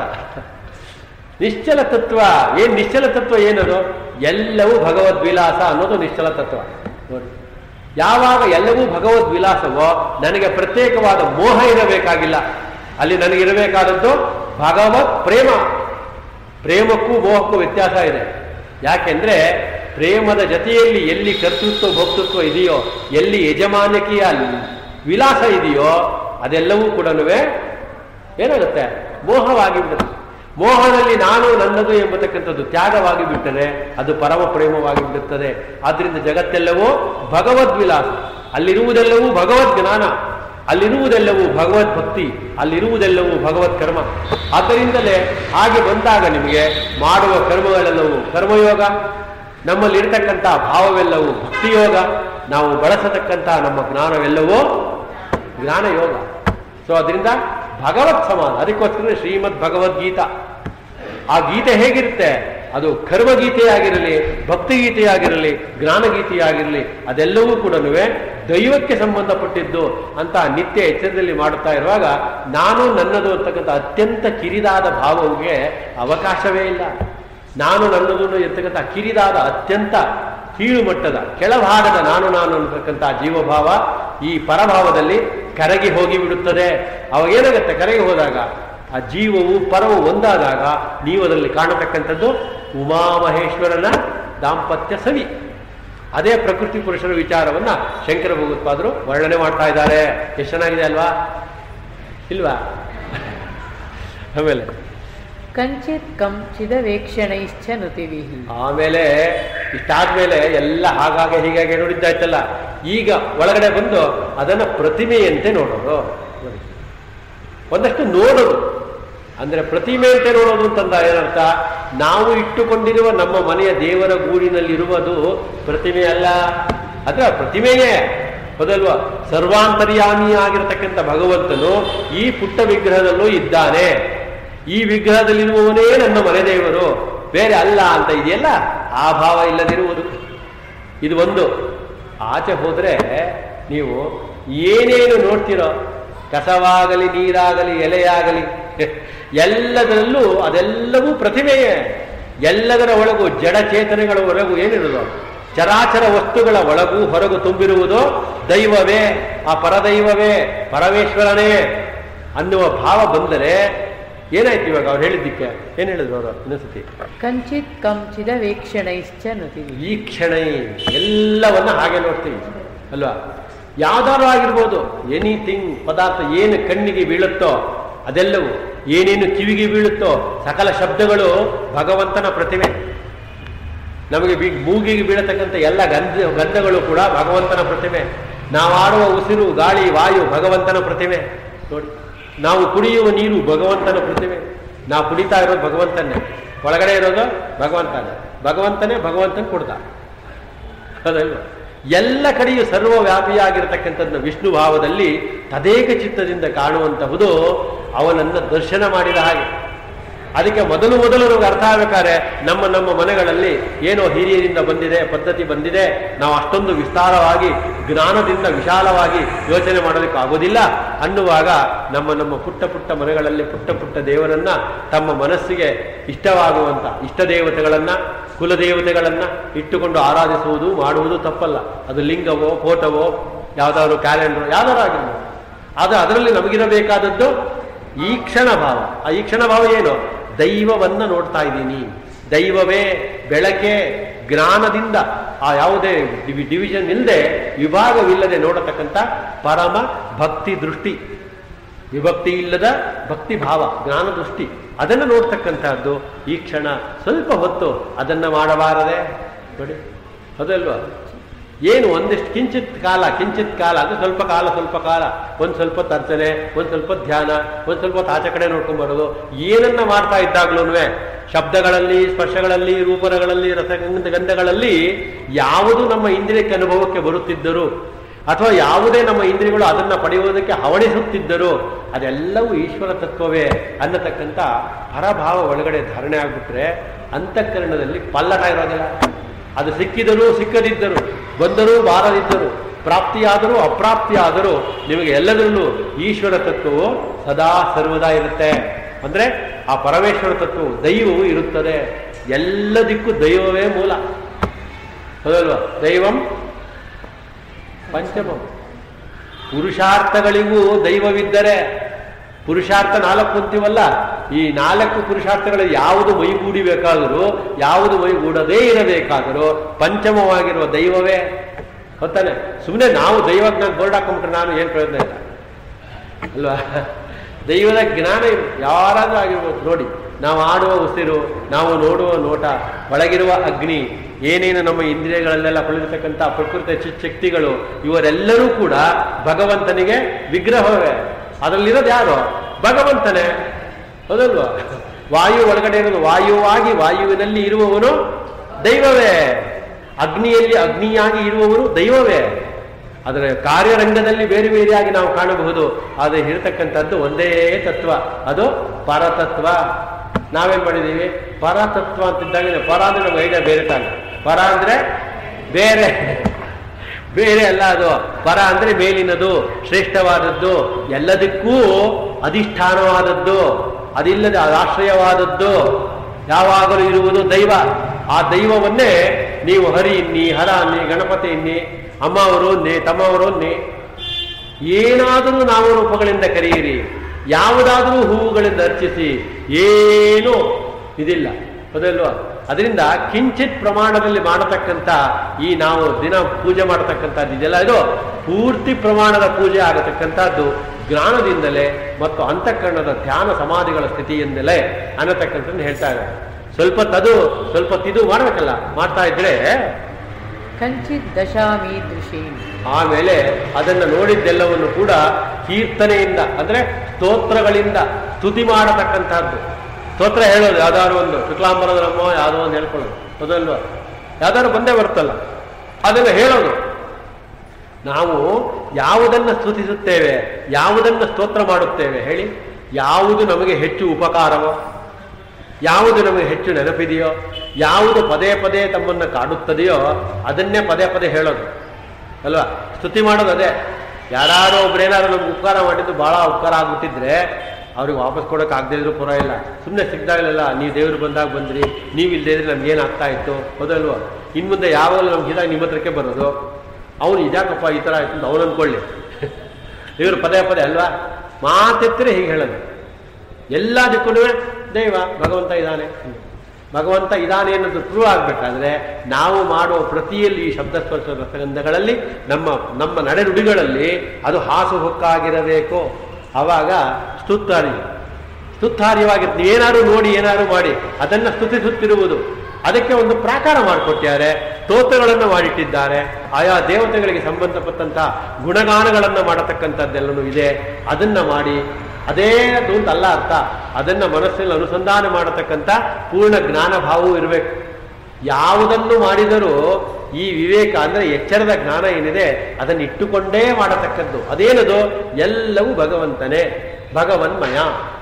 ನಿಶ್ಚಲ ತತ್ವ ಏನ್ ನಿಶ್ಚಲ ತತ್ವ ಏನದು ಎಲ್ಲವೂ ಭಗವದ್ ವಿಲಾಸ ಅನ್ನೋದು ನಿಶ್ಚಲ ತತ್ವ ನೋಡಿ ಯಾವಾಗ ಎಲ್ಲವೂ ಭಗವದ್ ವಿಲಾಸವೋ ನನಗೆ ಪ್ರತ್ಯೇಕವಾದ ಮೋಹ ಇರಬೇಕಾಗಿಲ್ಲ ಅಲ್ಲಿ ನನಗಿರಬೇಕಾದದ್ದು ಭಗವತ್ ಪ್ರೇಮ ಪ್ರೇಮಕ್ಕೂ ಮೋಹಕ್ಕೂ ವ್ಯತ್ಯಾಸ ಇದೆ ಯಾಕೆಂದ್ರೆ ಪ್ರೇಮದ ಜೊತೆಯಲ್ಲಿ ಎಲ್ಲಿ ಕರ್ತೃತ್ವ ಭಕ್ತೃತ್ವ ಇದೆಯೋ ಎಲ್ಲಿ ಯಜಮಾನಕಿಯ ವಿಲಾಸ ಇದೆಯೋ ಅದೆಲ್ಲವೂ ಕೂಡ ಏನಾಗುತ್ತೆ ಮೋಹವಾಗಿ ಬಿಡುತ್ತೆ ಮೋಹದಲ್ಲಿ ನಾನು ನನ್ನದು ಎಂಬತಕ್ಕಂಥದ್ದು ತ್ಯಾಗವಾಗಿ ಬಿಟ್ಟರೆ ಅದು ಪರಮ ಪ್ರೇಮವಾಗಿ ಬಿಡುತ್ತದೆ ಆದ್ರಿಂದ ಜಗತ್ತೆಲ್ಲವೂ ಭಗವದ್ ವಿಲಾಸ ಅಲ್ಲಿರುವುದೆಲ್ಲವೂ ಭಗವದ್ ಜ್ಞಾನ ಅಲ್ಲಿರುವುದೆಲ್ಲವೂ ಭಗವದ್ ಭಕ್ತಿ ಅಲ್ಲಿರುವುದೆಲ್ಲವೂ ಭಗವತ್ ಕರ್ಮ ಆದ್ದರಿಂದಲೇ ಹಾಗೆ ಬಂದಾಗ ನಿಮಗೆ ಮಾಡುವ ಕರ್ಮಗಳೆಲ್ಲವೂ ಕರ್ಮಯೋಗ ನಮ್ಮಲ್ಲಿರ್ತಕ್ಕಂಥ ಭಾವವೆಲ್ಲವೂ ಭಕ್ತಿಯೋಗ ನಾವು ಬಳಸತಕ್ಕಂಥ ನಮ್ಮ ಜ್ಞಾನವೆಲ್ಲವೂ ಜ್ಞಾನಯೋಗ ಸೊ ಅದರಿಂದ ಭಗವತ್ ಸಮಾನ ಅದಕ್ಕೋಸ್ಕರ ಶ್ರೀಮದ್ ಭಗವದ್ಗೀತಾ ಆ ಗೀತೆ ಹೇಗಿರುತ್ತೆ ಅದು ಕರ್ಮಗೀತೆಯಾಗಿರಲಿ ಭಕ್ತಿಗೀತೆಯಾಗಿರಲಿ ಜ್ಞಾನಗೀತೆಯಾಗಿರಲಿ ಅದೆಲ್ಲವೂ ಕೂಡ ದೈವಕ್ಕೆ ಸಂಬಂಧಪಟ್ಟಿದ್ದು ಅಂತ ನಿತ್ಯ ಎಚ್ಚರದಲ್ಲಿ ಮಾಡುತ್ತಾ ಇರುವಾಗ ನಾನು ನನ್ನದು ಅಂತಕ್ಕಂಥ ಅತ್ಯಂತ ಕಿರಿದಾದ ಭಾವವಿಗೆ ಅವಕಾಶವೇ ಇಲ್ಲ ನಾನು ನನ್ನದು ಇರ್ತಕ್ಕಂಥ ಕಿರಿದಾದ ಅತ್ಯಂತ ಕೀಳು ಮಟ್ಟದ ಕೆಳಭಾಗದ ನಾನು ನಾನು ಅನ್ನತಕ್ಕಂಥ ಜೀವಭಾವ ಈ ಪರಭಾವದಲ್ಲಿ ಕರಗಿ ಹೋಗಿ ಬಿಡುತ್ತದೆ ಅವಾಗ ಏನಾಗುತ್ತೆ ಕರಗಿ ಹೋದಾಗ ಆ ಜೀವವು ಪರವು ಒಂದಾದಾಗ ನೀವು ಅದರಲ್ಲಿ ಕಾಣತಕ್ಕಂಥದ್ದು ಉಮಾಮಹೇಶ್ವರನ ದಾಂಪತ್ಯ ಸವಿ ಅದೇ ಪ್ರಕೃತಿ ಪುರುಷರ ವಿಚಾರವನ್ನ ಶಂಕರ ಭಗವತ್ಪಾದರು ವರ್ಣನೆ ಮಾಡ್ತಾ ಇದ್ದಾರೆ ಎಷ್ಟು ಚೆನ್ನಾಗಿದೆ ಅಲ್ವಾ ಇಲ್ವಾ ಆಮೇಲೆ ಕಂಚಿತ್ ಕಂ ಚಿದವೇಕ್ಷಣೈಶ್ಚ ನುತಿವಿಃ ಆಮೇಲೆ ಇಷ್ಟಾದ್ಮೇಲೆ ಎಲ್ಲ ಹಾಗಾಗಿ ಹೀಗಾಗಿ ನೋಡಿದ್ದಾಯ್ತಲ್ಲ ಈಗ ಒಳಗಡೆ ಬಂದು ಅದನ್ನ ಪ್ರತಿಮೆಯಂತೆ ನೋಡೋದು ನೋಡಿ. ಒಂದಷ್ಟು ನೋಡೋದು ಅಂದ್ರೆ ಪ್ರತಿಮೆಯಂತೆ ನೋಡೋದು ಅಂತಂದ ಏನರ್ಥ ನಾವು ಇಟ್ಟುಕೊಂಡಿರುವ ನಮ್ಮ ಮನೆಯ ದೇವರ ಗೂಡಿನಲ್ಲಿರುವುದು ಪ್ರತಿಮೆ ಅಲ್ಲ ಅದ್ರ ಪ್ರತಿಮೆಯೇ ಹೌದಲ್ವಾ ಸರ್ವಾಂತರ್ಯಾಮಿ ಆಗಿರತಕ್ಕಂಥ ಭಗವಂತನು ಈ ಪುಟ್ಟ ವಿಗ್ರಹದಲ್ಲೂ ಇದ್ದಾನೆ ಈ ವಿಗ್ರಹದಲ್ಲಿರುವವನೇ ನನ್ನ ಮನೆ ದೇವರು ಬೇರೆ ಅಲ್ಲ ಅಂತ ಇದೆಯಲ್ಲ ಆ ಭಾವ ಇಲ್ಲದಿರುವುದು ಇದು ಒಂದು ಆಚೆ ಹೋದ್ರೆ ನೀವು ಏನೇನು ನೋಡ್ತಿರೋ ಕಸವಾಗಲಿ ನೀರಾಗಲಿ ಎಲೆಯಾಗಲಿ ಎಲ್ಲದರಲ್ಲೂ ಅದೆಲ್ಲವೂ ಪ್ರತಿಮೆಯೇ ಎಲ್ಲದರ ಒಳಗೂ ಜಡ ಚೇತನೆಗಳ ಒಳಗೂ ಏನಿರೋದು ಚರಾಚರ ವಸ್ತುಗಳ ಒಳಗೂ ಹೊರಗು ತುಂಬಿರುವುದು ದೈವವೇ ಆ ಪರದೈವವೇ ಪರಮೇಶ್ವರನೇ ಅನ್ನುವ ಭಾವ ಬಂದರೆ ಏನಾಯ್ತು ಇವಾಗ ಅವ್ರು ಹೇಳಿದ್ದಕ್ಕೆ ಏನ್ ಹೇಳಿದ್ರು ಅವರು ಇನ್ನೊಂದ್ಸತಿ ಕಂಚಿತ್ ಕಂ ಚಿದವೇಕ್ಷಣೈಶ್ಚ ನುತಿವಿಃ ಈ ಕ್ಷಣ ಎಲ್ಲವನ್ನ ಹಾಗೆ ನೋಡ್ತೀವಿ ಅಲ್ವಾ ಯಾವ್ದಾದ್ರು ಆಗಿರ್ಬೋದು ಎನಿಥಿಂಗ್ ಪದಾರ್ಥ ಏನು ಕಣ್ಣಿಗೆ ಬೀಳುತ್ತೋ ಅದೆಲ್ಲವೂ ಏನೇನು ಕಿವಿಗೆ ಬೀಳುತ್ತೋ ಸಕಲ ಶಬ್ದಗಳು ಭಗವಂತನ ಪ್ರತಿಮೆ ನಮಗೆ ಬಿ ಮೂಗಿಗೆ ಬೀಳತಕ್ಕಂಥ ಎಲ್ಲ ಗಂಧ ಗಂಧಗಳು ಕೂಡ ಭಗವಂತನ ಪ್ರತಿಮೆ ನಾವು ಆಡುವ ಉಸಿರು ಗಾಳಿ ವಾಯು ಭಗವಂತನ ಪ್ರತಿಮೆ ನೋಡಿ ನಾವು ಕುಡಿಯುವ ನೀರು ಭಗವಂತನ ಪ್ರತಿಮೆ ನಾವು ಕುಡಿತಾ ಇರೋದು ಭಗವಂತನೇ ಒಳಗಡೆ ಇರೋದು ಭಗವಂತನೇ ಭಗವಂತನೇ ಭಗವಂತನ ಕೊಡ್ದ ಅದಲ್ವ ಎಲ್ಲ ಕಡೆಯೂ ಸರ್ವವ್ಯಾಪಿಯಾಗಿರತಕ್ಕಂಥದ್ದನ್ನ ವಿಷ್ಣು ಭಾವದಲ್ಲಿ ತದೇಕ ಚಿತ್ತದಿಂದ ಕಾಣುವಂತಹುದು ಅವನನ್ನ ದರ್ಶನ ಮಾಡಿದ ಹಾಗೆ ಅದಕ್ಕೆ ಮೊದಲು ಮೊದಲು ನಮ್ಗೆ ಅರ್ಥ ಆಗ್ಬೇಕಾದ್ರೆ ನಮ್ಮ ನಮ್ಮ ಮನೆಗಳಲ್ಲಿ ಏನೋ ಹಿರಿಯರಿಂದ ಬಂದಿದೆ ಪದ್ಧತಿ ಬಂದಿದೆ ನಾವು ಅಷ್ಟೊಂದು ವಿಸ್ತಾರವಾಗಿ ಜ್ಞಾನದಿಂದ ವಿಶಾಲವಾಗಿ ಯೋಚನೆ ಮಾಡೋದಕ್ಕೆ ಆಗೋದಿಲ್ಲ ಅನ್ನುವಾಗ ನಮ್ಮ ನಮ್ಮ ಪುಟ್ಟ ಪುಟ್ಟ ಮನೆಗಳಲ್ಲಿ ಪುಟ್ಟ ಪುಟ್ಟ ದೇವರನ್ನ ತಮ್ಮ ಮನಸ್ಸಿಗೆ ಇಷ್ಟವಾಗುವಂತ ಇಷ್ಟ ದೇವತೆಗಳನ್ನ ಕುಲದೇವತೆಗಳನ್ನ ಇಟ್ಟುಕೊಂಡು ಆರಾಧಿಸುವುದು ಮಾಡುವುದು ತಪ್ಪಲ್ಲ ಅದು ಲಿಂಗವೋ ಫೋಟೋವೋ ಯಾವ್ದಾದ್ರು ಕ್ಯಾಲೆಂಡರ್ ಯಾವ್ದಾರು ಆಗಿರ್ಬೋದು ಆದ್ರೆ ಅದರಲ್ಲಿ ನಮಗಿರಬೇಕಾದದ್ದು ಈ ಕ್ಷಣ ಭಾವ ಆ ಈ ಕ್ಷಣ ಭಾವ ಏನು ದೈವವನ್ನ ನೋಡ್ತಾ ಇದ್ದೀನಿ ದೈವವೇ ಬೆಳಕೆ ಜ್ಞಾನದಿಂದ ಆ ಯಾವುದೇ ಡಿವಿ- ಡಿವಿಷನ್ ಇಲ್ಲದೆ ವಿಭಾಗವಿಲ್ಲದೆ ನೋಡತಕ್ಕಂಥ ಪರಮ ಭಕ್ತಿ ದೃಷ್ಟಿ ವಿಭಕ್ತಿ ಇಲ್ಲದ ಭಕ್ತಿ ಭಾವ ಜ್ಞಾನ ದೃಷ್ಟಿ ಅದನ್ನು ನೋಡ್ತಕ್ಕಂತಹದ್ದು ಈ ಕ್ಷಣ ಸ್ವಲ್ಪ ಹೊತ್ತು ಅದನ್ನ ಮಾಡಬಾರದೆ ನೋಡಿ ಅದಲ್ವಾ ಏನು ಒಂದಿಷ್ಟು ಕಿಂಚಿತ್ ಕಾಲ ಕಿಂಚಿತ್ ಕಾಲ ಅಂದ್ರೆ ಸ್ವಲ್ಪ ಕಾಲ ಸ್ವಲ್ಪ ಕಾಲ ಒಂದ್ ಸ್ವಲ್ಪ ತರ್ಚನೆ ಒಂದ್ ಸ್ವಲ್ಪ ಧ್ಯಾನ ಒಂದ್ ಸ್ವಲ್ಪ ಹೊತ್ತು ಆಚೆ ಕಡೆ ನೋಡ್ಕೊಂಡ್ ಬರೋದು ಏನನ್ನ ಮಾಡ್ತಾ ಇದ್ದಾಗ್ಲೂ ಶಬ್ದಗಳಲ್ಲಿ ಸ್ಪರ್ಶಗಳಲ್ಲಿ ರೂಪರಗಳಲ್ಲಿ ರಸಗಂಧ ಗಂಧಗಳಲ್ಲಿ ಯಾವುದು ನಮ್ಮ ಇಂದ್ರಿಯಕ್ಕೆ ಅನುಭವಕ್ಕೆ ಬರುತ್ತಿದ್ದರು ಅಥವಾ ಯಾವುದೇ ನಮ್ಮ ಇಂದ್ರಿಯಗಳು ಅದನ್ನ ಪಡೆಯುವುದಕ್ಕೆ ಹವಣಿಸುತ್ತಿದ್ದರು ಅದೆಲ್ಲವೂ ಈಶ್ವರ ತತ್ವವೇ ಅನ್ನತಕ್ಕಂಥ ಪರಭಾವ ಒಳಗಡೆ ಧಾರಣೆ ಆಗ್ಬಿಟ್ರೆ ಅಂತಃಕರಣದಲ್ಲಿ ಪಲ್ಲಟ ಇರೋದಿಲ್ಲ ಅದು ಸಿಕ್ಕಿದರೂ ಸಿಕ್ಕದಿದ್ದರು ಬಂದರೂ ಬಾರದಿದ್ದರು ಪ್ರಾಪ್ತಿಯಾದರೂ ಅಪ್ರಾಪ್ತಿಯಾದರೂ ನಿಮಗೆ ಎಲ್ಲದರಲ್ಲೂ ಈಶ್ವರ ತತ್ವವು ಸದಾ ಸರ್ವದಾ ಇರುತ್ತೆ ಅಂದ್ರೆ ಆ ಪರಮೇಶ್ವರ ತತ್ವವು ದೈವವು ಇರುತ್ತದೆ ಎಲ್ಲದಕ್ಕೂ ದೈವವೇ ಮೂಲ ಹೌದಲ್ವಾ ದೈವಂ ಪಂಚಮಂ ಪುರುಷಾರ್ಥಗಳಿಗೂ ದೈವವಿದ್ದರೆ ಪುರುಷಾರ್ಥ ನಾಲ್ಕು ಅಂತೀವಲ್ಲ ಈ ನಾಲ್ಕು ಪುರುಷಾರ್ಥಗಳು ಯಾವುದು ಮೈಗೂಡಿಬೇಕಾದರೂ ಯಾವುದು ಮೈಗೂಡದೇ ಇರಬೇಕಾದರೂ ಪಂಚಮವಾಗಿರುವ ದೈವವೇ ಗೊತ್ತಾನೆ ಸುಮ್ಮನೆ ನಾವು ದೈವಕ್ಕೆ ನಾನು ಬೋರ್ಡ್ ಹಾಕೊಂಡ್ಬಿಟ್ರೆ ನಾನು ಏನು ಪ್ರಯೋಜನ ಇಲ್ಲ ಅಲ್ವಾ ದೈವದ ಜ್ಞಾನ ಇರು ಯಾರಾದ್ರೂ ಆಗಿರ್ಬೋದು ನೋಡಿ ನಾವು ಆಡುವ ಉಸಿರು ನಾವು ನೋಡುವ ನೋಟ ಒಳಗಿರುವ ಅಗ್ನಿ ಏನೇನು ನಮ್ಮ ಇಂದ್ರಿಯಗಳಲ್ಲೆಲ್ಲ ಹೊಳಿರ್ತಕ್ಕಂಥ ಪ್ರಕೃತಿಯ ಚಿಚ್ಚಕ್ತಿಗಳು ಇವರೆಲ್ಲರೂ ಕೂಡ ಭಗವಂತನಿಗೆ ವಿಗ್ರಹವೇ ಅದರಲ್ಲಿರೋದು ಯಾರು ಭಗವಂತನೇ ಹೌದಲ್ವಾ ವಾಯು ಒಳಗಡೆ ಇರೋದು ವಾಯುವಾಗಿ ವಾಯುವಿನಲ್ಲಿ ಇರುವವನು ದೈವವೇ ಅಗ್ನಿಯಲ್ಲಿ ಅಗ್ನಿಯಾಗಿ ಇರುವವನು ದೈವವೇ ಅದರ ಕಾರ್ಯರಂಗದಲ್ಲಿ ಬೇರೆ ಬೇರೆಯಾಗಿ ನಾವು ಕಾಣಬಹುದು ಆದರೆ ಇರತಕ್ಕಂಥದ್ದು ಒಂದೇ ತತ್ವ ಅದು ಪರತತ್ವ ನಾವೇನ್ ಮಾಡಿದೀವಿ ಪರತತ್ವ ಅಂತಿದ್ದಾಗ ಪರ ಅಂದ್ರೆ ನಮ್ಗೆ ಐಡಿಯಾ ಬೇರೆ ತಾನೆ ಪರ ಅಂದ್ರೆ ಬೇರೆ ಬೇರೆ ಅಲ್ಲ ಅದು ಪರ ಅಂದ್ರೆ ಮೇಲಿನದು ಶ್ರೇಷ್ಠವಾದದ್ದು ಎಲ್ಲದಕ್ಕೂ ಅಧಿಷ್ಠಾನವಾದದ್ದು ಅದಿಲ್ಲದೆ ಆಶ್ರಯವಾದದ್ದು ಯಾವಾಗಲೂ ಇರುವುದು ದೈವ ಆ ದೈವವನ್ನೇ ನೀವು ಹರಿ ಇನ್ನಿ ಹರ ಅನ್ನಿ ಗಣಪತಿ ಇನ್ನಿ ಅಮ್ಮ ಅವರು ಅನ್ನಿ ತಮ್ಮವರು ಅನ್ನಿ ಏನಾದರೂ ನಾಮರೂಪಗಳಿಂದ ಕರೆಯಿರಿ ಯಾವುದಾದರೂ ಹೂವುಗಳಿಂದ ಅರ್ಚಿಸಿ ಏನೂ ಇದಿಲ್ಲ ಹೌದಲ್ವಾ ಅದರಿಂದ ಕಿಂಚಿತ್ ಪ್ರಮಾಣದಲ್ಲಿ ಮಾಡತಕ್ಕಂಥ ಈ ನಾವು ದಿನ ಪೂಜೆ ಮಾಡತಕ್ಕಂಥದ್ದು ಇದೆಲ್ಲ ಇದು ಪೂರ್ತಿ ಪ್ರಮಾಣದ ಪೂಜೆ ಆಗತಕ್ಕಂಥದ್ದು ಜ್ಞಾನದಿಂದಲೇ ಮತ್ತು ಅಂತಃಕರಣದ ಧ್ಯಾನ ಸಮಾಧಿಗಳ ಸ್ಥಿತಿಯಿಂದಲೇ ಅನ್ನತಕ್ಕಂಥದ್ದು ಹೇಳ್ತಾ ಇದ್ದಾರೆ ಸ್ವಲ್ಪ ತದು ಸ್ವಲ್ಪ ತಿದು ಮಾಡ್ಬೇಕಲ್ಲ ಮಾಡ್ತಾ ಇದ್ರೆ ಕಂಚಿತ್ ದಶಾಮೀದೃಶೀಂ ಆಮೇಲೆ ಅದನ್ನು ನೋಡಿದ್ದೆಲ್ಲವನ್ನು ಕೂಡ ಕೀರ್ತನೆಯಿಂದ ಅಂದ್ರೆ ಸ್ತೋತ್ರಗಳಿಂದ ಸ್ತುತಿ ಮಾಡತಕ್ಕಂತಹದ್ದು ಸ್ತೋತ್ರ ಹೇಳೋದು ಯಾವ್ದಾದ್ರು ಒಂದು ಶುಕ್ಲಾಂಬರದ ನಮ್ಮೋ ಯಾವುದೋ ಒಂದು ಹೇಳ್ಕೊಳ್ಳೋದು ಹೌದಲ್ವಾ ಯಾವ್ದಾದ್ರು ಬಂದೇ ಬರ್ತಲ್ಲ ಅದನ್ನು ಹೇಳೋದು ನಾವು ಯಾವುದನ್ನ ಸ್ತುತಿಸುತ್ತೇವೆ ಯಾವುದನ್ನ ಸ್ತೋತ್ರ ಮಾಡುತ್ತೇವೆ ಹೇಳಿ ಯಾವುದು ನಮಗೆ ಹೆಚ್ಚು ಉಪಕಾರವೋ ಯಾವುದು ನಮಗೆ ಹೆಚ್ಚು ನೆನಪಿದೆಯೋ ಯಾವುದು ಪದೇ ಪದೇ ತಮ್ಮನ್ನು ಕಾಡುತ್ತದೆಯೋ ಅದನ್ನೇ ಪದೇ ಪದೇ ಹೇಳೋದು ಅಲ್ವಾ ಸ್ತುತಿ ಮಾಡೋದು ಅದೇ ಯಾರು ಒಬ್ರೇನಾದ್ರು ನಮ್ಗೆ ಉಪಕಾರ ಮಾಡಿದ್ದು ಬಹಳ ಉಪಕಾರ ಆಗ್ಬಿಟ್ಟಿದ್ರೆ ಅವ್ರಿಗೆ ವಾಪಸ್ ಕೊಡೋಕೆ ಆಗದೇ ಇದ್ರು ಪುರ ಇಲ್ಲ ಸುಮ್ಮನೆ ಸಿಗ್ದಾಗಲೆಲ್ಲ ನೀವು ದೇವ್ರು ಬಂದಾಗ ಬಂದ್ರಿ ನೀವು ಇಲ್ಲದೇ ಇದ್ರೆ ನಮ್ಗೆ ಏನಾಗ್ತಾ ಇತ್ತು ಹೌದಲ್ವಾ ಇನ್ನು ಮುಂದೆ ಯಾವಾಗಲೂ ನಮ್ಗೆ ಇದಾಗ ನಿಮ್ಮ ಹತ್ರಕ್ಕೆ ಬರೋದು ಅವನು ಇದ್ಯಾಕಪ್ಪ ಈ ಥರ ಆಯ್ತು ಅಂತ ಅವನು ಅನ್ಕೊಳ್ಳಿ ಇವರು ಪದೇ ಪದೇ ಅಲ್ವಾ ಮಾತೆತ್ತರೆ ಹೀಗೆ ಹೇಳೋದು ಎಲ್ಲದಕ್ಕೂ ದೈವ ಭಗವಂತ ಇದ್ದಾನೆ ಭಗವಂತ ಇದ್ದಾನೆ ಅನ್ನೋದು ಪ್ರೂವ್ ಆಗ್ಬೇಕಾದ್ರೆ ನಾವು ಮಾಡುವ ಪ್ರತಿಯಲ್ಲಿ ಈ ಶಬ್ದ ಸ್ಪರ್ಶ ರಸಗಂಧಗಳಲ್ಲಿ ನಮ್ಮ ನಮ್ಮ ನಡೆನುಡಿಗಳಲ್ಲಿ ಅದು ಹಾಸು ಹೊಕ್ಕಾಗಿರಬೇಕು ಆವಾಗ ಸ್ತುತ್ತಾರಿ ಸ್ತುತ್ತಾರ್ಯವಾಗಿರ್ತೀವಿ ಏನಾದ್ರು ನೋಡಿ ಏನಾದ್ರು ಮಾಡಿ ಅದನ್ನ ಸ್ತುತಿಸುತ್ತಿರುವುದು ಅದಕ್ಕೆ ಒಂದು ಪ್ರಾಕಾರ ಮಾಡಿಕೊಟ್ಟಿದ್ದಾರೆ ಸ್ತೋತ್ರಗಳನ್ನು ಮಾಡಿಟ್ಟಿದ್ದಾರೆ ಆಯಾ ದೇವತೆಗಳಿಗೆ ಸಂಬಂಧಪಟ್ಟಂತ ಗುಣಗಾನಗಳನ್ನು ಮಾಡತಕ್ಕಂಥದ್ದೆಲ್ಲನೂ ಇದೆ ಅದನ್ನ ಮಾಡಿ ಅದೇ ಅದು ಅಂತ ಅಲ್ಲ ಅರ್ಥ ಅದನ್ನ ಮನಸ್ಸಿನಲ್ಲಿ ಅನುಸಂಧಾನ ಮಾಡತಕ್ಕಂಥ ಪೂರ್ಣ ಜ್ಞಾನ ಭಾವವೂ ಇರಬೇಕು ಯಾವುದನ್ನು ಮಾಡಿದರೂ ಈ ವಿವೇಕ ಅಂದ್ರೆ ಎಚ್ಚರದ ಜ್ಞಾನ ಏನಿದೆ ಅದನ್ನು ಇಟ್ಟುಕೊಂಡೇ ಮಾಡತಕ್ಕದ್ದು ಅದೇನದು ಎಲ್ಲವೂ ಭಗವಂತನೇ ಭಗವನ್ಮಯ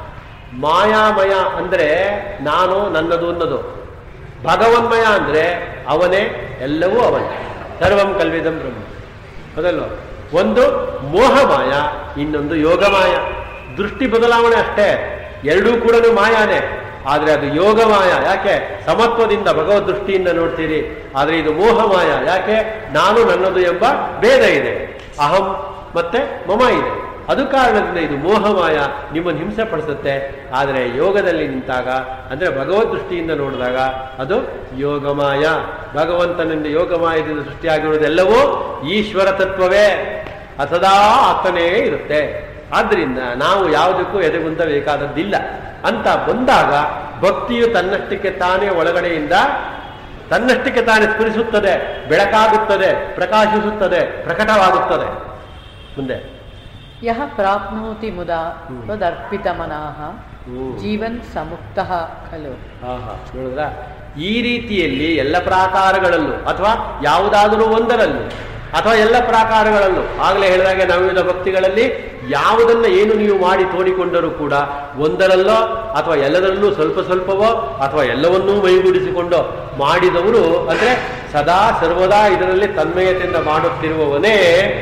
ಮಾಯಾಮಯ ಅಂದ್ರೆ ನಾನು ನನ್ನದು ಅನ್ನೋದು ಭಗವನ್ಮಯ ಅಂದ್ರೆ ಅವನೇ ಎಲ್ಲವೂ ಅವನೇ ಸರ್ವಂ ಕಲ್ವಿದಂ ಬ್ರಹ್ಮ ಹೌದಲ್ವ ಒಂದು ಮೋಹಮಾಯ ಇನ್ನೊಂದು ಯೋಗಮಾಯ ದೃಷ್ಟಿ ಬದಲಾವಣೆ ಅಷ್ಟೇ ಎರಡೂ ಕೂಡ ಮಾಯಾನೇ ಆದ್ರೆ ಅದು ಯೋಗಮಾಯ ಯಾಕೆ ಸಮತ್ವದಿಂದ ಭಗವದ್ ದೃಷ್ಟಿಯಿಂದ ನೋಡ್ತೀರಿ ಆದ್ರೆ ಇದು ಮೋಹಮಾಯ ಯಾಕೆ ನಾನು ನನ್ನದು ಎಂಬ ಭೇದ ಇದೆ ಅಹಂ ಮತ್ತೆ ಮಮ ಇದೆ ಅದು ಕಾರಣದಿಂದ ಇದು ಮೋಹಮಾಯ ನಿಮ್ಮನ್ನು ಹಿಂಸೆ ಪಡಿಸುತ್ತೆ ಆದರೆ ಯೋಗದಲ್ಲಿ ನಿಂತಾಗ ಅಂದ್ರೆ ಭಗವದ್ ದೃಷ್ಟಿಯಿಂದ ನೋಡಿದಾಗ ಅದು ಯೋಗಮಾಯ ಭಗವಂತನಿಂದ ಯೋಗಮಾಯದಿಂದ ಸೃಷ್ಟಿಯಾಗಿರುವುದೆಲ್ಲವೂ ಈಶ್ವರ ತತ್ವವೇ ಅಸದಾ ಆತನೇ ಇರುತ್ತೆ ಆದ್ರಿಂದ ನಾವು ಯಾವುದಕ್ಕೂ ಎದೆಗುಂದಬೇಕಾದದ್ದಿಲ್ಲ ಅಂತ ಬಂದಾಗ ಭಕ್ತಿಯು ತನ್ನಷ್ಟಕ್ಕೆ ತಾನೇ ಒಳಗಡೆಯಿಂದ ತನ್ನಷ್ಟಕ್ಕೆ ತಾನೇ ಸ್ಫುರಿಸುತ್ತದೆ ಬೆಳಕಾಗುತ್ತದೆ ಪ್ರಕಾಶಿಸುತ್ತದೆ ಪ್ರಕಟವಾಗುತ್ತದೆ ಮುಂದೆ ಯಹ ಪ್ರಾಪ್ನೋತಿ ಮುದಾ ಹ್ಮ್. ತ್ವದರ್ಪಿತಮನಃ ಹ್ಮ್. ಜೀವನ್ ಸಮುಕ್ತಃ ಖಲು ಆಹಾ ನೋಡಿದ್ರ ಈ ರೀತಿಯಲ್ಲಿ ಎಲ್ಲ ಪ್ರಾಕಾರಗಳಲ್ಲೂ ಅಥವಾ ಯಾವುದಾದರೂ ಒಂದರಲ್ಲೂ ಅಥವಾ ಎಲ್ಲ ಪ್ರಾಕಾರಗಳಲ್ಲೂ ಆಗಲೇ ಹೇಳಿದಾಗೆ ನವವಿಧ ಭಕ್ತಿಗಳಲ್ಲಿ ಯಾವುದನ್ನ ಏನು ನೀವು ಮಾಡಿ ತೋಡಿಕೊಂಡರೂ ಕೂಡ ಒಂದರಲ್ಲೋ ಅಥವಾ ಎಲ್ಲದರಲ್ಲೂ ಸ್ವಲ್ಪ ಸ್ವಲ್ಪವೋ ಅಥವಾ ಎಲ್ಲವನ್ನೂ ಮೈಗೂಡಿಸಿಕೊಂಡು ಮಾಡಿದವರು ಅಂದ್ರೆ ಸದಾ ಸರ್ವದಾ ಇದರಲ್ಲಿ ತನ್ಮಯತೆಯಿಂದ ಮಾಡುತ್ತಿರುವವನೇ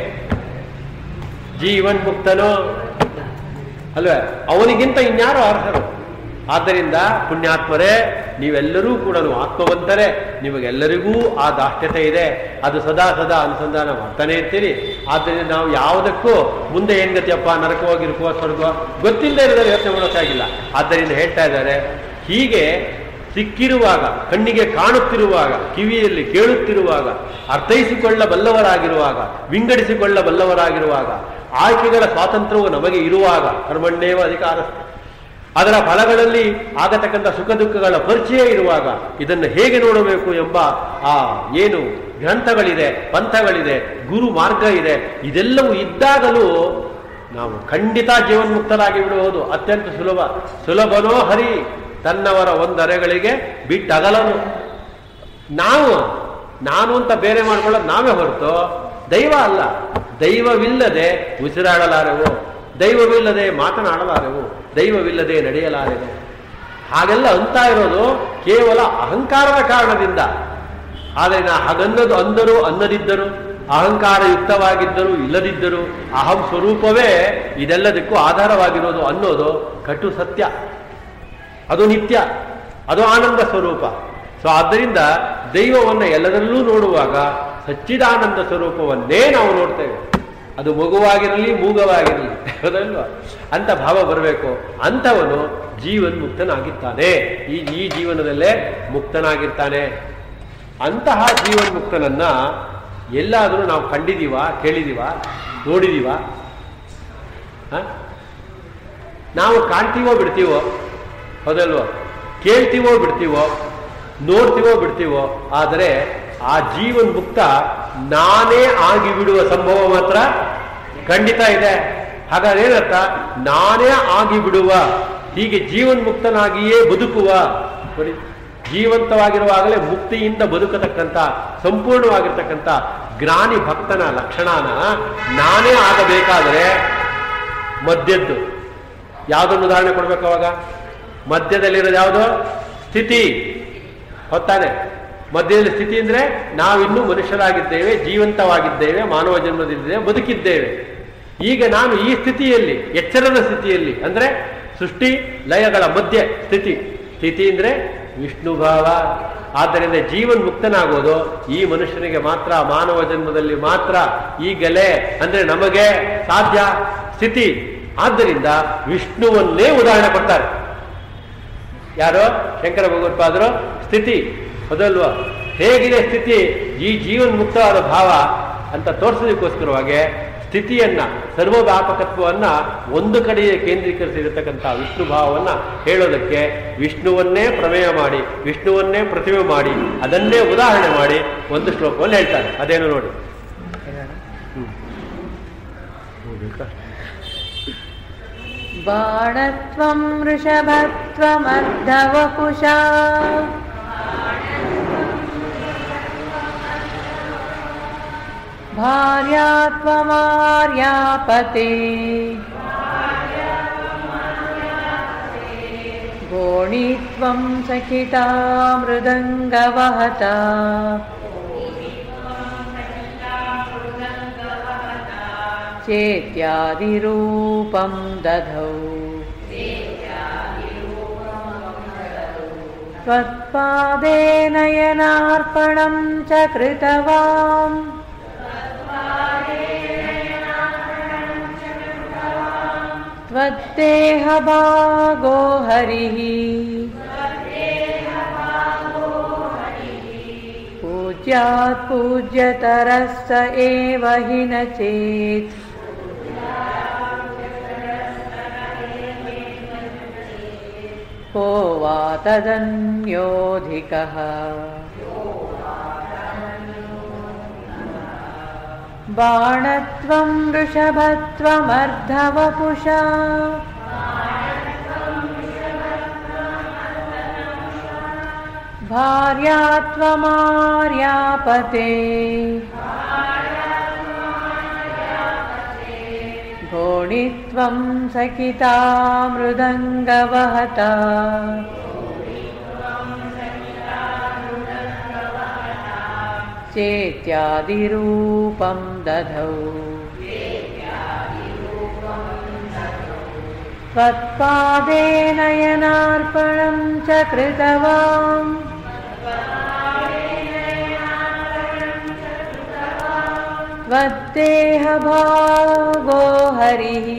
ಜೀವನ್ ಮುಕ್ತನೋ ಅಲ್ವೇ ಅವನಿಗಿಂತ ಇನ್ಯಾರು ಅರ್ಹರು ಆದ್ದರಿಂದ ಪುಣ್ಯಾತ್ಮರೇ ನೀವೆಲ್ಲರೂ ಕೂಡ ಆತ್ಮವಂತರೇ ನಿಮಗೆಲ್ಲರಿಗೂ ಆ ದಾಷ್ಟ್ಯತೆ ಇದೆ ಅದು ಸದಾ ಸದಾ ಅನುಸಂಧಾನ ಮಾಡ್ತಾನೆ ಇರ್ತೀರಿ ಆದ್ದರಿಂದ ನಾವು ಯಾವುದಕ್ಕೂ ಮುಂದೆ ಏನ್ ಗತಿಯಪ್ಪ ನರಕವಾಗಿರುಕೋ ಸ್ವರ್ಗ ಗೊತ್ತಿಲ್ಲದೆ ಇರೋದ್ರೆ ಯೋಚನೆ ಮಾಡೋಕ್ಕಾಗಿಲ್ಲ ಆದ್ದರಿಂದ ಹೇಳ್ತಾ ಇದ್ದಾರೆ ಹೀಗೆ ಸಿಕ್ಕಿರುವಾಗ ಕಣ್ಣಿಗೆ ಕಾಣುತ್ತಿರುವಾಗ ಕಿವಿಯಲ್ಲಿ ಕೇಳುತ್ತಿರುವಾಗ ಅರ್ಥೈಸಿಕೊಳ್ಳಬಲ್ಲವರಾಗಿರುವಾಗ ವಿಂಗಡಿಸಿಕೊಳ್ಳಬಲ್ಲವರಾಗಿರುವಾಗ ಆಯ್ಕೆಗಳ ಸ್ವಾತಂತ್ರ್ಯವು ನಮಗೆ ಇರುವಾಗ ಕರ್ಮಣ್ಣೇವ ಅಧಿಕಾರಸ್ಥೆ ಅದರ ಫಲಗಳಲ್ಲಿ ಆಗತಕ್ಕಂಥ ಸುಖ ದುಃಖಗಳ ಪರಿಚಯ ಇರುವಾಗ ಇದನ್ನು ಹೇಗೆ ನೋಡಬೇಕು ಎಂಬ ಆ ಏನು ಗ್ರಂಥಗಳಿದೆ ಪಂಥಗಳಿದೆ ಗುರು ಮಾರ್ಗ ಇದೆ ಇದೆಲ್ಲವೂ ಇದ್ದಾಗಲೂ ನಾವು ಖಂಡಿತ ಜೀವನ್ಮುಕ್ತರಾಗಿ ಬಿಡುವುದು ಅತ್ಯಂತ ಸುಲಭ ಸುಲಭನೋ ಹರಿ ತನ್ನವರ ಒಂದರೆಗಳಿಗೆ ಬಿಟ್ಟಗಲನು ನಾವು ನಾನು ಅಂತ ಬೇರೆ ಮಾಡ್ಕೊಳ್ಳೋದು ನಾವೇ ಹೊರತು ದೈವ ಅಲ್ಲ ದೈವವಿಲ್ಲದೆ ಉಸಿರಾಡಲಾರೆವು ದೈವವಿಲ್ಲದೆ ಮಾತನಾಡಲಾರೆವು ದೈವವಿಲ್ಲದೆ ನಡೆಯಲಾರೆವು ಹಾಗೆಲ್ಲ ಅಂತ ಇರೋದು ಕೇವಲ ಅಹಂಕಾರದ ಕಾರಣದಿಂದ ಆದರೆ ನಾ ಹಾಗನ್ನೋದು ಅಂದರು ಅನ್ನದಿದ್ದರು ಅಹಂಕಾರಯುಕ್ತವಾಗಿದ್ದರು ಇಲ್ಲದಿದ್ದರು ಅಹಂ ಸ್ವರೂಪವೇ ಇದೆಲ್ಲದಕ್ಕೂ ಆಧಾರವಾಗಿರೋದು ಅನ್ನೋದು ಕಟು ಸತ್ಯ ಅದು ನಿತ್ಯ ಅದು ಆನಂದ ಸ್ವರೂಪ ಸೊ ಆದ್ದರಿಂದ ದೈವವನ್ನು ಎಲ್ಲದರಲ್ಲೂ ನೋಡುವಾಗ ಸಚ್ಚಿದಾನಂದ ಸ್ವರೂಪವನ್ನೇ ನಾವು ನೋಡ್ತೇವೆ ಅದು ಮಗುವಾಗಿರಲಿ ಮೂಗವಾಗಿರಲಿ ಹೌದಲ್ವಾ ಅಂತ ಭಾವ ಬರಬೇಕು ಅಂಥವನು ಜೀವನ್ ಮುಕ್ತನಾಗಿರ್ತಾನೆ ಈ ಈ ಜೀವನದಲ್ಲೇ ಮುಕ್ತನಾಗಿರ್ತಾನೆ ಅಂತಹ ಜೀವನ್ ಮುಕ್ತನನ್ನ ಎಲ್ಲಾದರೂ ನಾವು ಕಂಡಿದೀವ ಕೇಳಿದೀವ ನೋಡಿದೀವ ಹ? ನಾವು ಕಾಣ್ತೀವೋ ಬಿಡ್ತೀವೋ ಹೌದಲ್ವೋ ಕೇಳ್ತೀವೋ ಬಿಡ್ತೀವೋ ನೋಡ್ತೀವೋ ಬಿಡ್ತೀವೋ ಆದರೆ ಆ ಜೀವನ್ ಮುಕ್ತ ನಾನೇ ಆಗಿ ಬಿಡುವ ಸಂಭವ ಮಾತ್ರ ಖಂಡಿತ ಇದೆ ಹಾಗಾದ್ರೆ ಏನರ್ಥ ನಾನೇ ಆಗಿ ಬಿಡುವ ಹೀಗೆ ಜೀವನ್ ಮುಕ್ತನಾಗಿಯೇ ಬದುಕುವ ನೋಡಿ ಜೀವಂತವಾಗಿರುವಾಗಲೇ ಮುಕ್ತಿಯಿಂದ ಬದುಕತಕ್ಕಂಥ ಸಂಪೂರ್ಣವಾಗಿರ್ತಕ್ಕಂಥ ಜ್ಞಾನಿ ಭಕ್ತನ ಲಕ್ಷಣನ ನಾನೇ ಆಗಬೇಕಾದರೆ ಮದ್ಯದ್ದು ಯಾವುದನ್ನು ಉದಾಹರಣೆ ಕೊಡ್ಬೇಕು ಅವಾಗ ಮಧ್ಯದಲ್ಲಿರೋದು ಯಾವುದು ಸ್ಥಿತಿ ಹೊತ್ತಾನೆ ಮಧ್ಯದಲ್ಲಿ ಸ್ಥಿತಿ ಅಂದ್ರೆ ನಾವಿನ್ನೂ ಮನುಷ್ಯರಾಗಿದ್ದೇವೆ ಜೀವಂತವಾಗಿದ್ದೇವೆ ಮಾನವ ಜನ್ಮದಿದ್ದೇವೆ ಬದುಕಿದ್ದೇವೆ ಈಗ ನಾನು ಈ ಸ್ಥಿತಿಯಲ್ಲಿ ಎಚ್ಚರದ ಸ್ಥಿತಿಯಲ್ಲಿ ಅಂದ್ರೆ ಸೃಷ್ಟಿ ಲಯಗಳ ಮಧ್ಯೆ ಸ್ಥಿತಿ ಸ್ಥಿತಿ ಅಂದ್ರೆ ವಿಷ್ಣು ಭಾವ ಆದ್ದರಿಂದ ಜೀವನ್ ಮುಕ್ತನಾಗೋದು ಈ ಮನುಷ್ಯನಿಗೆ ಮಾತ್ರ ಮಾನವ ಜನ್ಮದಲ್ಲಿ ಮಾತ್ರ ಈಗಲೇ ಅಂದ್ರೆ ನಮಗೆ ಸಾಧ್ಯ ಸ್ಥಿತಿ ಆದ್ದರಿಂದ ವಿಷ್ಣುವನ್ನೇ ಉದಾಹರಣೆ ಕೊಡ್ತಾರೆ ಯಾರು ಶಂಕರ ಭಗವತ್ಪಾದರು ಸ್ಥಿತಿ ಹೌದಲ್ವಾ ಹೇಗಿದೆ ಸ್ಥಿತಿ ಈ ಜೀವನ್ ಮುಕ್ತವಾದ ಭಾವ ಅಂತ ತೋರಿಸೋದಕ್ಕೋಸ್ಕರವಾಗಿ ಸ್ಥಿತಿಯನ್ನ ಸರ್ವವ್ಯಾಪಕತ್ವವನ್ನ ಒಂದು ಕಡೆಯೇ ಕೇಂದ್ರೀಕರಿಸಿರತಕ್ಕಂಥ ವಿಷ್ಣು ಭಾವವನ್ನ ಹೇಳೋದಕ್ಕೆ ವಿಷ್ಣುವನ್ನೇ ಪ್ರಮೇಯ ಮಾಡಿ ವಿಷ್ಣುವನ್ನೇ ಪ್ರತಿಮೆ ಮಾಡಿ ಅದನ್ನೇ ಉದಾಹರಣೆ ಮಾಡಿ ಒಂದು ಶ್ಲೋಕವನ್ನು ಹೇಳ್ತಾರೆ ಅದೇನು ನೋಡಿ बाणत्वं वृषभत्वमर्धवपुषा भार्या त्वमार्यापते गोणीत्वं सखिता मृदङ्गवहता चेत्यादिरूपं दधौ त्वत्पादे नयनार्पणं च कृतवान् त्वद्देहभागो हरिः पूज्यात् पूज्यतरः स एव हि न चेत् को वा तदन्योऽधिकः बाणत्वं वृषभत्वमर्धवपुषा भार्यात्वमार्यापते घोणित्वं सखिता मृदङ्गवहता चेत्यादिरूपं दधौ त्वत्पादे नयनार्पणं च कृतवान् त्वद्देहभागो हरिः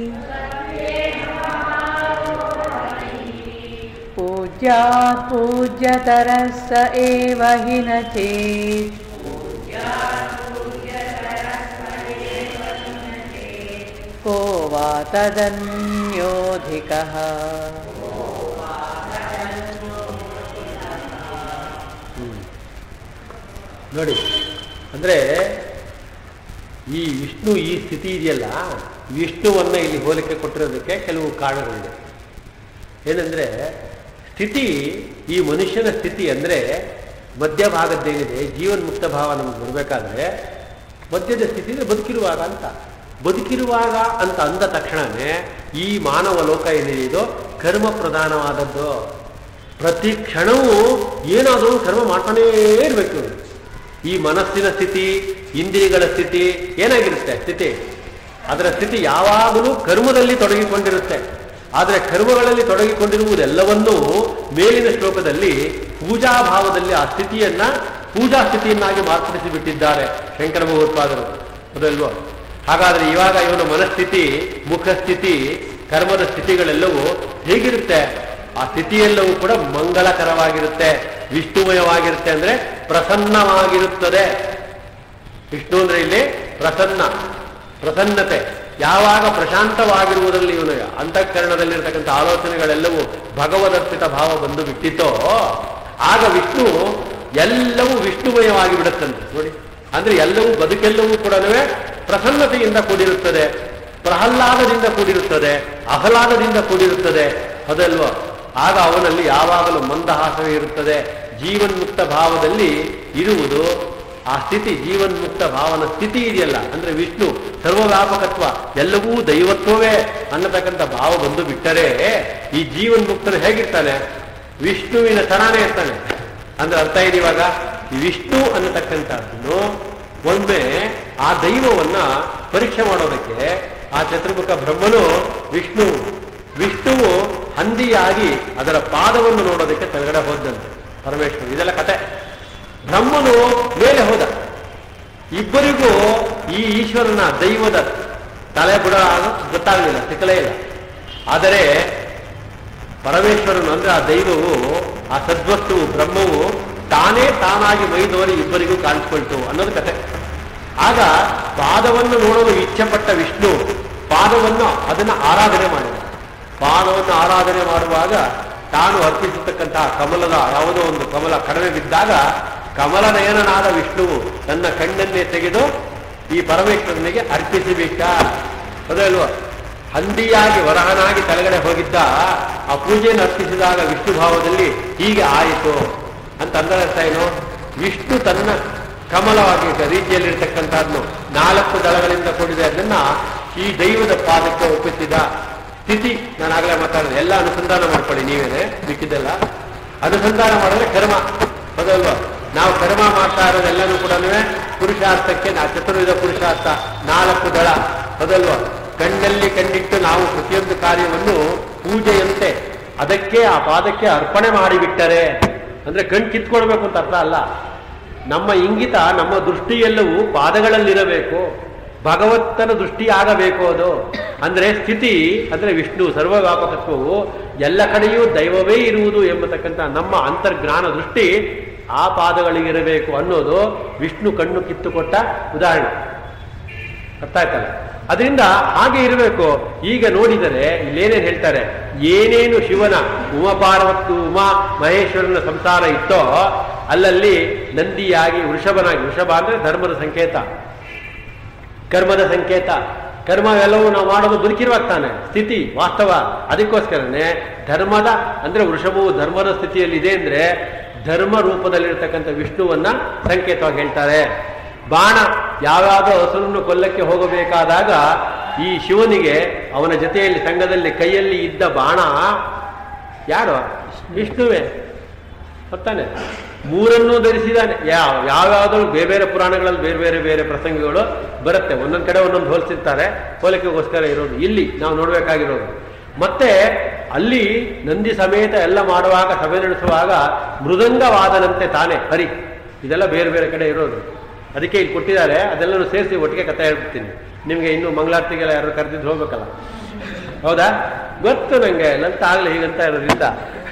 पूज्यात् पूज्यतरः स एव हि न चेत् को वा तदन्योऽधिकः ನೋಡಿ ಅಂದರೆ ಈ ವಿಷ್ಣು ಈ ಸ್ಥಿತಿ ಇದೆಯಲ್ಲ ವಿಷ್ಣುವನ್ನ ಇಲ್ಲಿ ಹೋಲಿಕೆ ಕೊಟ್ಟಿರೋದಕ್ಕೆ ಕೆಲವು ಕಾರಣಗಳಿದೆ ಏನಂದ್ರೆ ಸ್ಥಿತಿ ಈ ಮನುಷ್ಯನ ಸ್ಥಿತಿ ಅಂದರೆ ಮಧ್ಯಭಾಗದ್ದೇನಿದೆ ಜೀವನ್ಮುಕ್ತ ಭಾವ ನಮ್ಗೆ ಬರಬೇಕಾದ್ರೆ ಮಧ್ಯದ ಸ್ಥಿತಿ ಅಂದ್ರೆ ಬದುಕಿರುವಾಗ ಅಂತ ಬದುಕಿರುವಾಗ ಅಂತ ಅಂದ ತಕ್ಷಣವೇ ಈ ಮಾನವ ಲೋಕ ಏನಿದೆ ಇದು ಕರ್ಮ ಪ್ರಧಾನವಾದದ್ದು ಪ್ರತಿ ಕ್ಷಣವೂ ಏನಾದರೂ ಕರ್ಮ ಮಾಡ್ತಾನೇ ಇರಬೇಕು ಈ ಮನಸ್ಸಿನ ಸ್ಥಿತಿ ಇಂದ್ರಿಯಗಳ ಸ್ಥಿತಿ ಏನಾಗಿರುತ್ತೆ ಸ್ಥಿತಿ ಅದರ ಸ್ಥಿತಿ ಯಾವಾಗಲೂ ಕರ್ಮದಲ್ಲಿ ತೊಡಗಿಕೊಂಡಿರುತ್ತೆ ಆದರೆ ಕರ್ಮಗಳಲ್ಲಿ ತೊಡಗಿಕೊಂಡಿರುವುದೆಲ್ಲವನ್ನೂ ಮೇಲಿನ ಶ್ಲೋಕದಲ್ಲಿ ಪೂಜಾ ಭಾವದಲ್ಲಿ ಆ ಸ್ಥಿತಿಯನ್ನ ಪೂಜಾ ಸ್ಥಿತಿಯನ್ನಾಗಿ ಮಾರ್ಪಡಿಸಿ ಬಿಟ್ಟಿದ್ದಾರೆ ಶಂಕರ ಭಗವತ್ಪಾದರು ಅದಲ್ವೋ ಹಾಗಾದ್ರೆ ಇವಾಗ ಇವನ ಮನಸ್ಥಿತಿ ಮುಖಸ್ಥಿತಿ ಕರ್ಮದ ಸ್ಥಿತಿಗಳೆಲ್ಲವೂ ಹೇಗಿರುತ್ತೆ ಆ ಸ್ಥಿತಿಯೆಲ್ಲವೂ ಕೂಡ ಮಂಗಳಕರವಾಗಿರುತ್ತೆ ವಿಷ್ಣುಮಯವಾಗಿರುತ್ತೆ ಅಂದ್ರೆ ಪ್ರಸನ್ನವಾಗಿರುತ್ತದೆ ವಿಷ್ಣು ಅಂದ್ರೆ ಇಲ್ಲಿ ಪ್ರಸನ್ನ ಪ್ರಸನ್ನತೆ ಯಾವಾಗ ಪ್ರಶಾಂತವಾಗಿರುವುದರಲ್ಲಿ ಇವನು ಅಂತಃಕರಣದಲ್ಲಿರ್ತಕ್ಕಂಥ ಆಲೋಚನೆಗಳೆಲ್ಲವೂ ಭಗವದರ್ಪಿತ ಭಾವ ಬಂದು ಬಿಟ್ಟಿತೋ ಆಗ ವಿಷ್ಣು ಎಲ್ಲವೂ ವಿಷ್ಣುಮಯವಾಗಿ ಬಿಡುತ್ತಂತೆ ನೋಡಿ ಅಂದ್ರೆ ಎಲ್ಲವೂ ಬದುಕೆಲ್ಲವೂ ಕೂಡ ಪ್ರಸನ್ನತೆಯಿಂದ ಕೂಡಿರುತ್ತದೆ ಪ್ರಹ್ಲಾದದಿಂದ ಕೂಡಿರುತ್ತದೆ ಆಹ್ಲಾದದಿಂದ ಕೂಡಿರುತ್ತದೆ ಅದಲ್ವಾ ಆಗ ಅವನಲ್ಲಿ ಯಾವಾಗಲೂ ಮಂದಹಾಸವೇ ಇರುತ್ತದೆ ಜೀವನ್ಮುಕ್ತ ಭಾವದಲ್ಲಿ ಇರುವುದು ಆ ಸ್ಥಿತಿ ಜೀವನ್ಮುಕ್ತ ಭಾವನ ಸ್ಥಿತಿ ಇದೆಯಲ್ಲ ಅಂದ್ರೆ ವಿಷ್ಣು ಸರ್ವವ್ಯಾಪಕತ್ವ ಎಲ್ಲವೂ ದೈವತ್ವವೇ ಅನ್ನತಕ್ಕಂಥ ಭಾವ ಬಂದು ಬಿಟ್ಟರೆ ಈ ಜೀವನ್ಮುಕ್ತನು ಹೇಗಿರ್ತಾನೆ ವಿಷ್ಣುವಿನ ತರಾನೇ ಇರ್ತಾನೆ ಅಂದ್ರೆ ಅರ್ಥ ಇದೆ ಇವಾಗ ಈ ವಿಷ್ಣು ಅನ್ನತಕ್ಕಂಥದ್ದನ್ನು ಒಮ್ಮೆ ಆ ದೈವವನ್ನ ಪರೀಕ್ಷೆ ಮಾಡೋದಕ್ಕೆ ಆ ಚತುರ್ಮುಖ ಬ್ರಹ್ಮನು ವಿಷ್ಣು ವಿಷ್ಣುವು ಹಂದಿಯಾಗಿ ಅದರ ಪಾದವನ್ನು ನೋಡೋದಕ್ಕೆ ಕೆಳಗಡೆ ಹೋದಂತೆ ಪರಮೇಶ್ವರ ಇದೆಲ್ಲ ಕತೆ ಬ್ರಹ್ಮನು ಮೇಲೆ ಹೋದ ಇಬ್ಬರಿಗೂ ಈ ಈಶ್ವರನ ದೈವದ ತಲೆ ಬುಡ ಗೊತ್ತಾಗಲಿಲ್ಲ ಸಿಕ್ಕಲೇ ಇಲ್ಲ ಆದರೆ ಪರಮೇಶ್ವರನು ಅಂದ್ರೆ ಆ ದೈವವು ಆ ಸದ್ವಸ್ತುವು ಬ್ರಹ್ಮವು ತಾನೇ ತಾನಾಗಿ ಮೈದೋರಿ ಇಬ್ಬರಿಗೂ ಕಾಣಿಸ್ಕೊಳ್ತು ಅನ್ನೋದು ಕತೆ ಆಗ ಪಾದವನ್ನು ನೋಡಲು ಇಚ್ಛೆಪಟ್ಟ ವಿಷ್ಣು ಪಾದವನ್ನು ಅದನ್ನ ಆರಾಧನೆ ಮಾಡಿದ ಪಾದವನ್ನು ಆರಾಧನೆ ಮಾಡುವಾಗ ತಾನು ಅರ್ಪಿಸತಕ್ಕಂತಹ ಕಮಲದ ಯಾವುದೋ ಒಂದು ಕಮಲ ಕಡಿಮೆ ಬಿದ್ದಾಗ ಕಮಲನಯನನಾದ ವಿಷ್ಣುವು ತನ್ನ ಕಣ್ಣನ್ನೇ ತೆಗೆದು ಈ ಪರಮೇಶ್ವರನಿಗೆ ಅರ್ಪಿಸಬೇಕಾ ಅದಲ್ವಾ ಹಂದಿಯಾಗಿ ವರಹನಾಗಿ ಕೆಳಗಡೆ ಹೋಗಿದ್ದ ಆ ಪೂಜೆಯನ್ನು ಅರ್ಪಿಸಿದಾಗ ವಿಷ್ಣು ಭಾವದಲ್ಲಿ ಹೀಗೆ ಆಯಿತು ಅಂತ ಅಂದ್ರೆ ಅರ್ಥ ಏನು ವಿಷ್ಣು ತನ್ನ ಕಮಲವಾಗಿ ರೀತಿಯಲ್ಲಿರ್ತಕ್ಕಂಥದ್ದು ನಾಲ್ಕು ದಳಗಳಿಂದ ಕೂಡಿದೆ ಅದನ್ನ ಈ ದೈವದ ಪಾದಕ್ಕೆ ಒಪ್ಪಿಸಿದ ಸ್ಥಿತಿ ನಾನು ಆಗಲೇ ಮಾತಾಡಿದೆ ಎಲ್ಲ ಅನುಸಂಧಾನ ಮಾಡ್ಕೊಳ್ಳಿ ನೀವೇನೆ ಬಿಕ್ಕಿದ್ದೆಲ್ಲ ಅನುಸಂಧಾನ ಮಾಡಿದ್ರೆ ಕರ್ಮ ಹೌದಲ್ವಾ ನಾವು ಕರ್ಮ ಮಾಡ್ತಾ ಇರೋದೆಲ್ಲನೂ ಕೂಡ ಪುರುಷಾರ್ಥಕ್ಕೆ ನಾ ಚತುರ್ವಿಧ ಪುರುಷಾರ್ಥ ನಾಲ್ಕು ದಳ ಹೌದಲ್ವಾ ಕಣ್ಣಲ್ಲಿ ಕಂಡಿಟ್ಟು ನಾವು ಪ್ರತಿಯೊಂದು ಕಾರ್ಯವನ್ನು ಪೂಜೆಯಂತೆ ಅದಕ್ಕೆ ಆ ಪಾದಕ್ಕೆ ಅರ್ಪಣೆ ಮಾಡಿಬಿಟ್ಟರೆ ಅಂದ್ರೆ ಕಣ್ ಕಿತ್ಕೊಳ್ಬೇಕು ಅಂತ ಅರ್ಥ ಅಲ್ಲ ನಮ್ಮ ಇಂಗಿತ ನಮ್ಮ ದೃಷ್ಟಿಯೆಲ್ಲವೂ ಪಾದಗಳಲ್ಲಿರಬೇಕು ಭಗವತ್ತನ ದೃಷ್ಟಿ ಆಗಬೇಕು ಅದು ಅಂದ್ರೆ ಸ್ಥಿತಿ ಅಂದ್ರೆ ವಿಷ್ಣು ಸರ್ವವ್ಯಾಪಕತ್ವವು ಎಲ್ಲ ಕಡೆಯೂ ದೈವವೇ ಇರುವುದು ಎಂಬತಕ್ಕಂಥ ನಮ್ಮ ಅಂತರ್ಜ್ಞಾನ ದೃಷ್ಟಿ ಆ ಪಾದಗಳಿಗಿರಬೇಕು ಅನ್ನೋದು ವಿಷ್ಣು ಕಣ್ಣು ಕಿತ್ತುಕೊಟ್ಟ ಉದಾಹರಣೆ ಅರ್ಥ ಆಯ್ತಲ್ಲ ಅದರಿಂದ ಹಾಗೆ ಇರಬೇಕು ಈಗ ನೋಡಿದರೆ ಇಲ್ಲೇನೇನು ಹೇಳ್ತಾರೆ ಏನೇನು ಶಿವನ ಉಮಾಪಾರ್ವತ್ತು ಉಮಾ ಮಹೇಶ್ವರನ ಸಂಸಾರ ಇತ್ತೋ ಅಲ್ಲಲ್ಲಿ ನಂದಿಯಾಗಿ ವೃಷಭನಾಗಿ ವೃಷಭ ಅಂದ್ರೆ ಧರ್ಮದ ಸಂಕೇತ ಕರ್ಮದ ಸಂಕೇತ ಕರ್ಮವೆಲ್ಲವೂ ನಾವು ಮಾಡೋದು ಬದುಕಿರುವಾಗ ತಾನೆ ಸ್ಥಿತಿ ವಾಸ್ತವ ಅದಕ್ಕೋಸ್ಕರನೇ ಧರ್ಮದ ಅಂದ್ರೆ ವೃಷಭವು ಧರ್ಮದ ಸ್ಥಿತಿಯಲ್ಲಿ ಇದೆ ಅಂದ್ರೆ ಧರ್ಮ ರೂಪದಲ್ಲಿರ್ತಕ್ಕಂಥ ವಿಷ್ಣುವನ್ನ ಸಂಕೇತವಾಗಿ ಹೇಳ್ತಾರೆ ಬಾಣ ಯಾವ್ಯಾವುದೋ ಹಸುರನ್ನು ಕೊಲ್ಲಕ್ಕೆ ಹೋಗಬೇಕಾದಾಗ ಈ ಶಿವನಿಗೆ ಅವನ ಜೊತೆಯಲ್ಲಿ ಸಂಘದಲ್ಲಿ ಕೈಯಲ್ಲಿ ಇದ್ದ ಬಾಣ ಯಾರು ವಿಷ್ಣುವೇ ಗೊತ್ತಾನೆ ಮೂರನ್ನೂ ಧರಿಸಿದಾನೆ ಯಾವ ಯಾವ್ಯಾವ್ದ್ರಲ್ಲಿ ಬೇರೆ ಬೇರೆ ಪುರಾಣಗಳಲ್ಲಿ ಬೇರೆ ಬೇರೆ ಬೇರೆ ಪ್ರಸಂಗಗಳು ಬರುತ್ತೆ ಒಂದೊಂದ್ ಕಡೆ ಒಂದೊಂದು ಹೋಲಿಸಿರ್ತಾರೆ ಹೋಲಿಕೆಗೋಸ್ಕರ ಇರೋದು ಇಲ್ಲಿ ನಾವು ನೋಡ್ಬೇಕಾಗಿರೋದು ಮತ್ತೆ ಅಲ್ಲಿ ನಂದಿ ಸಮೇತ ಎಲ್ಲ ಮಾಡುವಾಗ ಸಭೆ ನಡೆಸುವಾಗ ಮೃದಂಗವಾದನಂತೆ ತಾನೇ ಹರಿ ಇದೆಲ್ಲ ಬೇರೆ ಬೇರೆ ಕಡೆ ಇರೋದು ಅದಕ್ಕೆ ಇಲ್ಲಿ ಕೊಟ್ಟಿದ್ದಾರೆ ಅದೆಲ್ಲರೂ ಸೇರಿಸಿ ಒಟ್ಟಿಗೆ ಕಥೆ ಹೇಳ್ಬಿಡ್ತೀನಿ ನಿಮಗೆ ಇನ್ನು ಮಂಗಳಾರತಿಗೆಲ್ಲ ಯಾರು ಕರೆದಿದ್ದು ಹೋಗ್ಬೇಕಲ್ಲ ಹೌದಾ ಗೊತ್ತು ನಂಗೆ ಲಂತ ಆಗ್ಲಿ ಹೀಗಂತ ಇರೋದ್ರಿಂದ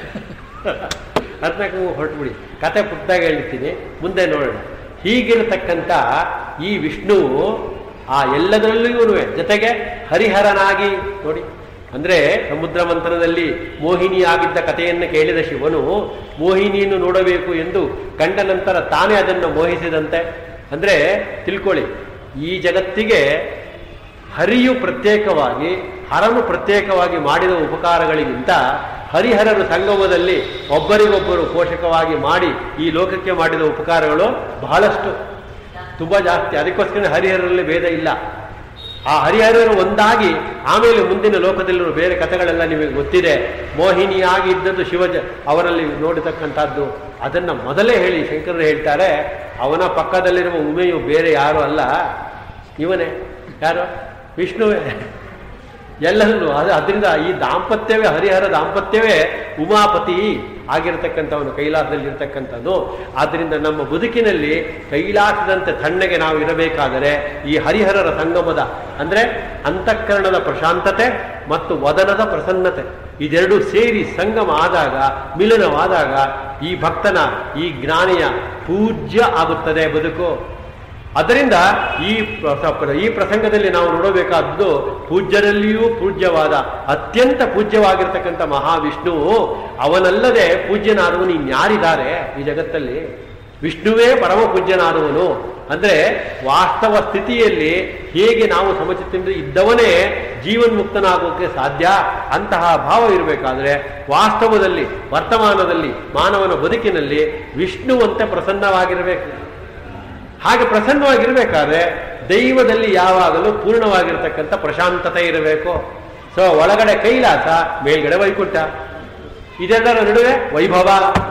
ಹದಿನಾಲ್ಕು ಹೊರಟುಬಿಡಿ ಕತೆ ಪುಟ್ಟದಾಗ ಹೇಳ್ತೀನಿ ಮುಂದೆ ನೋಡೋಣ ಹೀಗಿರತಕ್ಕಂಥ ಈ ವಿಷ್ಣುವು ಆ ಎಲ್ಲದರಲ್ಲಿಯೂ ಜೊತೆಗೆ ಹರಿಹರನಾಗಿ ನೋಡಿ ಅಂದ್ರೆ ಸಮುದ್ರ ಮಂಥನದಲ್ಲಿ ಮೋಹಿನಿಯಾಗಿದ್ದ ಕಥೆಯನ್ನು ಕೇಳಿದ ಶಿವನು ಮೋಹಿನಿಯನ್ನು ನೋಡಬೇಕು ಎಂದು ಕಂಡ ನಂತರ ತಾನೇ ಅದನ್ನು ಮೋಹಿಸಿದಂತೆ ಅಂದ್ರೆ ತಿಳ್ಕೊಳ್ಳಿ ಈ ಜಗತ್ತಿಗೆ ಹರಿಯು ಪ್ರತ್ಯೇಕವಾಗಿ ಹರನು ಪ್ರತ್ಯೇಕವಾಗಿ ಮಾಡಿದ ಉಪಕಾರಗಳಿಗಿಂತ ಹರಿಹರರು ಸಂಗಮದಲ್ಲಿ ಒಬ್ಬರಿಗೊಬ್ಬರು ಪೋಷಕವಾಗಿ ಮಾಡಿ ಈ ಲೋಕಕ್ಕೆ ಮಾಡಿದ ಉಪಕಾರಗಳು ಬಹಳಷ್ಟು ತುಂಬಾ ಜಾಸ್ತಿ ಅದಕ್ಕೋಸ್ಕರ ಹರಿಹರರಲ್ಲಿ ಭೇದ ಇಲ್ಲ ಆ ಹರಿಹರರು ಒಂದಾಗಿ ಆಮೇಲೆ ಮುಂದಿನ ಲೋಕದಲ್ಲಿರುವ ಬೇರೆ ಕಥೆಗಳೆಲ್ಲ ನಿಮಗೆ ಗೊತ್ತಿದೆ ಮೋಹಿನಿಯಾಗಿ ಇದ್ದದ್ದು ಶಿವಜ ಅವರಲ್ಲಿ ನೋಡತಕ್ಕಂಥದ್ದು ಅದನ್ನ ಮೊದಲೇ ಹೇಳಿ ಶಂಕರರು ಹೇಳ್ತಾರೆ ಅವನ ಪಕ್ಕದಲ್ಲಿರುವ ಉಮೆಯು ಬೇರೆ ಯಾರು ಅಲ್ಲ ಇವನೇ ಯಾರು ವಿಷ್ಣುವೇ ಎಲ್ಲರನ್ನು ಅದು ಅದರಿಂದ ಈ ದಾಂಪತ್ಯವೇ ಹರಿಹರ ದಾಂಪತ್ಯವೇ ಉಮಾಪತಿ ಆಗಿರತಕ್ಕಂಥವನು ಕೈಲಾಸದಲ್ಲಿ ಇರತಕ್ಕಂಥದ್ದು ಆದ್ದರಿಂದ ನಮ್ಮ ಬದುಕಿನಲ್ಲಿ ಕೈಲಾಸದಂತೆ ತಣ್ಣಗೆ ನಾವು ಇರಬೇಕಾದರೆ ಈ ಹರಿಹರರ ಸಂಗಮದ ಅಂದ್ರೆ ಅಂತಃಕರಣದ ಪ್ರಶಾಂತತೆ ಮತ್ತು ವದನದ ಪ್ರಸನ್ನತೆ ಇದೆರಡು ಸೇರಿ ಸಂಗಮ ಆದಾಗ ಮಿಲನವಾದಾಗ ಈ ಭಕ್ತನ ಈ ಜ್ಞಾನಿಯ ಪೂಜ್ಯ ಆಗುತ್ತದೆ ಬದುಕು ಅದರಿಂದ ಈ ಪ್ರ- ಈ ಪ್ರಸಂಗದಲ್ಲಿ ನಾವು ನೋಡಬೇಕಾದ್ದು ಪೂಜ್ಯರಲ್ಲಿಯೂ ಪೂಜ್ಯವಾದ ಅತ್ಯಂತ ಪೂಜ್ಯವಾಗಿರ್ತಕ್ಕಂಥ ಮಹಾವಿಷ್ಣು ಅವನಲ್ಲದೆ ಪೂಜ್ಯನಾದವನು ಇನ್ಯಾರಿದ್ದಾರೆ ಈ ಜಗತ್ತಲ್ಲಿ ವಿಷ್ಣುವೇ ಪರಮ ಪೂಜ್ಯನಾದವನು ಅಂದ್ರೆ ವಾಸ್ತವ ಸ್ಥಿತಿಯಲ್ಲಿ ಹೇಗೆ ನಾವು ಸಮಚಿತ್ತಿಂದ ಇದ್ದವನೇ ಜೀವನ್ಮುಕ್ತನಾಗೋಕೆ ಸಾಧ್ಯ ಅಂತಹ ಭಾವ ಇರಬೇಕಾದ್ರೆ ವಾಸ್ತವದಲ್ಲಿ ವರ್ತಮಾನದಲ್ಲಿ ಮಾನವನ ಬದುಕಿನಲ್ಲಿ ವಿಷ್ಣುವಂತೆ ಪ್ರಸನ್ನವಾಗಿರಬೇಕು ಹಾಗೆ ಪ್ರಸನ್ನವಾಗಿರ್ಬೇಕಾದ್ರೆ ದೈವದಲ್ಲಿ ಯಾವಾಗಲೂ ಪೂರ್ಣವಾಗಿರ್ತಕ್ಕಂಥ ಪ್ರಶಾಂತತೆ ಇರಬೇಕು ಸೊ ಒಳಗಡೆ ಕೈಲಾಸ ಮೇಲ್ಗಡೆ ವೈಕುಂಠ ಇದೆಲ್ಲರ ನಡುವೆ ವೈಭವ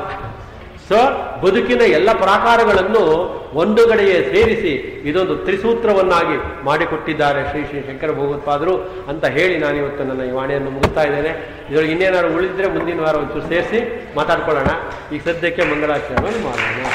ಸೊ ಬದುಕಿನ ಎಲ್ಲ ಪ್ರಾಕಾರಗಳನ್ನು ಒಂದು ಕಡೆಯೇ ಸೇರಿಸಿ ಇದೊಂದು ತ್ರಿಸೂತ್ರವನ್ನಾಗಿ ಮಾಡಿಕೊಟ್ಟಿದ್ದಾರೆ ಶ್ರೀ ಶ್ರೀ ಶಂಕರ ಭಗವತ್ಪಾದರು ಅಂತ ಹೇಳಿ ನಾನು ಇವತ್ತು ನನ್ನ ಈ ವಾಣಿಯನ್ನು ಮುಗಿಸ್ತಾ ಇದ್ದೇನೆ ಇದರೊಳಗೆ ಇನ್ನೇನಾದ್ರು ಉಳಿದ್ರೆ ಮುಂದಿನ ವಾರ ಒಂಚೂರು ಸೇರಿಸಿ ಮಾತಾಡ್ಕೊಳ್ಳೋಣ ಈಗ ಸದ್ಯಕ್ಕೆ ಮಂಗಳಾಚರಣೆ ಮಾಡೋಣ